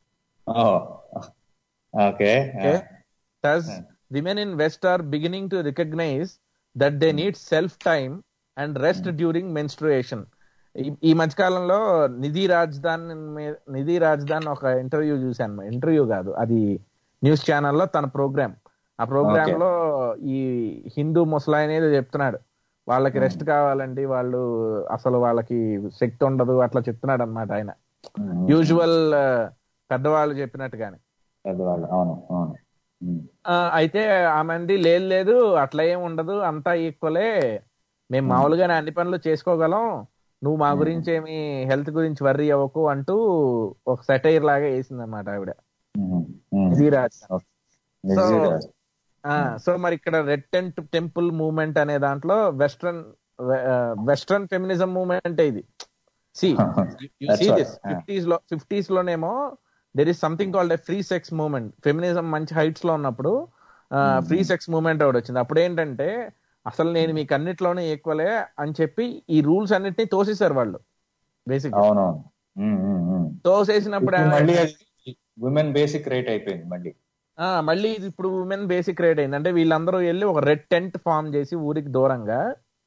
okay Okay. Thus, Hmm. women in West are beginning to recognize that they need self time and rest during menstruation. ఈ- ఈ మధ్యకాలంలో నిధి రాజధాన్ మీ- నిధి రాజధాన్ ఒక interview చూశాను interview కాదు అది news ఛానల్లో తన programme ఆ ప్రోగ్రామ్ Okay. లో ఈ హిందూ ముసలాయన ఏదో చెప్తున్నాడు వాళ్ళకి రెస్ట్ కావాలండి వాళ్ళు అసలు వాళ్ళకి శక్తి ఉండదు అట్లా చెప్తున్నాడు అనమాట ఆయన యూజువల్ పెద్దవాళ్ళు చెప్పినట్టుగానే పెద్దవాళ్ళు అవును అవును ఉమ్. ఆ, అయితే ఆమెంది లేదు లేదు అట్లా ఏం ఉండదు అంతా ఈక్వలే మేము మామూలుగానే అన్ని పనులు చేసుకోగలం నువ్వు మా గురించి ఏమి హెల్త్ గురించి వర్రీ అవ్వకు అంటూ ఒక సెటైర్ లాగా వేసింది అనమాట ఆవిడ ఉమ్. ఉమ్. ధీరాజ్ నిజంగా. ఆ, సో మరి ఇక్కడ రెడ్ టెంట్ టెంపుల్ మూవ్మెంట్ అనే దాంట్లో వెస్ట్రన్ వెస్ట్రన్ ఫెమినిజం మూవ్మెంట్ ఇది సి That's what, this yeah. Fifties లో ఫిఫ్టీస్ లోనేమో there is something called a free sex movement feminism మంచి హైట్స్ లో ఉన్నప్పుడు ఫ్రీ సెక్స్ మూవ్మెంట్ ఒకటి వచ్చింది అప్పుడు ఏంటంటే అసలు నేను మీకు అన్నిట్లోనే ఈక్వలే అని చెప్పి ఈ రూల్స్ అన్నిటిని తోసేశారు వాళ్ళు బేసిక్ అవునవును ఉమ్, ఉమ్, ఉమ్. తోసేసినప్పుడు ఇప్పుడు మళ్ళీ ఏమైంది? ఉమెన్ బేసిక్ రేట్ అయిపోయింది మళ్ళీ ఆ, మళ్ళీ ఇది ఇప్పుడు ఉమెన్ బేసిక్ రేట్ అయింది అంటే వీళ్ళందరూ వెళ్ళి ఒక రెడ్ టెంట్ ఫామ్ చేసి ఊరికి దూరంగా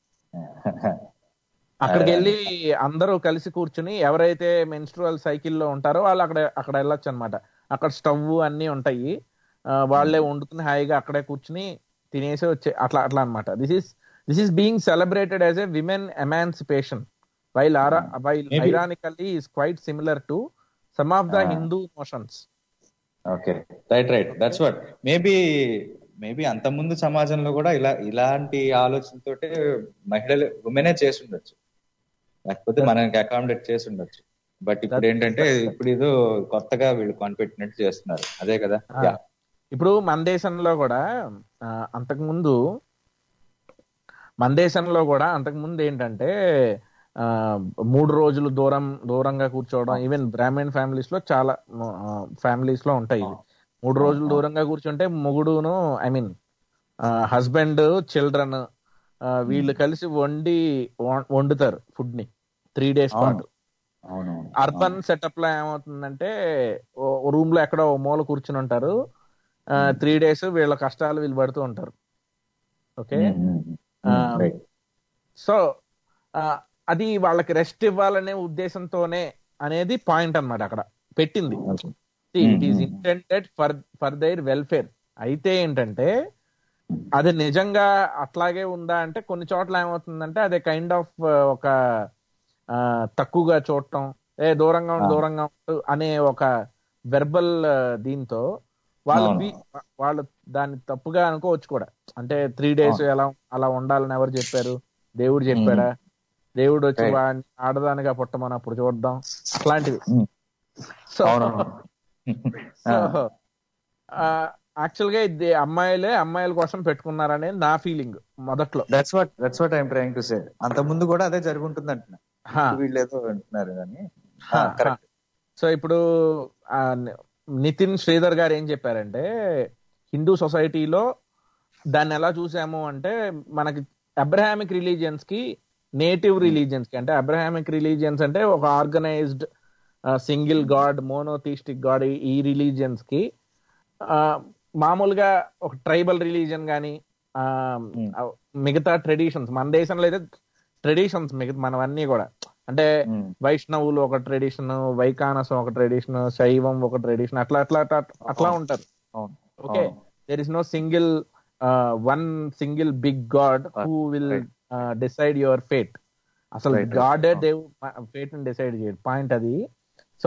అక్కడికి వెళ్ళి అందరూ కలిసి కూర్చుని ఎవరైతే మెన్స్ట్రువల్ సైకిల్లో ఉంటారో వాళ్ళు అక్కడ అక్కడ వెళ్ళొచ్చు అనమాట అక్కడ స్టవ్ అన్ని ఉంటాయి ఆ, వాళ్ళే వండుకుని హాయిగా అక్కడే కూర్చుని తినేసి వచ్చే అట్లా అట్లా అనమాట this is this is being celebrated as a women emancipation while ఆరా while Maybe- ironically is quite similar to some of the Ah. Hindu motions okay right right that's what maybe maybe అంత ముందు సమాజంలో కూడా ఇలా ఇలాంటి ఆలోచనతోటే మహిళలు ఉమెనే చేసి ఉండొచ్చు లేకపోతే మనకి అకామిడేట్ చేసి ఉండొచ్చు బట్ ఇప్పుడు ఏంటంటే ఇప్పుడు ఏదో కొత్తగా వీళ్ళు కొనిపెట్టినట్టు చేస్తున్నారు అదే కదా Ah. Yeah. ఇప్పుడు మన దేశంలో కూడా ఆ, అంతకుముందు మన దేశంలో కూడా అంతకుముందు ఏంటంటే ఆ, మూడు రోజులు దూరం దూరంగా కూర్చోవడం ఈవెన్ బ్రాహ్మణ్ ఫ్యామిలీస్ లో చాలా ఫ్యామిలీస్ లో ఉంటాయి ఇవి. మూడు రోజులు దూరంగా కూర్చుంటే మొగుడును ఐ మీన్ హస్బెండ్ చిల్డ్రన్ వీళ్ళు కలిసి వండి వం- వండుతారు ఫుడ్ ని త్రీ డేస్ అవును. పాటు అవును అర్బన్ సెటప్ లో ఏమవుతుందంటే రూమ్ లో ఎక్కడో ఓ మూల కూర్చుని ఉంటారు త్రీ డేస్ వీళ్ళ కష్టాలు వీళ్ళు పడుతూ ఉంటారు ఓకే రైట్ సో అది వాళ్ళకి రెస్ట్ ఇవ్వాలనే ఉద్దేశంతోనే అనేది పాయింట్ అన్నమాట అక్కడ పెట్టింది it is intended for for their welfare అయితే ఏంటంటే అది నిజంగా అట్లాగే ఉందా అంటే కొన్ని చోట్ల ఏమవుతుందంటే అదే కైండ్ ఆఫ్ ఒక ఆ, తక్కువగా చూడటం ఏ దూరంగా ఉండు ఆ. దూరంగా ఉండు అనే ఒక వెర్బల్ దీంతో వాళ్ళు అవును. బి- వాళ్ళు దాన్ని తప్పుగా అనుకోవచ్చు కూడా అంటే త్రీ డేస్ అవును. ఎలా అలా ఉండాలని ఎవరు చెప్పారు దేవుడు చెప్పాడా దేవుడు వచ్చి Right. వాడిని ఆడదానిగా పుట్టమని అప్పుడు చూద్దాం అట్లాంటివి Hmm. సో అవునవును సో యాక్చువల్ గా ఇది అమ్మాయిలే అమ్మాయిల కోసం పెట్టుకున్నారనేది నా ఫీలింగ్ మొదట్లో that's what that's what I'm trying to say అంత ముందు కూడా అదే జరుగుంటుంది అంటున్నా హా, వీళ్ళు ఏదో అంటున్నారు కానీ హా, కరెక్ట్ సో ఇప్పుడు ఆ, ని- నితిన్ శ్రీధర్ గారు ఏం చెప్పారంటే హిందూ సొసైటీలో దాన్ని ఎలా చూసాము అంటే మనకి అబ్రహామిక్ రిలీజియన్స్ కి నేటివ్ రిలీజియన్స్ కి అంటే అబ్రహామిక్ రిలీజియన్స్ అంటే ఒక organized single god monotheistic god ఈ రిలీజియన్స్ కి ఆ, మామూలుగా ఒక ట్రైబల్ రిలీజియన్ కానీ మిగతా ట్రెడిషన్స్ మన దేశంలో అయితే ట్రెడిషన్స్ మిగతా మనవన్నీ కూడా అంటే వైష్ణవులు ఒక ట్రెడిషన్ వైకానసం ఒక ట్రెడిషన్ శైవం ఒక ట్రెడిషన్ అట్లా అట్లా అట్లా అట్లా ఉంటారు అవును okay there is no single one single big god who will Right. Decide your fate అసలు Right, right. గాడే దేవు ఫేట్ ని డిసైడ్ చేయడు పాయింట్ అది సో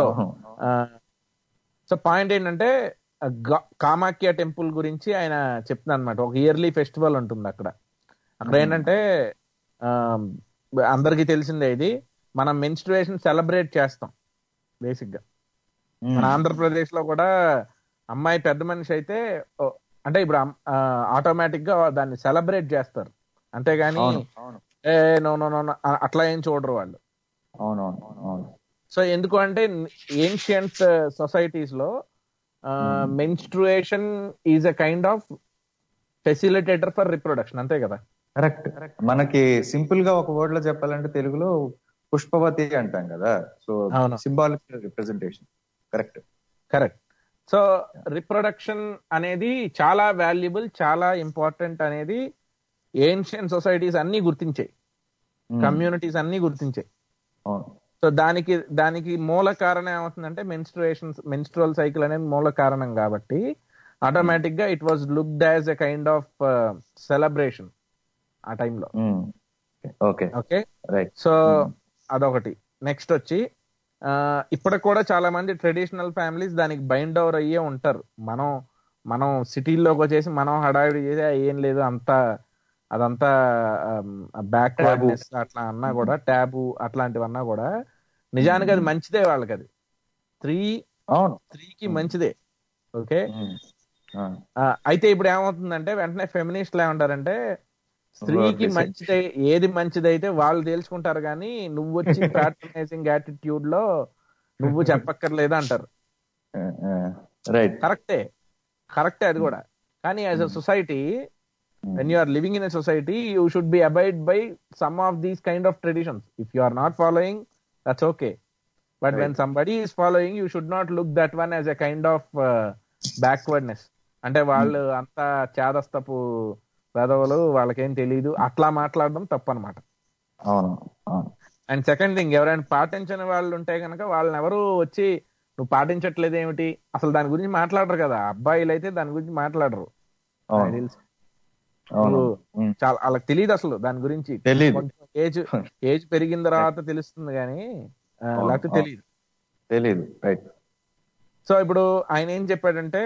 సో పాయింట్ ఏంటంటే ఆ గా- కామాఖ్య టెంపుల్ గురించి ఆయన చెప్తున్నాను అనమాట ఒక ఇయర్లీ ఫెస్టివల్ ఉంటుంది అక్కడ అక్కడ ఏంటంటే ఆ, అందరికీ తెలిసిందే ఇది మనం మెన్స్ట్రుయేషన్ సెలబ్రేట్ చేస్తాం బేసిక్ గా మన ఆంధ్రప్రదేశ్ లో కూడా అమ్మాయి పెద్ద మనిషి అయితే ఓ, అంటే ఇప్పుడు ఆటోమేటిక్ గా దాన్ని సెలబ్రేట్ చేస్తారు అంతేగాని అవును అవును ఏ నో నో నో అట్లా ఏం చూడరు వాళ్ళు అవునవును అవును సో ఎందుకు అంటే ఏన్షియంట్ సొసైటీస్ లో menstruation is a kind of facilitator for reproduction అంతే కదా కరెక్ట్ మనకి సింపుల్ గా ఒక వర్డ్ లో చెప్పాలంటే తెలుగులో పుష్పవతి అంటాం కదా సో అవును. Symbolic representation correct correct so reproduction అనేది చాలా వాల్యుబుల్ చాలా ఇంపార్టెంట్ అనేది ఏన్షియన్ సొసైటీస్ అన్ని గుర్తించాయి కమ్యూనిటీస్ అన్ని గుర్తించాయి అవును సో దానికి దానికి మూల కారణం ఏమవుతుందంటే మెన్స్ట్రుయేషన్ మెన్స్ట్రువల్ సైకిల్ అనేది మూల కారణం కాబట్టి ఆటోమేటిక్ గా it was looked as a kind of celebration ఆ టైంలో ఓకే ఓకే రైట్ సో అదొకటి నెక్స్ట్ వచ్చి ఆ, ఇప్పటికి కూడా చాలా మంది ట్రెడిషనల్ ఫ్యామిలీస్ దానికి బైండ్ ఓవర్ అయ్యే ఉంటారు మనం మనం సిటీల్లోకి వచ్చేసి మనం హడావిడి చేసి "ఆ, ఏం లేదు అంతా అదంతా బ్యాక్వర్డ్నెస్ అట్లా అన్నా కూడా ట్యాబు అట్లాంటివి అన్నా కూడా నిజానికి అది మంచిదే వాళ్ళకి అది స్త్రీ అవును స్త్రీకి మంచిదే ఓకే ఉమ్. ఆ, ఆ, అయితే ఇప్పుడు ఏమవుతుందంటే వెంటనే ఫెమినిస్ట్లు ఏమంటారంటే స్త్రీకి Well, మంచిదై ఏది మంచిదైతే వాళ్ళు తేల్చుకుంటారు కానీ నువ్వు వచ్చి ప్యాట్రనైజింగ్ యాటిట్యూడ్ లో నువ్వు చెప్పక్కర్లేదు అంటారు ఆ, ఆ, రైట్ కరెక్టే కరెక్టే అది కూడా కానీ as a society when you are living in a society you should be abide by some of these kind of traditions if you are not following that's okay but when somebody is following you should not look that one as a kind of backwardness అంటే వాళ్ళు అంతా చేదస్తపు పెదవులు వాళ్ళకేం తెలియదు అట్లా మాట్లాడడం తప్పు అనమాట అవును అవును అండ్ సెకండ్ థింగ్ ఎవరైనా పాటించని వాళ్ళు ఉంటే కనుక వాళ్ళని ఎవరు వచ్చి నువ్వు పాటించట్లేదు ఏమిటి అసలు దాని గురించి మాట్లాడరు కదా అబ్బాయిలు అయితే దాని గురించి మాట్లాడరు నాకు అవును తెలుసు. అవును నువ్వు ఉమ్. చాలా వాళ్ళకి తెలియదు అసలు దాని గురించి తెలీదు. కొంచెం ఏజ్ ఏజ్ పెరిగిన తర్వాత తెలుస్తుంది కానీ ఆ, అవును, లేకపోతే అవును. తెలియదు తెలీదు రైట్ సో ఇప్పుడు ఆయన ఏం చెప్పాడంటే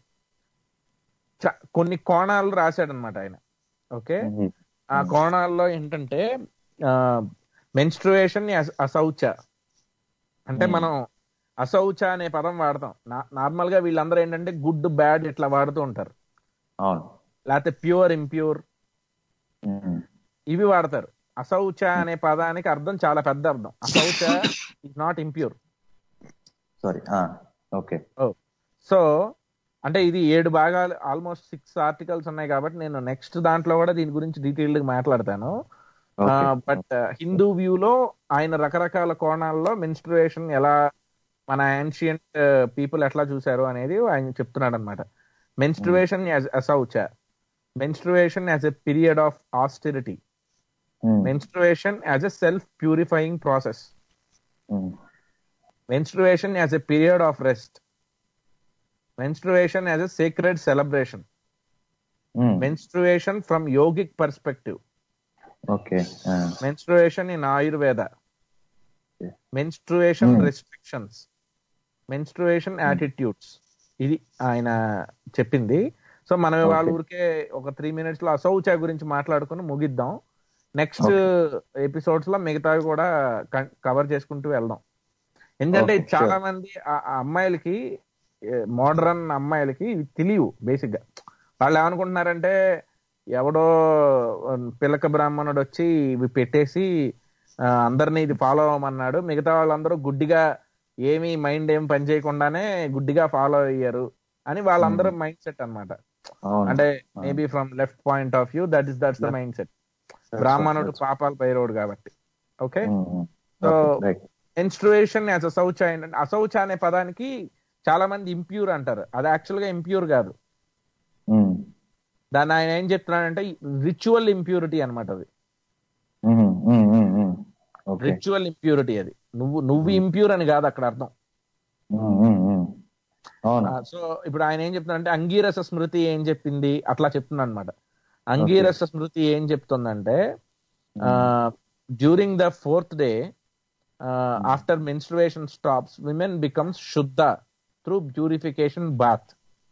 చ- కొన్ని కోణాలు రాశాడనమాట ఆయన ఓకే ఆ కోణాల్లో ఏంటంటే మెన్స్ట్రుయేషన్ అసౌచ అంటే మనం అసౌచ అనే పదం వాడతాం నార్మల్ గా వీళ్ళందరూ ఏంటంటే గుడ్ బ్యాడ్ ఇట్లా వాడుతూ ఉంటారు అవును లేకపోతే ప్యూర్ ఇంప్యూర్ ఉమ్. ఇవి వాడతారు అసౌచ అనే పదానికి అర్థం చాలా పెద్ద అర్థం అసౌచ is not impure sorry okay so అంటే ఇది ఏడు భాగాలు ఆల్మోస్ట్ సిక్స్ ఆర్టికల్స్ ఉన్నాయి కాబట్టి నేను నెక్స్ట్ దాంట్లో కూడా దీని గురించి డీటెయిల్డ్ గా మాట్లాడతాను బట్ హిందూ వ్యూలో ఆయన రకరకాల కోణాల్లో మెన్స్ట్రుయేషన్ ఎలా మన యాన్షియంట్ పీపుల్ ఎట్లా చూశారు అనేది ఆయన చెప్తున్నాడు అనమాట మెన్స్ట్రుయేషన్ యాజ్ అసౌచ menstruation as a period of austerity menstruation as a self purifying process menstruation as a period of rest menstruation as a sacred celebration menstruation from yogic perspective okay menstruation in ayurveda Yeah. menstruation Hmm. restrictions menstruation attitudes ఇది ఆయన చెప్పింది so మనం వాళ్ళ Okay. ఊరికే ఒక three minutes లో అసౌచ గురించి మాట్లాడుకుని ముగిద్దాం నెక్స్ట్ ఎపిసోడ్స్ లో మిగతావి కూడా కవర్ చేసుకుంటూ వెళ్దాం ఎందుకంటే Okay, చాలా sure. మంది ఆ ఆ అమ్మాయిలకి మోడర్న్ అమ్మాయిలకి ఇవి తెలియవు బేసిక్ గా వాళ్ళు ఏమనుకుంటున్నారంటే ఎవడో పిలక బ్రాహ్మణుడు వచ్చి ఇవి పెట్టేసి ఆ, అందరినీ ఇది ఫాలో అవ్వమన్నాడు మిగతా వాళ్ళందరూ గుడ్డిగా ఏమీ మైండ్ ఏం పని చేయకుండానే గుడ్డిగా ఫాలో అయ్యారు అని వాళ్ళందరూ మైండ్ సెట్ అన్నమాట అవును అంటే maybe from left point of view that is that's the mind set బ్రాహ్మణుడు పాపాలు పైరోడు కాబట్టి okay so right menstruation as అసౌచ ఏంటంటే అసౌచ అనే పదానికి చాలా మంది ఇంప్యూర్ అంటారు అది యాక్చువల్ గా ఇంప్యూర్ కాదు దాన్ని ఆయన ఏం చెప్తున్నాడంటే రిచువల్ ఇంప్యూరిటీ అన్నమాట అది ఓకే రిచువల్ ఇంప్యూరిటీ అది నువ్వు నువ్వు ఇంప్యూర్ అని కాదు అక్కడ అర్థం అవును సో ఇప్పుడు ఆయన ఏం చెప్తున్నాడంటే అంగీరస స్మృతి ఏం చెప్పింది అట్లా చెప్తున్నాడు అనమాట అంగీరస స్మృతి ఏం చెప్తుందంటే during the fourth day after menstruation stops women becomes శుద్ధ through purification bath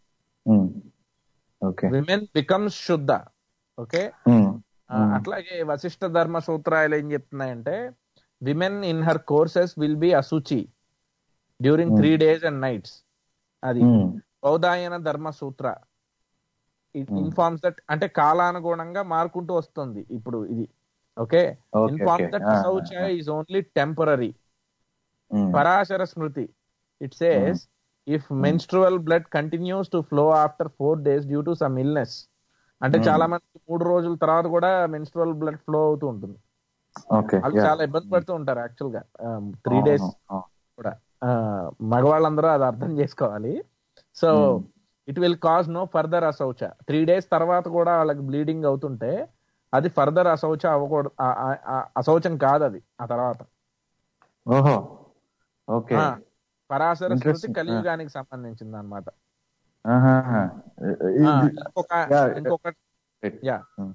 okay women becomes శుద్ధ ఓకే అట్లాగే వశిష్ఠ ధర్మ సూత్రాలు ఏం చెప్తున్నాయంటే women in her courses will be అసుచి during three days and nights అది బౌధాయన ధర్మ సూత్ర ఇన్ఫార్మ్స్ దట్ అంటే కాలానుగుణంగా మారుకుంటూ వస్తుంది ఇప్పుడు ఇది okay Okay, informs okay. That Ah, శౌచ ah, is only temporary um, Parashara Smriti it says if menstrual blood continues to flow after four days due to some illness అంటే Hmm. చాలా మంది మూడు రోజుల తర్వాత కూడా మెన్స్ట్రువల్ బ్లడ్ ఫ్లో అవుతూ ఉంటుంది ఓకే వాళ్ళు yeah. చాలా ఇబ్బంది పడుతూ ఉంటారు యాక్చువల్ గా త్రీ అవును, డేస్ అవును. కూడా ఆ, మగవాళ్ళందరూ అది అర్థం చేసుకోవాలి so Hmm. It will cause no further అసౌచ త్రీ డేస్ తర్వాత కూడా వాళ్ళకి బ్లీడింగ్ అవుతుంటే అది ఫర్దర్ అసౌచ అవ్వకూడదు ఆ- ఆ- ఆ అశౌచం కాదు అది ఆ తర్వాత ఓహో ఓకే ఆ, పరాశర స్మృతి Interesting. కలియుగానికి సంబంధించింది అనమాట ఆహాహా. ఇది- ఇంకొక Yeah, ఇంకొక Right. Yeah Hmm.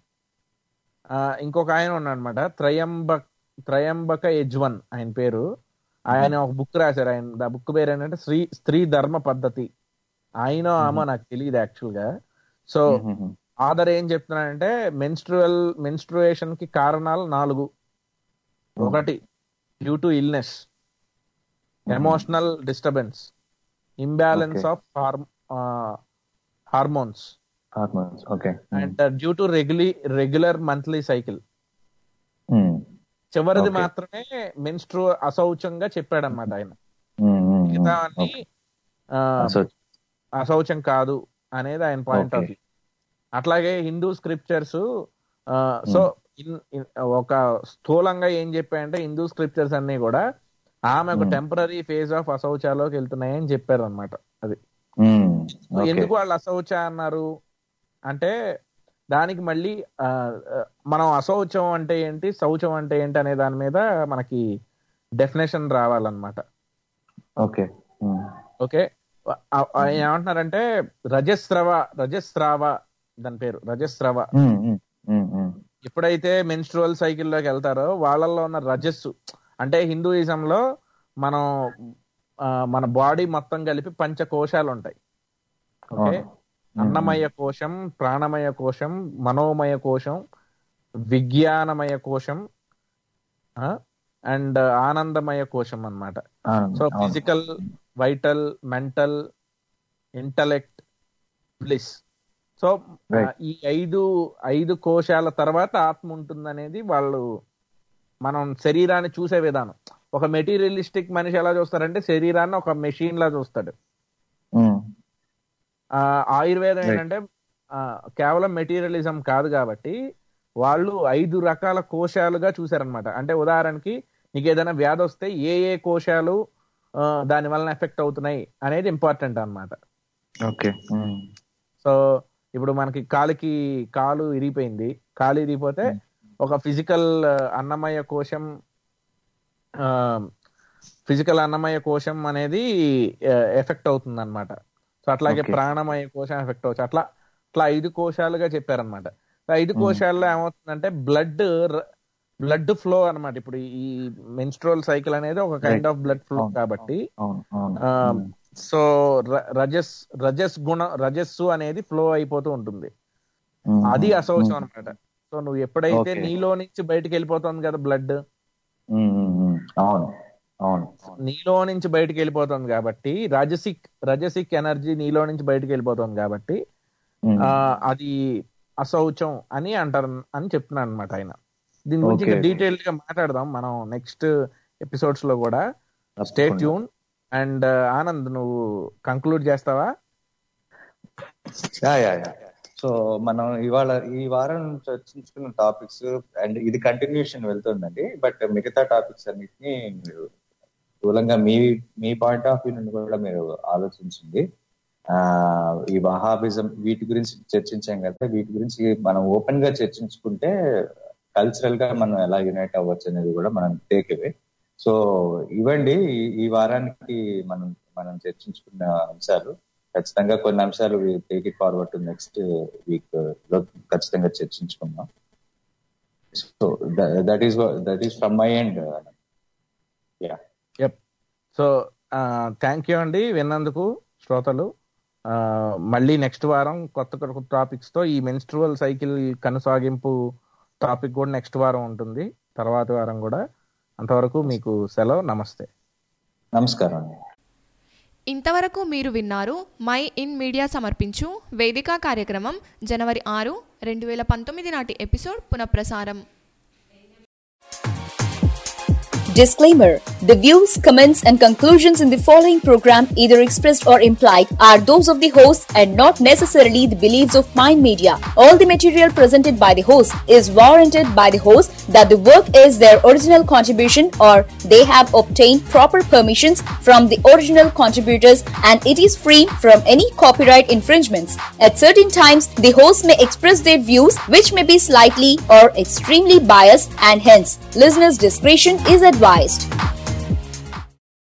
ఇంకొక ఆయన ఉన్నాడనమాట త్రయంబక్ త్రయంబక యజ్వన్ ఆయన పేరు ఆయన ఒక బుక్ రాశారు ఆయన ఆ బుక్ పేరు ఏంటంటే శ్రీ స్త్రీ ధర్మ పద్ధతి ఆయన ఆమె నాకు తెలియదు యాక్చువల్ గా సో మ్మ్. ఆధర్ ఏం చెప్తున్నాడంటే మెన్స్ట్రువల్ మెన్స్ట్రుయేషన్ కి కారణాలు నాలుగు ఒకటి due to illness emotional disturbance imbalance Okay. Of hormones hormones okay and due to రెగ్యులీ రెగ్యులర్ మంత్లీ సైకిల్ మ్మ్. చివరిది Okay. మాత్రమే మెన్స్ట్రు అశౌచంగా చెప్పాడనమాట ఆయన మ్మ్, మ్మ్, మిగతా మ్మ్. అన్ని Okay. ఆ, సో అశౌచం కాదు అనేది ఆయన పాయింట్ Okay. ఆఫ్ వ్యూ అట్లాగే Hindu scriptures so in- in- ఒక స్థూలంగా ఏం చెప్పాయంటే హిందూ స్క్రిప్చర్స్ అన్ని కూడా ఆమె ఒక Hmm. టెంపరీ ఫేజ్ ఆఫ్ అశౌచాలోకి వెళ్తున్నాయని చెప్పారు అనమాట అది మ్మ్. So okay. ఎందుకు వాళ్ళు అశౌచ అన్నారు అంటే దానికి మళ్ళీ ఆ, ఆ, మనం అశౌచం అంటే ఏంటి శౌచం అంటే ఏంటి అనే దాని మీద మనకి డెఫినేషన్ రావాలన్నమాట ఓకే మ్మ్. ఓకే ఆ- ఆ- ఏమంటున్నారంటే రజస్రవ రజస్రావ దాని పేరు రజస్రవ మ్మ్, మ్మ్, మ్మ్, మ్మ్. ఎప్పుడైతే మెన్స్ట్రువల్ సైకిల్లోకి వెళ్తారో వాళ్ళల్లో ఉన్న రజస్సు అంటే హిందూయిజంలో మనం ఆ, మన బాడీ మొత్తం కలిపి పంచ కోశాలు ఉంటాయి ఓకే అవును. అన్నమయ కోశం ప్రాణమయ కోశం మనోమయ కోశం విజ్ఞానమయ కోశం అండ్ ఆనందమయ కోశం అన్నమాట అవును, సో అవును. Physical vital mental intellect bliss so Right. ఈ ఐదు ఐదు కోశాల తర్వాత ఆత్మ ఉంటుందనేది వాళ్ళు మనం శరీరాన్ని చూసే విధానం ఒక మెటీరియలిస్టిక్ మనిషి ఎలా చూస్తారంటే శరీరాన్ని ఒక మెషిన్ లా చూస్తాడు మ్మ్. ఆ ఆయుర్వేదం Right. ఏంటంటే ఆ, కేవలం మెటీరియలిజం కాదు కాబట్టి వాళ్ళు ఐదు రకాల కోశాలుగా చూసారనమాట అంటే ఉదాహరణకి నీకు ఏదైనా వ్యాధి వస్తే ఏ ఏ కోశాలు ఆ, దాని వలన ఎఫెక్ట్ అవుతున్నాయి అనేది ఇంపార్టెంట్ అన్నమాట ఓకే మ్మ్. సో ఇప్పుడు మనకి కాలికి కాలు ఇరిగిపోయింది కాలు ఇరిగిపోతే ఒక ఫిజికల్ అన్నమయ కోశం ఫిజికల్ అన్నమయ కోశం అనేది ఎఫెక్ట్ అవుతుంది అనమాట సో అట్లాగే Okay. ప్రాణమయ కోశం ఎఫెక్ట్ అవచ్చు అట్లా అట్లా ఐదు కోశాలుగా చెప్పారనమాట ఐదు కోశాల్లో ఏమవుతుందంటే బ్లడ్ బ్లడ్ ఫ్లో అన్నమాట ఇప్పుడు ఈ మెన్స్ట్రోల్ సైకిల్ అనేది ఒక kind Right. Of blood flow అవును. కాబట్టి అవును అవును ఆ, మ్మ్. సో ర- రజస్ రజస్ గుణ రజస్సు అనేది ఫ్లో అయిపోతూ ఉంటుంది మ్మ్. అది అశౌచం మ్మ్. అనమాట సో నువ్వు ఎప్పుడైతే Okay. నీలో నుంచి బయటకు వెళ్ళిపోతుంది కదా బ్లడ్ మ్మ్, మ్మ్, మ్మ్. అవును అవును నీలో నుంచి బయటకు వెళ్ళిపోతుంది కాబట్టి రజసిక్ రజసిక్ ఎనర్జీ నీలో నుంచి బయటకు వెళ్ళిపోతుంది కాబట్టి మ్మ్. ఆ, అది అశౌచం అని అంటారు అని చెప్తున్నాను అనమాట ఆయన దీని గురించి Okay. డీటెయిల్ గా మాట్లాడదాం మనం నెక్స్ట్ ఎపిసోడ్స్ లో కూడా స్టే తప్పకుండా. ట్యూన్ అండ్ ఆనంద్ నువ్వు కంక్లూడ్ చేస్తావా యా యా యా సో మనం ఇవాళ ఈ వారం చర్చించుకున్న టాపిక్స్ అండ్ ఇది కంటిన్యూషన్ వెళ్తుందండి బట్ మిగతా టాపిక్స్ అన్నిటిని మీరు స్థూలంగా మీ మీ పాయింట్ ఆఫ్ వ్యూ నుండి కూడా మీరు ఆలోచించండి ఆ ఈ వహాబిజం వీటి గురించి చర్చించాం కదా వీటి గురించి మనం ఓపెన్ గా చర్చించుకుంటే కల్చరల్ గా మనం ఎలా యునైట్ అవ్వచ్చు అనేది కూడా మనం టేక్ అవే సో ఇవ్వండి ఈ- ఈ వారానికి మనం మనం చర్చించుకున్న అంశాలు ఖచ్చితంగా కొన్ని అంశాలు take it forward to next week లో ఖచ్చితంగా చర్చించుకుందాం so that is that is from my end yeah so thank you అండి విన్నందుకు శ్రోతలు ఆ, మళ్ళీ నెక్స్ట్ వారం కొత్త కొత్త టాపిక్స్ తో ఈ మెన్స్ట్రువల్ సైకిల్ కొనసాగింపు టాపిక్ కూడా నెక్స్ట్ వారం ఉంటుంది తర్వాత వారం కూడా అంతవరకు మీకు సెలవు నమస్తే నమస్కారం అండి ఇంతవరకు మీరు విన్నారు మై ఇన్ మీడియా సమర్పించు వేదిక కార్యక్రమం జనవరి ఆరు రెండు వేల పంతొమ్మిది నాటి ఎపిసోడ్ పునఃప్రసారం Disclaimer The views, comments, and conclusions in the following program, either expressed or implied, are those of the host and not necessarily the beliefs of Mind Media. All the material presented by the host is warranted by the host that the work is their original contribution or they have obtained proper permissions from the original contributors and it is free from any copyright infringements. At certain times, the host may express their views which may be slightly or extremely biased and hence listeners' discretion is advised.